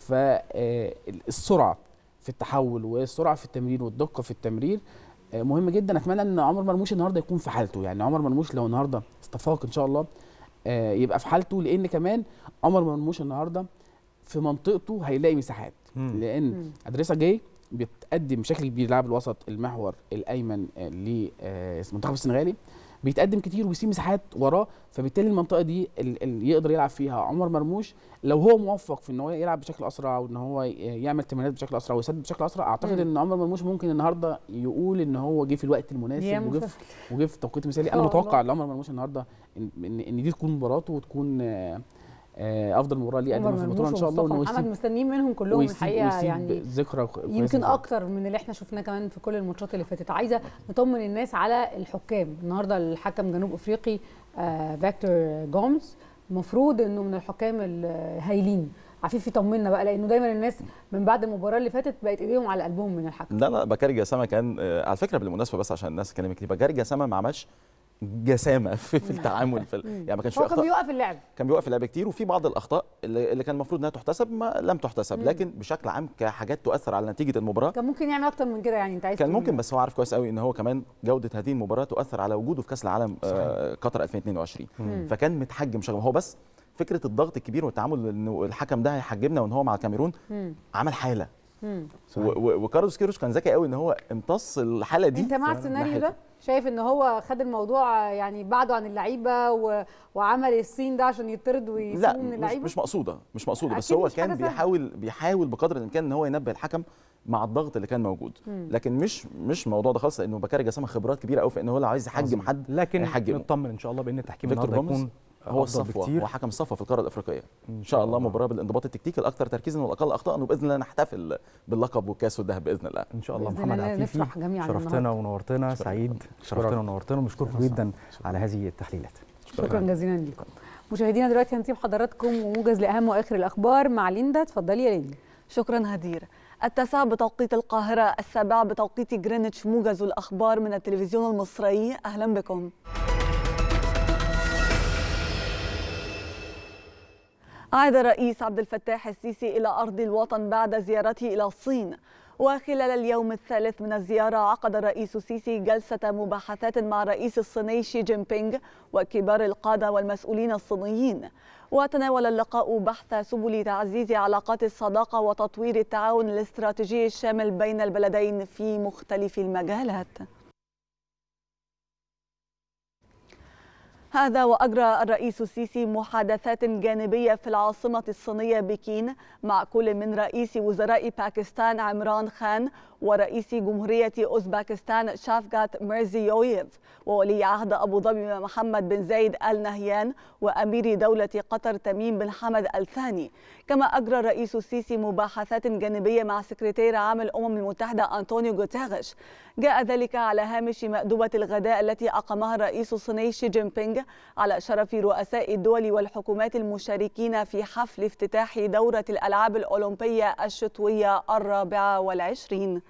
فالسرعه في التحول والسرعه في التمرير والدقه في التمرير آه، مهم جدا اتمنى ان عمر مرموش النهارده يكون في حالته يعني عمر مرموش لو النهارده استفاق ان شاء الله آه، يبقى في حالته لان كمان عمر مرموش النهارده في منطقته هيلاقي مساحات مم. لان مم. ادريسا جاي بيتقدم بشكل كبير لاعب الوسط المحور الايمن آه، للمنتخب السنغالي بيتقدم كتير ويسيب مساحات وراه فبالتالي المنطقه دي اللي يقدر يلعب فيها عمر مرموش لو هو موفق في ان هو يلعب بشكل اسرع وان هو ي- يعمل تمريرات بشكل اسرع ويسدد بشكل اسرع اعتقد مم. ان عمر مرموش ممكن النهارده يقول ان هو جه في الوقت يا المناسب وجه مسهل. في وجه في توقيت مثالي إن انا شاء الله. متوقع ان عمر مرموش النهارده ان ان إن دي تكون مباراته وتكون آه، آه، افضل مباراه ليه عمر يقدمها في البطوله ان مرموش شاء الله ومصطفى وانه محمد يسيب مستنيين منهم كلهم ويسيب- الحقيقه ويسيب يعني ذكرى كويسة يمكن في- اكتر من اللي احنا شفناه كمان في كل الماتشات اللي فاتت عايزه نطمن الناس على الحكام النهارده الحكم جنوب افريقي آه فاكتور جومز المفروض انه من الحكام الهايلين عفيف يطمنا بقى لانه دايما الناس من بعد المباراه اللي فاتت بقت ايديهم على قلبهم من الحكم لا لا بكاري جسامه كان آه، على فكره بالمناسبه بس عشان الناس تكلمك ليه بكاري جسامه ما عملش جسامه في, في التعامل في ال- يعني ما كانش في هو كان اخطاء بيوقف اللعب كان بيوقف اللعب كتير وفي بعض الاخطاء اللي, اللي كان المفروض انها تحتسب ما لم تحتسب مم. لكن بشكل عام كحاجات تؤثر على نتيجه المباراه كان ممكن يعمل اكتر من كده يعني انت عايز كان تقول ممكن بس هو عارف كويس قوي ان هو كمان جوده هذه المباراه تؤثر على وجوده في كاس العالم آه، قطر 2022 مم. فكان متحجم شغله هو بس فكره الضغط الكبير والتعامل انه الحكم ده هيحجمنا وان هو مع الكاميرون مم. عمل حاله مم. و- و- وكارلوس كيروش كان ذكي قوي ان هو امتص الحاله دي انت مع السيناريو ناحيته. ده شايف ان هو خد الموضوع يعني بعده عن اللعيبه و... وعمل السين ده عشان يطرد لا ويسيبه من مش, اللعيبه مش مقصوده مش مقصوده بس أكيد هو مش حاجة كان سهلة. بيحاول بيحاول بقدر الامكان ان هو ينبه الحكم مع الضغط اللي كان موجود مم. لكن مش مش الموضوع ده خالص لانه بكاري جسامه خبرات كبيره قوي في ان هو لو عايز يحجم عظيم. حد لكن هيحجمه. نطمن ان شاء الله بان التحكيم فيكتور النهارده جوميز يكون هو أفضل الصفوه بكتير. هو حكم الصفوه في القاره الافريقيه ان شاء الله مباراه بالانضباط التكتيكي الاكثر تركيزا والاقل اخطاء وباذن الله نحتفل باللقب والكاس والذهب باذن الله ان شاء الله بإذن محمد الله عفيفي نفرح جميعاً شرفتنا النهاردة. ونورتنا سعيد شكراً. شرفتنا ونورتنا وبشكركم جدا على هذه التحليلات شكرا جزيلا لكم مشاهدينا دلوقتي هنسيب حضراتكم وموجز لاهم واخر الاخبار مع ليندا اتفضلي يا ليندا شكرا هدير التاسعة بتوقيت القاهرة السابعة بتوقيت جرينتش موجز الأخبار من التلفزيون المصري أهلا بكم عاد الرئيس عبد الفتاح السيسي إلى أرض الوطن بعد زيارته إلى الصين وخلال اليوم الثالث من الزيارة عقد الرئيس السيسي جلسة مباحثات مع الرئيس الصيني شي جين بينغ وكبار القادة والمسؤولين الصينيين وتناول اللقاء بحث سبل تعزيز علاقات الصداقة وتطوير التعاون الاستراتيجي الشامل بين البلدين في مختلف المجالات هذا وأجرى الرئيس السيسي محادثات جانبية في العاصمة الصينية بكين مع كل من رئيس وزراء باكستان عمران خان ورئيس جمهورية أوزبكستان شافغات ميرزيويف وولي عهد أبو ظبي محمد بن زايد آل نهيان وأمير دولة قطر تميم بن حمد الثاني كما أجرى الرئيس السيسي مباحثات جانبية مع سكرتير عام الأمم المتحدة أنطونيو غوتيريش جاء ذلك على هامش مأدبة الغداء التي أقامها الرئيس الصيني شي جين بينغ على شرف رؤساء الدول والحكومات المشاركين في حفل افتتاح دورة الألعاب الأولمبية الشتوية الرابعة والعشرين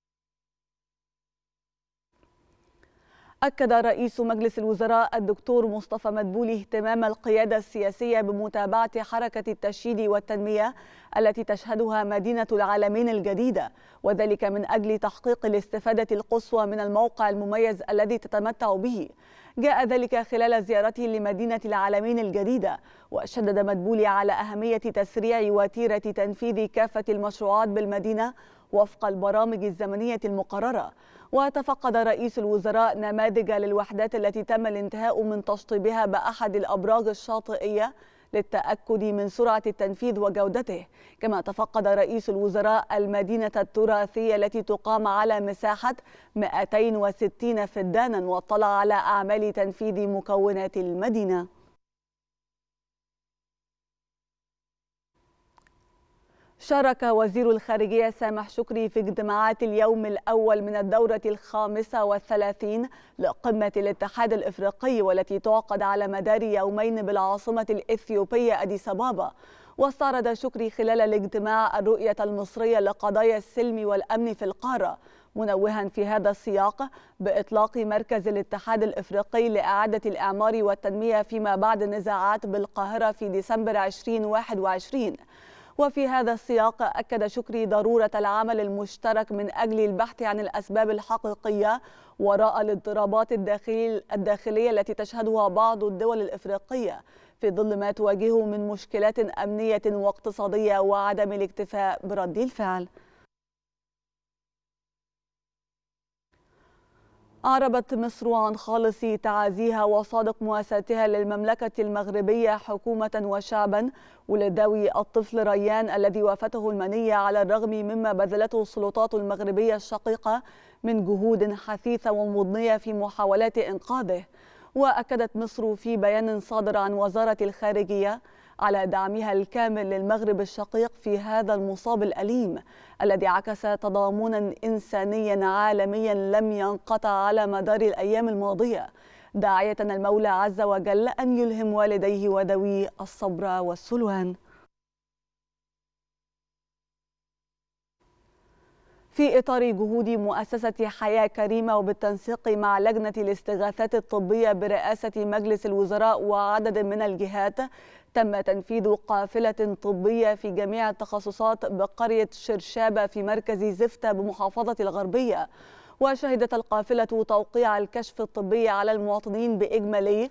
أكد رئيس مجلس الوزراء الدكتور مصطفى مدبولي اهتمام القيادة السياسية بمتابعة حركة التشييد والتنمية التي تشهدها مدينة العالمين الجديدة وذلك من أجل تحقيق الاستفادة القصوى من الموقع المميز الذي تتمتع به جاء ذلك خلال زيارته لمدينة العالمين الجديدة وشدد مدبولي على أهمية تسريع وتيرة تنفيذ كافة المشروعات بالمدينة وفق البرامج الزمنية المقررة وتفقد رئيس الوزراء نماذج للوحدات التي تم الانتهاء من تشطيبها بأحد الأبراج الشاطئية للتأكد من سرعة التنفيذ وجودته كما تفقد رئيس الوزراء المدينة التراثية التي تقام على مساحة 260 فدانا واطلع على أعمال تنفيذ مكونات المدينة شارك وزير الخارجية سامح شكري في اجتماعات اليوم الأول من الدورة الخامسة والثلاثين لقمة الاتحاد الإفريقي والتي تعقد على مدار يومين بالعاصمة الإثيوبية أديس أبابا واستعرض شكري خلال الاجتماع الرؤية المصرية لقضايا السلم والأمن في القارة منوها في هذا السياق بإطلاق مركز الاتحاد الإفريقي لإعادة الإعمار والتنمية فيما بعد النزاعات بالقاهرة في ديسمبر 2021 وفي هذا السياق أكد شكري ضرورة العمل المشترك من أجل البحث عن الأسباب الحقيقية وراء الاضطرابات الداخلي الداخلية التي تشهدها بعض الدول الإفريقية في ظل ما تواجهه من مشكلات أمنية واقتصادية وعدم الاكتفاء برد الفعل أعربت مصر عن خالص تعازيها وصادق مواساتها للمملكة المغربية حكومة وشعبا ولذوي الطفل ريان الذي وافته المنية على الرغم مما بذلته السلطات المغربية الشقيقة من جهود حثيثة ومضنية في محاولات إنقاذه وأكدت مصر في بيان صادر عن وزارة الخارجية على دعمها الكامل للمغرب الشقيق في هذا المصاب الأليم الذي عكس تضامنا إنسانيا عالميا لم ينقطع على مدار الأيام الماضية داعية المولى عز وجل أن يلهم والديه وذوي الصبر والسلوان في إطار جهود مؤسسة حياة كريمة وبالتنسيق مع لجنة الاستغاثات الطبية برئاسة مجلس الوزراء وعدد من الجهات تم تنفيذ قافلة طبية في جميع التخصصات بقرية شرشابة في مركز زفتة بمحافظة الغربية وشهدت القافلة توقيع الكشف الطبي على المواطنين بإجمالي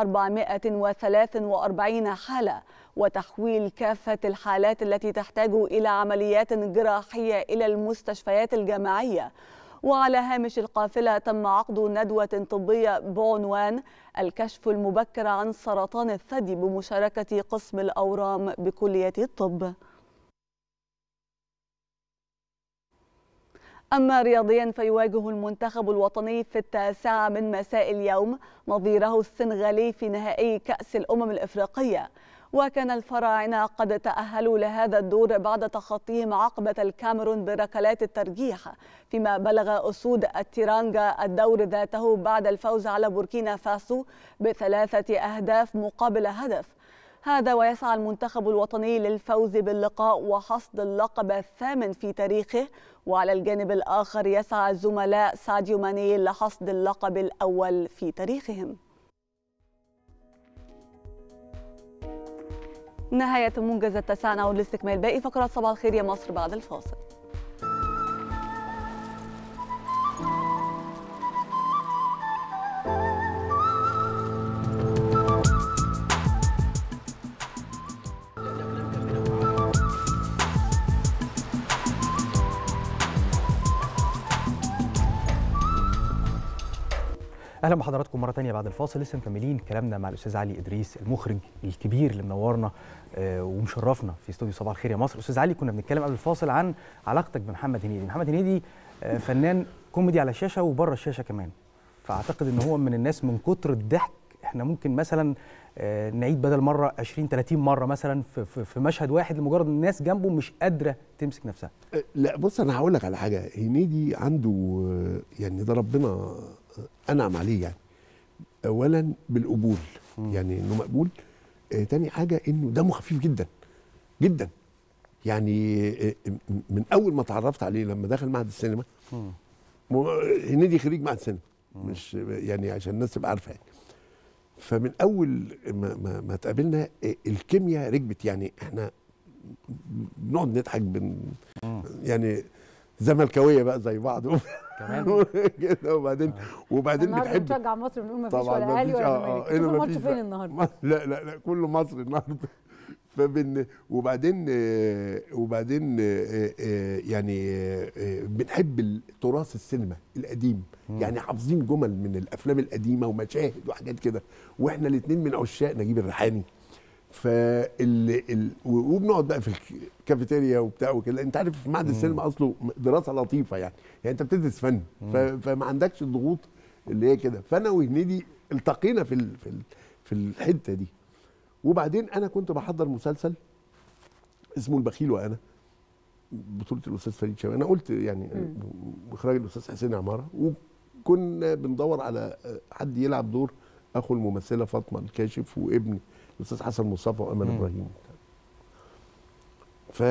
443 حالة وتحويل كافة الحالات التي تحتاج إلى عمليات جراحية إلى المستشفيات الجامعية وعلى هامش القافلة تم عقد ندوة طبية بعنوان الكشف المبكر عن سرطان الثدي بمشاركة قسم الأورام بكلية الطب أما رياضيا فيواجه المنتخب الوطني في التاسعة من مساء اليوم نظيره السنغالي في نهائي كأس الأمم الإفريقية وكان الفراعنة قد تأهلوا لهذا الدور بعد تخطيهم عقبة الكاميرون بركلات الترجيح فيما بلغ أسود التيرانجا الدور ذاته بعد الفوز على بوركينا فاسو بثلاثة أهداف مقابل هدف هذا ويسعى المنتخب الوطني للفوز باللقاء وحصد اللقب الثامن في تاريخه وعلى الجانب الآخر يسعى الزملاء ساديو ماني لحصد اللقب الأول في تاريخهم نهاية موجز التاسعة نعود لاستكمال باقي فقرات صباح الخير يا مصر بعد الفاصل اهلا بحضراتكم مره تانية بعد الفاصل لسه مكملين كلامنا مع الاستاذ علي ادريس المخرج الكبير اللي منورنا آه، ومشرفنا في استوديو صباح الخير يا مصر استاذ علي كنا بنتكلم قبل الفاصل عن علاقتك بمحمد هنيدي محمد هنيدي آه، فنان كوميدي على الشاشه وبره الشاشه كمان فاعتقد ان هو من الناس من كتر الضحك احنا ممكن مثلا آه، نعيد بدل مره 20 30 مره مثلا في, في, في مشهد واحد لمجرد إن الناس جنبه مش قادره تمسك نفسها لا بص انا هقول لك على حاجه هنيدي عنده آه، يعني ده ربنا آه، انعم عليه يعني اولا بالقبول يعني انه مقبول آه تاني حاجه انه دمه خفيف جدا جدا يعني آه، م- من اول ما اتعرفت عليه لما دخل معهد السينما مو- هنيدي خريج معهد السينما مش يعني عشان الناس تبقى عارفه يعني فمن اول ما, ما, ما اتقابلنا آه، الكيمياء ركبت يعني احنا بنقعد نضحك بن يعني زملكاويه بقى زي بعض كمان كده وبعدين وبعدين النهارده بتحب بنشجع مصر بنقول مفيش طبعاً ولا اهلي مفيش- ولا آه، زمالك آه، هنا شوفوا الماتش مفيش فين بقى. النهارده ما- لا لا لا كله مصر النهارده فبن وبعدين آه، وبعدين آه، آه، يعني آه، آه، بنحب تراث السينما القديم يعني حافظين جمل من الافلام القديمه ومشاهد وحاجات كده واحنا الاثنين من عشاق نجيب الريحاني فال ال... و- وبنقعد بقى في الكافيتيريا وبتاع وكده انت عارف معهد السينما اصله دراسه لطيفه يعني يعني انت بتدرس فن ف... فما عندكش الضغوط اللي هي كده فانا وهنيدي التقينا في ال... في ال... في الحته دي وبعدين انا كنت بحضر مسلسل اسمه البخيل وانا بطوله الاستاذ فريد شوقي انا قلت يعني اخراج الاستاذ حسين عماره وكنا بندور على حد يلعب دور اخو الممثله فاطمه الكاشف وابن الاستاذ حسن مصطفى وامان مم. ابراهيم ف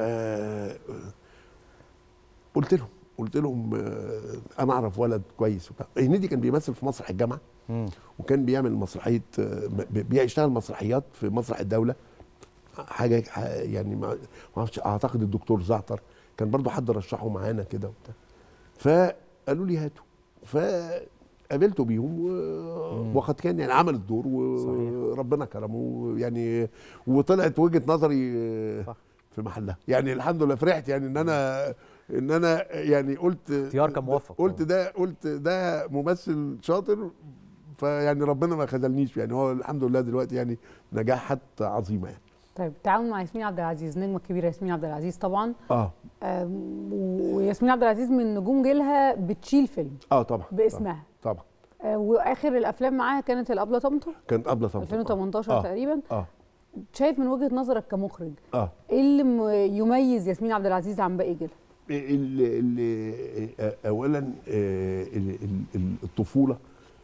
قلت لهم قلت لهم آه، انا اعرف ولد كويس وبتاع هنيدي كان بيمثل في مسرح الجامعه وكان بيعمل مسرحيه آه، ب- بيشتغل مسرحيات في مسرح الدوله حاجه ح- يعني ما ما اعرفش اعتقد الدكتور زعتر كان برضو حد رشحه معانا كده وبتاع فقالوا لي هاتوا فقابلته بيهم و- وقد كان يعني عمل الدور وربنا كرمه يعني وطلعت وجهه نظري في محلها يعني الحمد لله فرحت يعني ان انا ان انا يعني قلت اختيار كان موفق قلت ده قلت ده ممثل شاطر فيعني ربنا ما خذلنيش يعني هو الحمد لله دلوقتي يعني نجاحات عظيمه يعني طيب التعاون مع ياسمين عبد العزيز نجمه كبيره ياسمين عبد العزيز طبعا اه آم، وياسمين عبد العزيز من نجوم جيلها بتشيل فيلم اه طبعا باسمها طبعا آه، واخر الافلام معاها كانت الابله طمطم كانت قبل طبعا 2018 آه. تقريبا اه شايف من وجهه نظرك كمخرج اه ايه اللي م- يميز ياسمين عبد العزيز عن باقي جيلها ال ال اولا آه، ال- ال- ال- الطفوله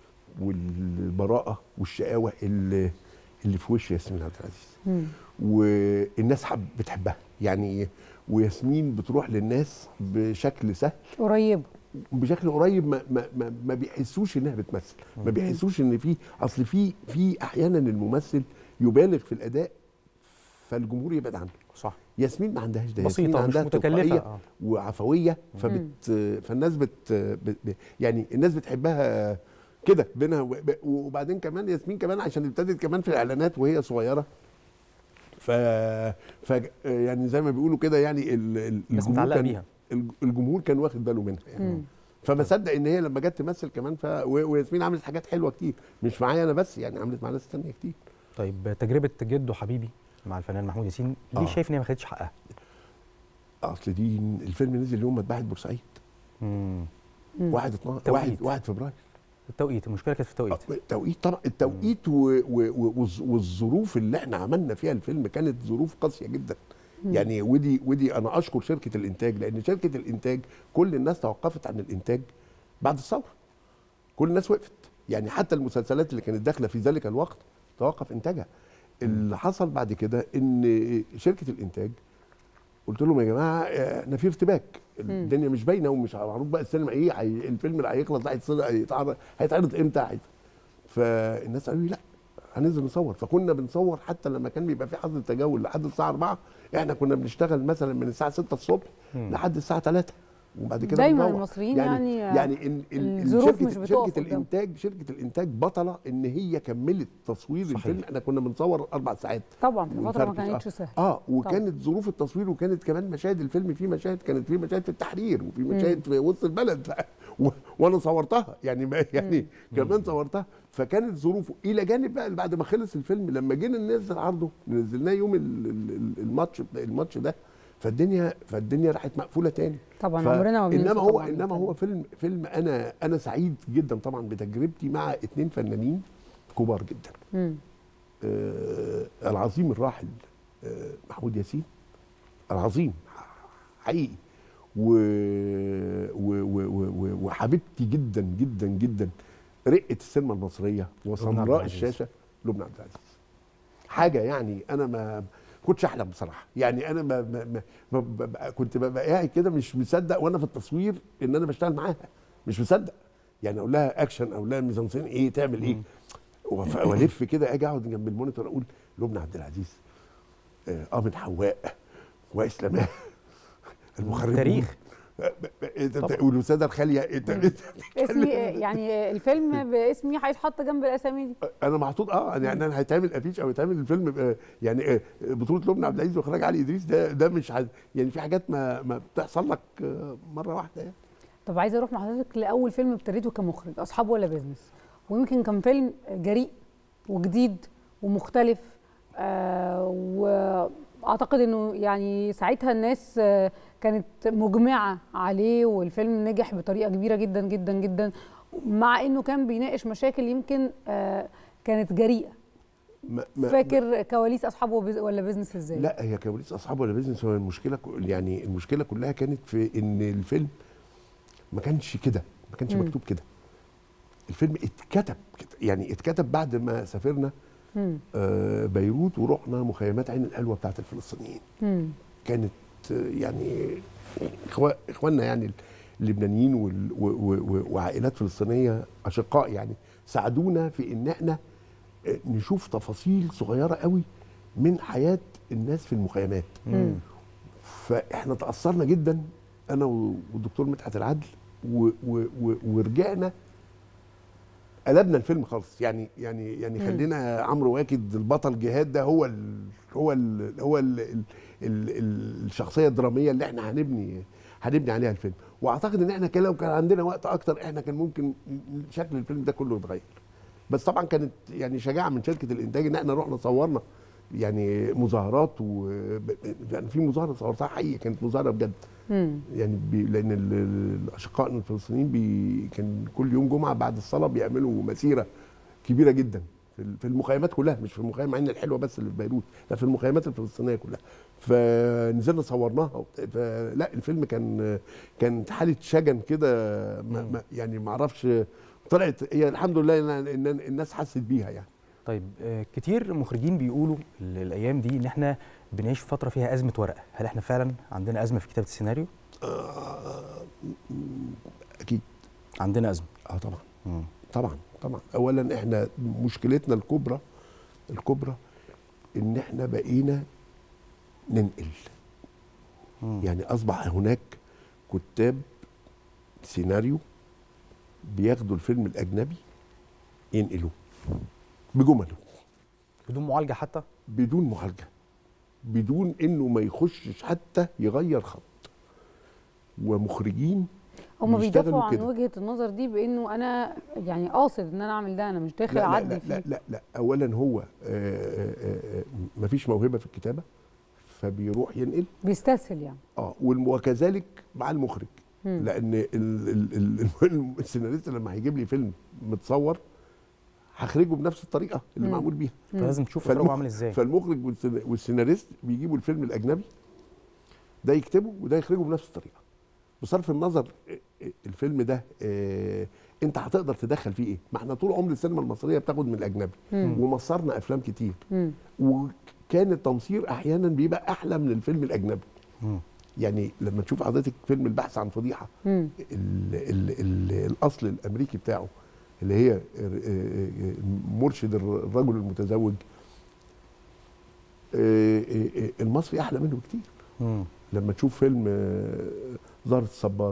والبراءه والشقاوه اللي اللي في وش ياسمين عبد العزيز والناس حب بتحبها يعني وياسمين بتروح للناس بشكل سهل قريبه بشكل قريب ما ما ما, ما بيحسوش انها بتمثل ما مم. بيحسوش ان في اصل في في احيانا الممثل يبالغ في الاداء فالجمهور يبعد عنه صح ياسمين ما عندهاش ده بسيطة، ياسمين مش عندها متكلفة، تلقائية آه. وعفويه فبت فالناس بت بت- يعني الناس بتحبها كده بينها وب- وبعدين كمان ياسمين كمان عشان ابتدت كمان في الاعلانات وهي صغيره ف, ف يعني زي ما بيقولوا كده يعني ال- ال- بس الجمهور متعلقة كان بيها. الج- الجمهور كان واخد باله منها يعني مم. فما صدق ان هي لما جت تمثل كمان ف... و- وياسمين عملت حاجات حلوه كتير مش معايا انا بس يعني عملت مع ناس تانية كتير طيب تجربه جده حبيبي مع الفنان محمود ياسين ليه آه. شايف ان هي ما خدتش حقها اصل دي الفيلم نزل يوم مذبحه بورسعيد مم. واحد 12 توقيت. واحد واحد فبراير التوقيت المشكله كانت في التوقيت التوقيت طبعا التوقيت و... و... و... والظ- والظروف اللي احنا عملنا فيها الفيلم كانت ظروف قاسيه جدا مم. يعني ودي ودي انا اشكر شركه الانتاج لان شركه الانتاج كل الناس توقفت عن الانتاج بعد الثوره كل الناس وقفت يعني حتى المسلسلات اللي كانت داخله في ذلك الوقت توقف انتاجها اللي حصل بعد كده ان شركه الانتاج قلت لهم يا جماعه آه، احنا في ارتباك الدنيا مش باينه ومش معروف بقى السينما ايه هي الفيلم اللي هيخلص ده هيتصل- هيتعرض هيتعرض امتى هي- فالناس قالوا لي لا هننزل نصور فكنا بنصور حتى لما كان بيبقى في حظر تجول لحد الساعه 4 احنا كنا بنشتغل مثلا من الساعه 6 الصبح مم. لحد الساعه 3 وبعد كده دايماً بنروح. المصريين يعني يعني يعني ال- ال- الظروف شركة- مش بتقف شركه قدام. الانتاج شركه الانتاج بطله ان هي كملت تصوير صحيح. الفيلم احنا كنا بنصور اربع ساعات طبعا في فتره ما ونفركش. كانتش آه. سهله اه وكانت ظروف التصوير وكانت كمان مشاهد الفيلم في مشاهد كانت في مشاهد في التحرير وفي مشاهد في وسط البلد ف... و... وانا صورتها يعني ما يعني كمان صورتها فكانت ظروفه الى جانب بقى بعد ما خلص الفيلم لما جينا ننزل عرضه نزلناه يوم ال- ال- ال- الماتش الماتش ده فالدنيا فالدنيا راحت مقفوله تاني طبعا عمرنا ما بننسى انما هو طبعاً انما الفيلم. هو فيلم فيلم انا انا سعيد جدا طبعا بتجربتي مع اتنين فنانين كبار جدا مم. آه العظيم الراحل آه محمود ياسين العظيم حقيقي و... و... و... و... و... وحبيبتي جدا جدا جدا رقه السينما المصريه عبد وسمراء العزيز. الشاشه لبنى عبد العزيز حاجه يعني انا ما كنتش احلم بصراحه يعني انا ما, ما, ما, ما ببقى كنت ببقى قاعد كده مش مصدق وانا في التصوير ان انا بشتغل معاها مش مصدق يعني اقول لها اكشن اقول لها ميزانسين ايه تعمل ايه وف- والف كده اجي اقعد جنب المونيتور اقول لبنى عبد العزيز آه آه من حواء واسلام المخرج تاريخ. والاستاذه الخاليه انت أنت اسمي يعني الفيلم باسمي هيتحط جنب الاسامي دي انا محطوط اه يعني انا هيتعمل افيش او يتعمل الفيلم ب- يعني آه، بطوله لبنى عبد العزيز واخراج علي ادريس ده ده مش ح- يعني في حاجات ما ما بتحصل لك آه، مره واحده يعني طب عايزه اروح مع حضرتك لاول فيلم ابتديته كمخرج اصحاب ولا بيزنس ويمكن كان فيلم جريء وجديد ومختلف آه واعتقد انه يعني ساعتها الناس آه كانت مجمعه عليه والفيلم نجح بطريقه كبيره جدا جدا جدا مع انه كان بيناقش مشاكل يمكن آه كانت جريئه ما ما فاكر كواليس اصحاب وبيز- ولا بيزنس ازاي لا هي كواليس اصحاب ولا بيزنس هو المشكله ك- يعني المشكله كلها كانت في ان الفيلم ما كانش كده ما كانش مم. مكتوب كده الفيلم اتكتب كده يعني اتكتب بعد ما سافرنا مم. آه، بيروت ورحنا مخيمات عين القلوه بتاعت الفلسطينيين مم. كانت آه، يعني إخوا- اخواننا يعني اللبنانيين وال- و- و- و- وعائلات فلسطينيه اشقاء يعني ساعدونا في ان احنا آه، نشوف تفاصيل صغيره قوي من حياه الناس في المخيمات مم. فاحنا تاثرنا جدا انا و- والدكتور مدحت العدل و و و ورجعنا قلبنا الفيلم خالص يعني يعني يعني مم. خلينا عمرو واكد البطل جهاد ده هو ال هو ال هو ال ال ال ال الشخصيه الدراميه اللي احنا هنبني هنبني عليها الفيلم واعتقد ان احنا كان لو كان عندنا وقت اكتر احنا كان ممكن شكل الفيلم ده كله يتغير بس طبعا كانت يعني شجاعه من شركه الانتاج ان احنا رحنا صورنا يعني مظاهرات و يعني في مظاهره صورتها حقيقي كانت مظاهره بجد مم. يعني بي لان ال- ال- الاشقاء الفلسطينيين بي كان كل يوم جمعه بعد الصلاه بيعملوا مسيره كبيره جدا في ال- في المخيمات كلها مش في مخيم عين الحلوه بس اللي في بيروت لا في المخيمات الفلسطينيه كلها فنزلنا صورناها وبت- فلا الفيلم كان كانت حاله شجن كده ما- ما- يعني ما اعرفش طلعت هي الحمد لله ان إن الناس حست بيها يعني طيب آه، كتير مخرجين بيقولوا ال- الايام دي ان احنا بنعيش فتره فيها ازمه ورقه هل احنا فعلا عندنا ازمه في كتابه السيناريو اكيد عندنا ازمه اه طبعا طبعا طبعا اولا احنا مشكلتنا الكبرى الكبرى ان احنا بقينا ننقل يعني اصبح هناك كتاب سيناريو بياخدوا الفيلم الاجنبي ينقلوه بجمله بدون معالجه حتى بدون معالجه بدون انه ما يخشش حتى يغير خط ومخرجين هم بيشتغلوا بيدافعوا عن كده. وجهه النظر دي بانه انا يعني قاصد ان انا اعمل ده انا مش داخل لا لا اعدل لا, فيه لا لا لا اولا هو ما فيش موهبه في الكتابه فبيروح ينقل بيستسهل يعني اه والم- وكذلك مع المخرج مم. لان ال ال ال ال السيناريست لما هيجيب لي فيلم متصور هخرجه بنفس الطريقه اللي مم. معمول بيها مم. فلازم تشوف فالمخ- إخراجه عامل إزاي. فالمخرج والسين- والسيناريست بيجيبوا الفيلم الاجنبي ده يكتبه وده يخرجه بنفس الطريقه بصرف النظر آه، آه، الفيلم ده آه، انت هتقدر تدخل فيه ايه ما احنا طول عمر السينما المصريه بتاخد من الاجنبي مم. ومصرنا افلام كتير مم. وكان التمصير احيانا بيبقى احلى من الفيلم الاجنبي يعني لما تشوف حضرتك فيلم البحث عن فضيحه مم. ال ال ال الاصل الامريكي بتاعه اللي هي آه، آه، آه، مرشد الر- الرجل المتزوج آه، آه، آه، المصري احلى منه بكتير مم. لما تشوف فيلم آه، زهرة الصبار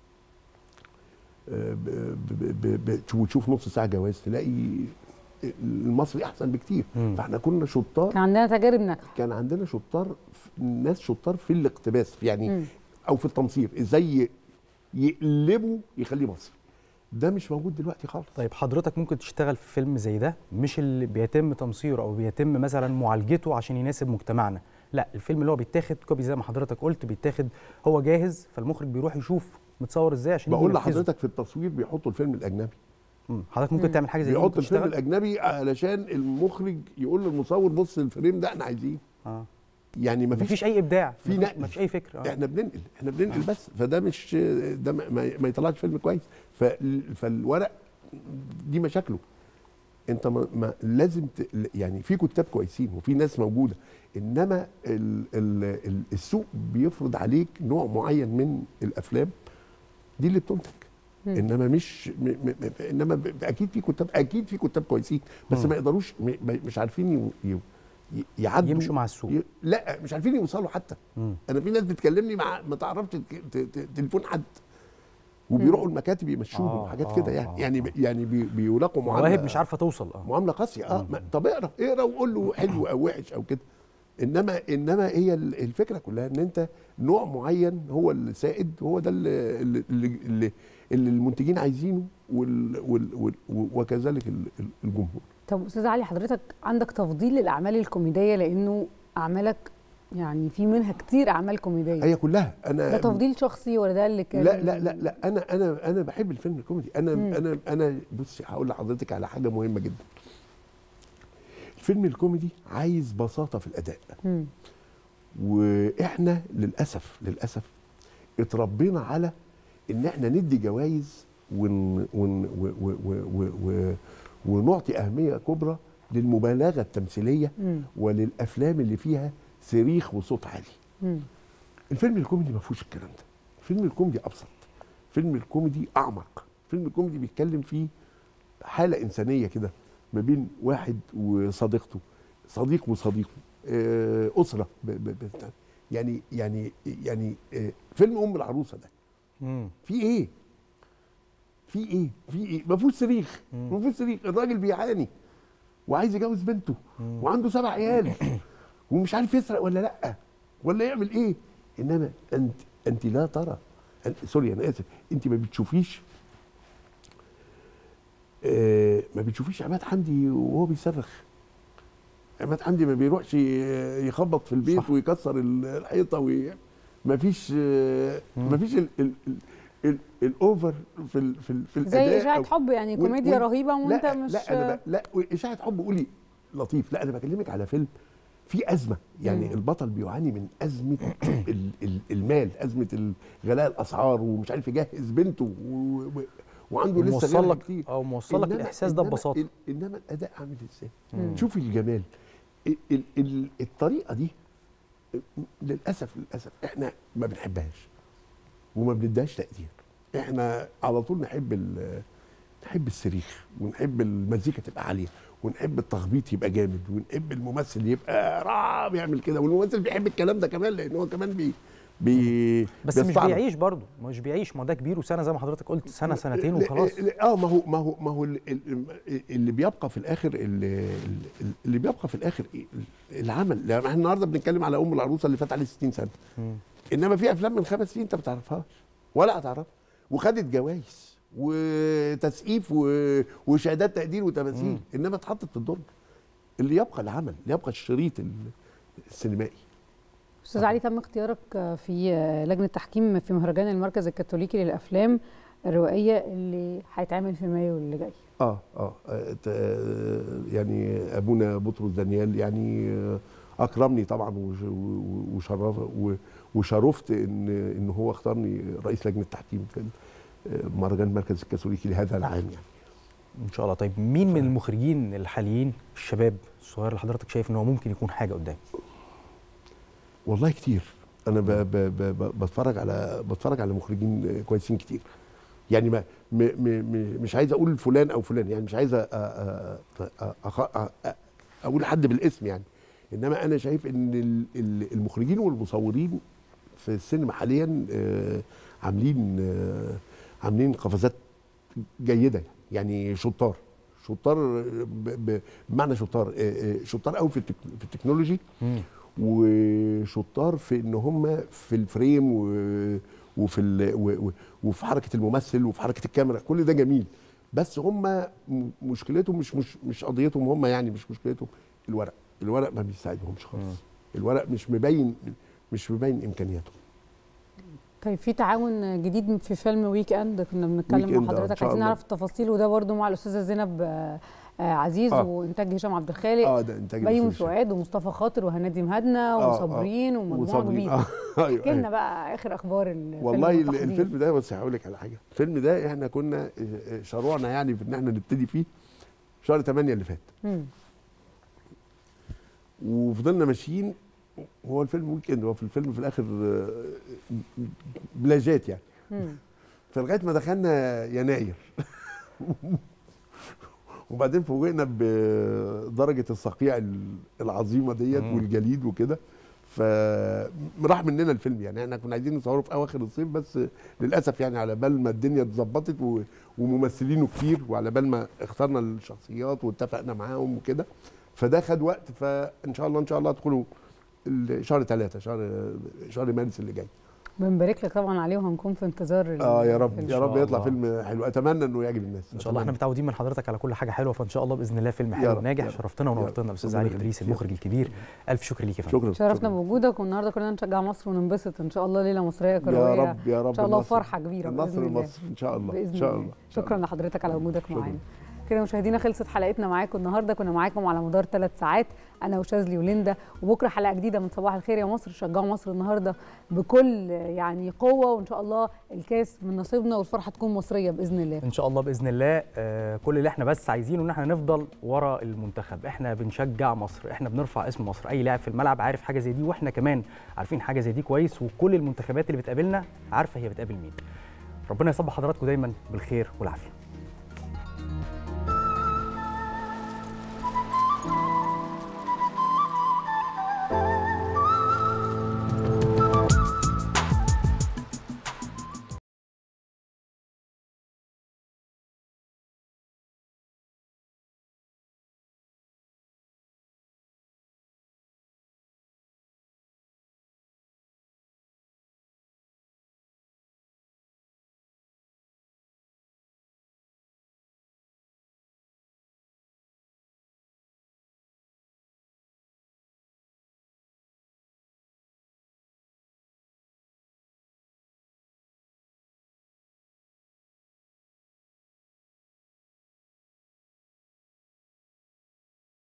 آه، ب- ب- ب- ب- وتشوف نص ساعه جواز تلاقي المصري احسن بكتير مم. فاحنا كنا شطار كان عندنا تجارب ناجحه كان عندنا شطار ناس شطار في الاقتباس يعني مم. او في التمثيل ازاي يقلبوا يخليه مصري ده مش موجود دلوقتي خالص طيب حضرتك ممكن تشتغل في فيلم زي ده مش اللي بيتم تمصيره او بيتم مثلا معالجته عشان يناسب مجتمعنا لا الفيلم اللي هو بيتاخد كوبي زي ما حضرتك قلت بيتاخد هو جاهز فالمخرج بيروح يشوف متصور ازاي عشان يجي بقول ينفذه. لحضرتك في التصوير بيحطوا الفيلم الاجنبي مم. حضرتك ممكن تعمل حاجه زي دي بيحط ممكن الفيلم تشتغل الاجنبي علشان المخرج يقول للمصور بص الفريم ده احنا عايزينه اه يعني ما مفيش اي ابداع في مفيش- نقل مفيش اي فكره آه. احنا بننقل احنا بننقل بس فده مش ده ما, ما- ما يطلعش فيلم كويس ف- فالورق دي مشاكله انت ما, ما لازم ت... يعني في كتاب كويسين وفي ناس موجوده انما ال... ال... ال- السوق بيفرض عليك نوع معين من الافلام دي اللي بتنتج مم. انما مش م... م... م... انما ب... اكيد في كتاب اكيد في كتاب كويسين بس مم. ما يقدروش م... م- مش عارفين ي... ي... ي- يعدوا يمشوا مع السوق. ي... لا مش عارفين يوصلوا حتى مم. انا في ناس بتكلمني مع ما تعرفش تك- ت- ت- تليفون حد وبيروحوا المكاتب يمشوهم آه، وحاجات آه، كده يعني آه، يعني ب- يعني بي بيلاقوا معامله مواهب مش عارفه توصل اه معامله قاسيه اه ما طب اقرا اقرا وقول له حلو او وحش او كده انما انما هي ال- الفكره كلها ان انت نوع معين هو السائد هو ده اللي, اللي, اللي, اللي المنتجين عايزينه وال وال وال وكذلك ال- ال- الجمهور طب استاذ علي حضرتك عندك تفضيل للاعمال الكوميديه لانه اعمالك يعني في منها كتير اعمال كوميديه هي كلها انا ده تفضيل شخصي ولا ده اللي كان لا لا لا لا انا انا انا بحب الفيلم الكوميدي انا مم. انا انا بصي هقول لحضرتك على حاجه مهمه جدا الفيلم الكوميدي عايز بساطه في الاداء مم. واحنا للاسف للاسف اتربينا على ان احنا ندي جوائز ون ون و و و و و ونعطي اهميه كبرى للمبالغه التمثيليه مم. وللافلام اللي فيها صريخ وصوت عالي مم. الفيلم الكوميدي ما فيهوش الكلام ده الفيلم الكوميدي ابسط فيلم الكوميدي اعمق فيلم الكوميدي بيتكلم فيه حاله انسانيه كده ما بين واحد وصديقته صديق وصديقه آه، اسره ب ب ب يعني يعني يعني آه، فيلم ام العروسه ده مم. في ايه في ايه في ايه ما فيهوش صريخ ما فيهوش صريخ الراجل بيعاني وعايز يجوز بنته وعنده سبع عيال ومش عارف يسرق ولا لا ولا يعمل ايه انما انت انت لا ترى أنت سوري انا اسف انت ما بتشوفيش آه ما بتشوفيش عماد حمدي وهو بيصرخ عماد حمدي ما بيروحش ي- يخبط في البيت صح. ويكسر ال- الحيطه وي... ما فيش آه ما فيش ال... ال... ال... ال... الاوفر في ال... في, ال... في الاداء زي اشاعه أو- حب يعني وال- كوميديا وال- رهيبه وانت لا مش لا انا ب... لا اشاعه حب قولي لطيف لا انا بكلمك على فيلم في ازمه يعني مم. البطل بيعاني من ازمه ال... ال... المال ازمه غلاء الاسعار ومش عارف يجهز بنته و... و... وعنده لسه موصل غيرها لك كتير او موصل لك إنما- الاحساس ده إنما ببساطه ال- انما الاداء عامل ازاي مم. شوفي الجمال ال... ال... ال... الطريقه دي للاسف للاسف احنا ما بنحبهاش وما بنديهاش تقدير احنا على طول نحب ال... نحب الصريخ ونحب المزيكا تبقى عاليه ونحب التخبيط يبقى جامد ونحب الممثل يبقى راه بيعمل كده والممثل بيحب الكلام ده كمان لان هو كمان بي بي بس مش بيستعرض. بيعيش برضه مش بيعيش ما هو ده كبير وسنه زي ما حضرتك قلت سنه سنتين وخلاص لا- اه ما هو ما هو ما هو ال- ال- اللي بيبقى في الاخر اللي, اللي بيبقى في الاخر إيه؟ العمل يعني احنا النهارده بنتكلم على ام العروسه اللي فات عليه 60 سنه مم. انما في افلام من خمس سنين انت ما تعرفهاش ولا هتعرفها وخدت جوائز وتسقيف و- وشهادات تقدير وتماثيل انما اتحطت في الدرج اللي يبقى العمل اللي يبقى الشريط ال- السينمائي استاذ علي تم اختيارك في لجنه تحكيم في مهرجان المركز الكاثوليكي للافلام الروائيه اللي هيتعمل في مايو اللي جاي اه اه آه، ت- آه، يعني ابونا بطرس دانيال يعني آه، اكرمني طبعا وش- و- وشرف و- وشرفت ان ان هو اختارني رئيس لجنه تحكيم في آه، مهرجان المركز الكاثوليكي لهذا العام يعني ان شاء الله طيب مين من المخرجين الحاليين الشباب الصغير اللي حضرتك شايف ان هو ممكن يكون حاجه قدام والله كتير انا ب ب ب ب بتفرج على بتفرج على مخرجين كويسين كتير يعني ما م م م مش عايز اقول فلان او فلان يعني مش عايز أ- أ- أ- أ- أ- اقول حد بالاسم يعني انما انا شايف ان ال- ال- المخرجين والمصورين في السينما حاليا آه، عاملين آه، عاملين قفزات جيده يعني شطار شطار ب- ب- بمعنى شطار آه، آه، شطار قوي في التك- في التكنولوجي وشطار في ان هم في الفريم و- وفي ال- و- و- وفي حركه الممثل وفي حركه الكاميرا كل ده جميل بس هم م- مشكلتهم مش مش مش قضيتهم هم يعني مش مشكلتهم الورق الورق ما بيساعدهمش خالص الورق مش مبين مش مبين امكانياته طيب في تعاون جديد في فيلم ويك اند كنا ويك بنتكلم إند، مع آه، إن حضرتك شاء عايزين الله. نعرف التفاصيل وده برضو مع الاستاذه زينب آه، آه، عزيز آه. وانتاج هشام عبد الخالق اه ده انتاج بيومي الأستاذ هشام. فؤاد ومصطفى خاطر وهنادي مهدنا آه، آه. وصابرين ومجموعه وصابرين، كبيره آه. أيوة، احكي لنا أيوة. بقى اخر اخبار الفيلم والله ال- والتحضير. الفيلم ده بس هقول لك على حاجه الفيلم ده احنا كنا آه، آه، شروعنا يعني في ان احنا نبتدي فيه شهر 8 اللي فات مم. وفضلنا ماشيين هو الفيلم ويك اند هو في الفيلم في الاخر آه، بلاجات يعني مم. فلغايه ما دخلنا يناير وبعدين فوجئنا بدرجه الصقيع ال- العظيمه ديت مم. والجليد وكده فراح مننا الفيلم يعني احنا كنا عايزين نصوره في اواخر الصيف بس للاسف يعني على بال ما الدنيا اتظبطت و- وممثلينه كتير وعلى بال ما اخترنا الشخصيات واتفقنا معاهم وكده فده خد وقت فان شاء الله ان شاء الله ادخلوا ال- شهر ثلاثة شهر شهر مارس اللي جاي بنبارك لك طبعا عليه وهنكون في انتظار ال- اه يا رب الفيلم. يا رب شاء يطلع الله. فيلم حلو اتمنى انه يعجب الناس ان شاء الله احنا متعودين من حضرتك على كل حاجه حلوه فان شاء الله باذن الله فيلم يا حلو رب، وناجح يا رب. شرفتنا يا رب. ونورتنا الاستاذ ربنا علي يخليك. ادريس المخرج الكبير الف شكر ليك يا فندم شكرا شرفنا بوجودك والنهارده كلنا نشجع مصر وننبسط ان شاء الله ليله مصريه كرويه يا رب يا رب ان شاء الله النصر- فرحه كبيره النصر باذن الله لمصر ان شاء الله باذن ان شاء الله الله شكرا لحضرتك على وجودك معانا كده مشاهدينا خلصت حلقتنا معاكم النهارده كنا معاكم على مدار ثلاث ساعات انا وشاذلي وليندا وبكره حلقه جديده من صباح الخير يا مصر شجعوا مصر النهارده بكل يعني قوه وان شاء الله الكاس من نصيبنا والفرحه تكون مصريه باذن الله ان شاء الله باذن الله آه، كل اللي احنا بس عايزينه ان احنا نفضل ورا المنتخب احنا بنشجع مصر احنا بنرفع اسم مصر اي لاعب في الملعب عارف حاجه زي دي واحنا كمان عارفين حاجه زي دي كويس وكل المنتخبات اللي بتقابلنا عارفه هي بتقابل مين ربنا يصب حضراتكم دايما بالخير والعافيه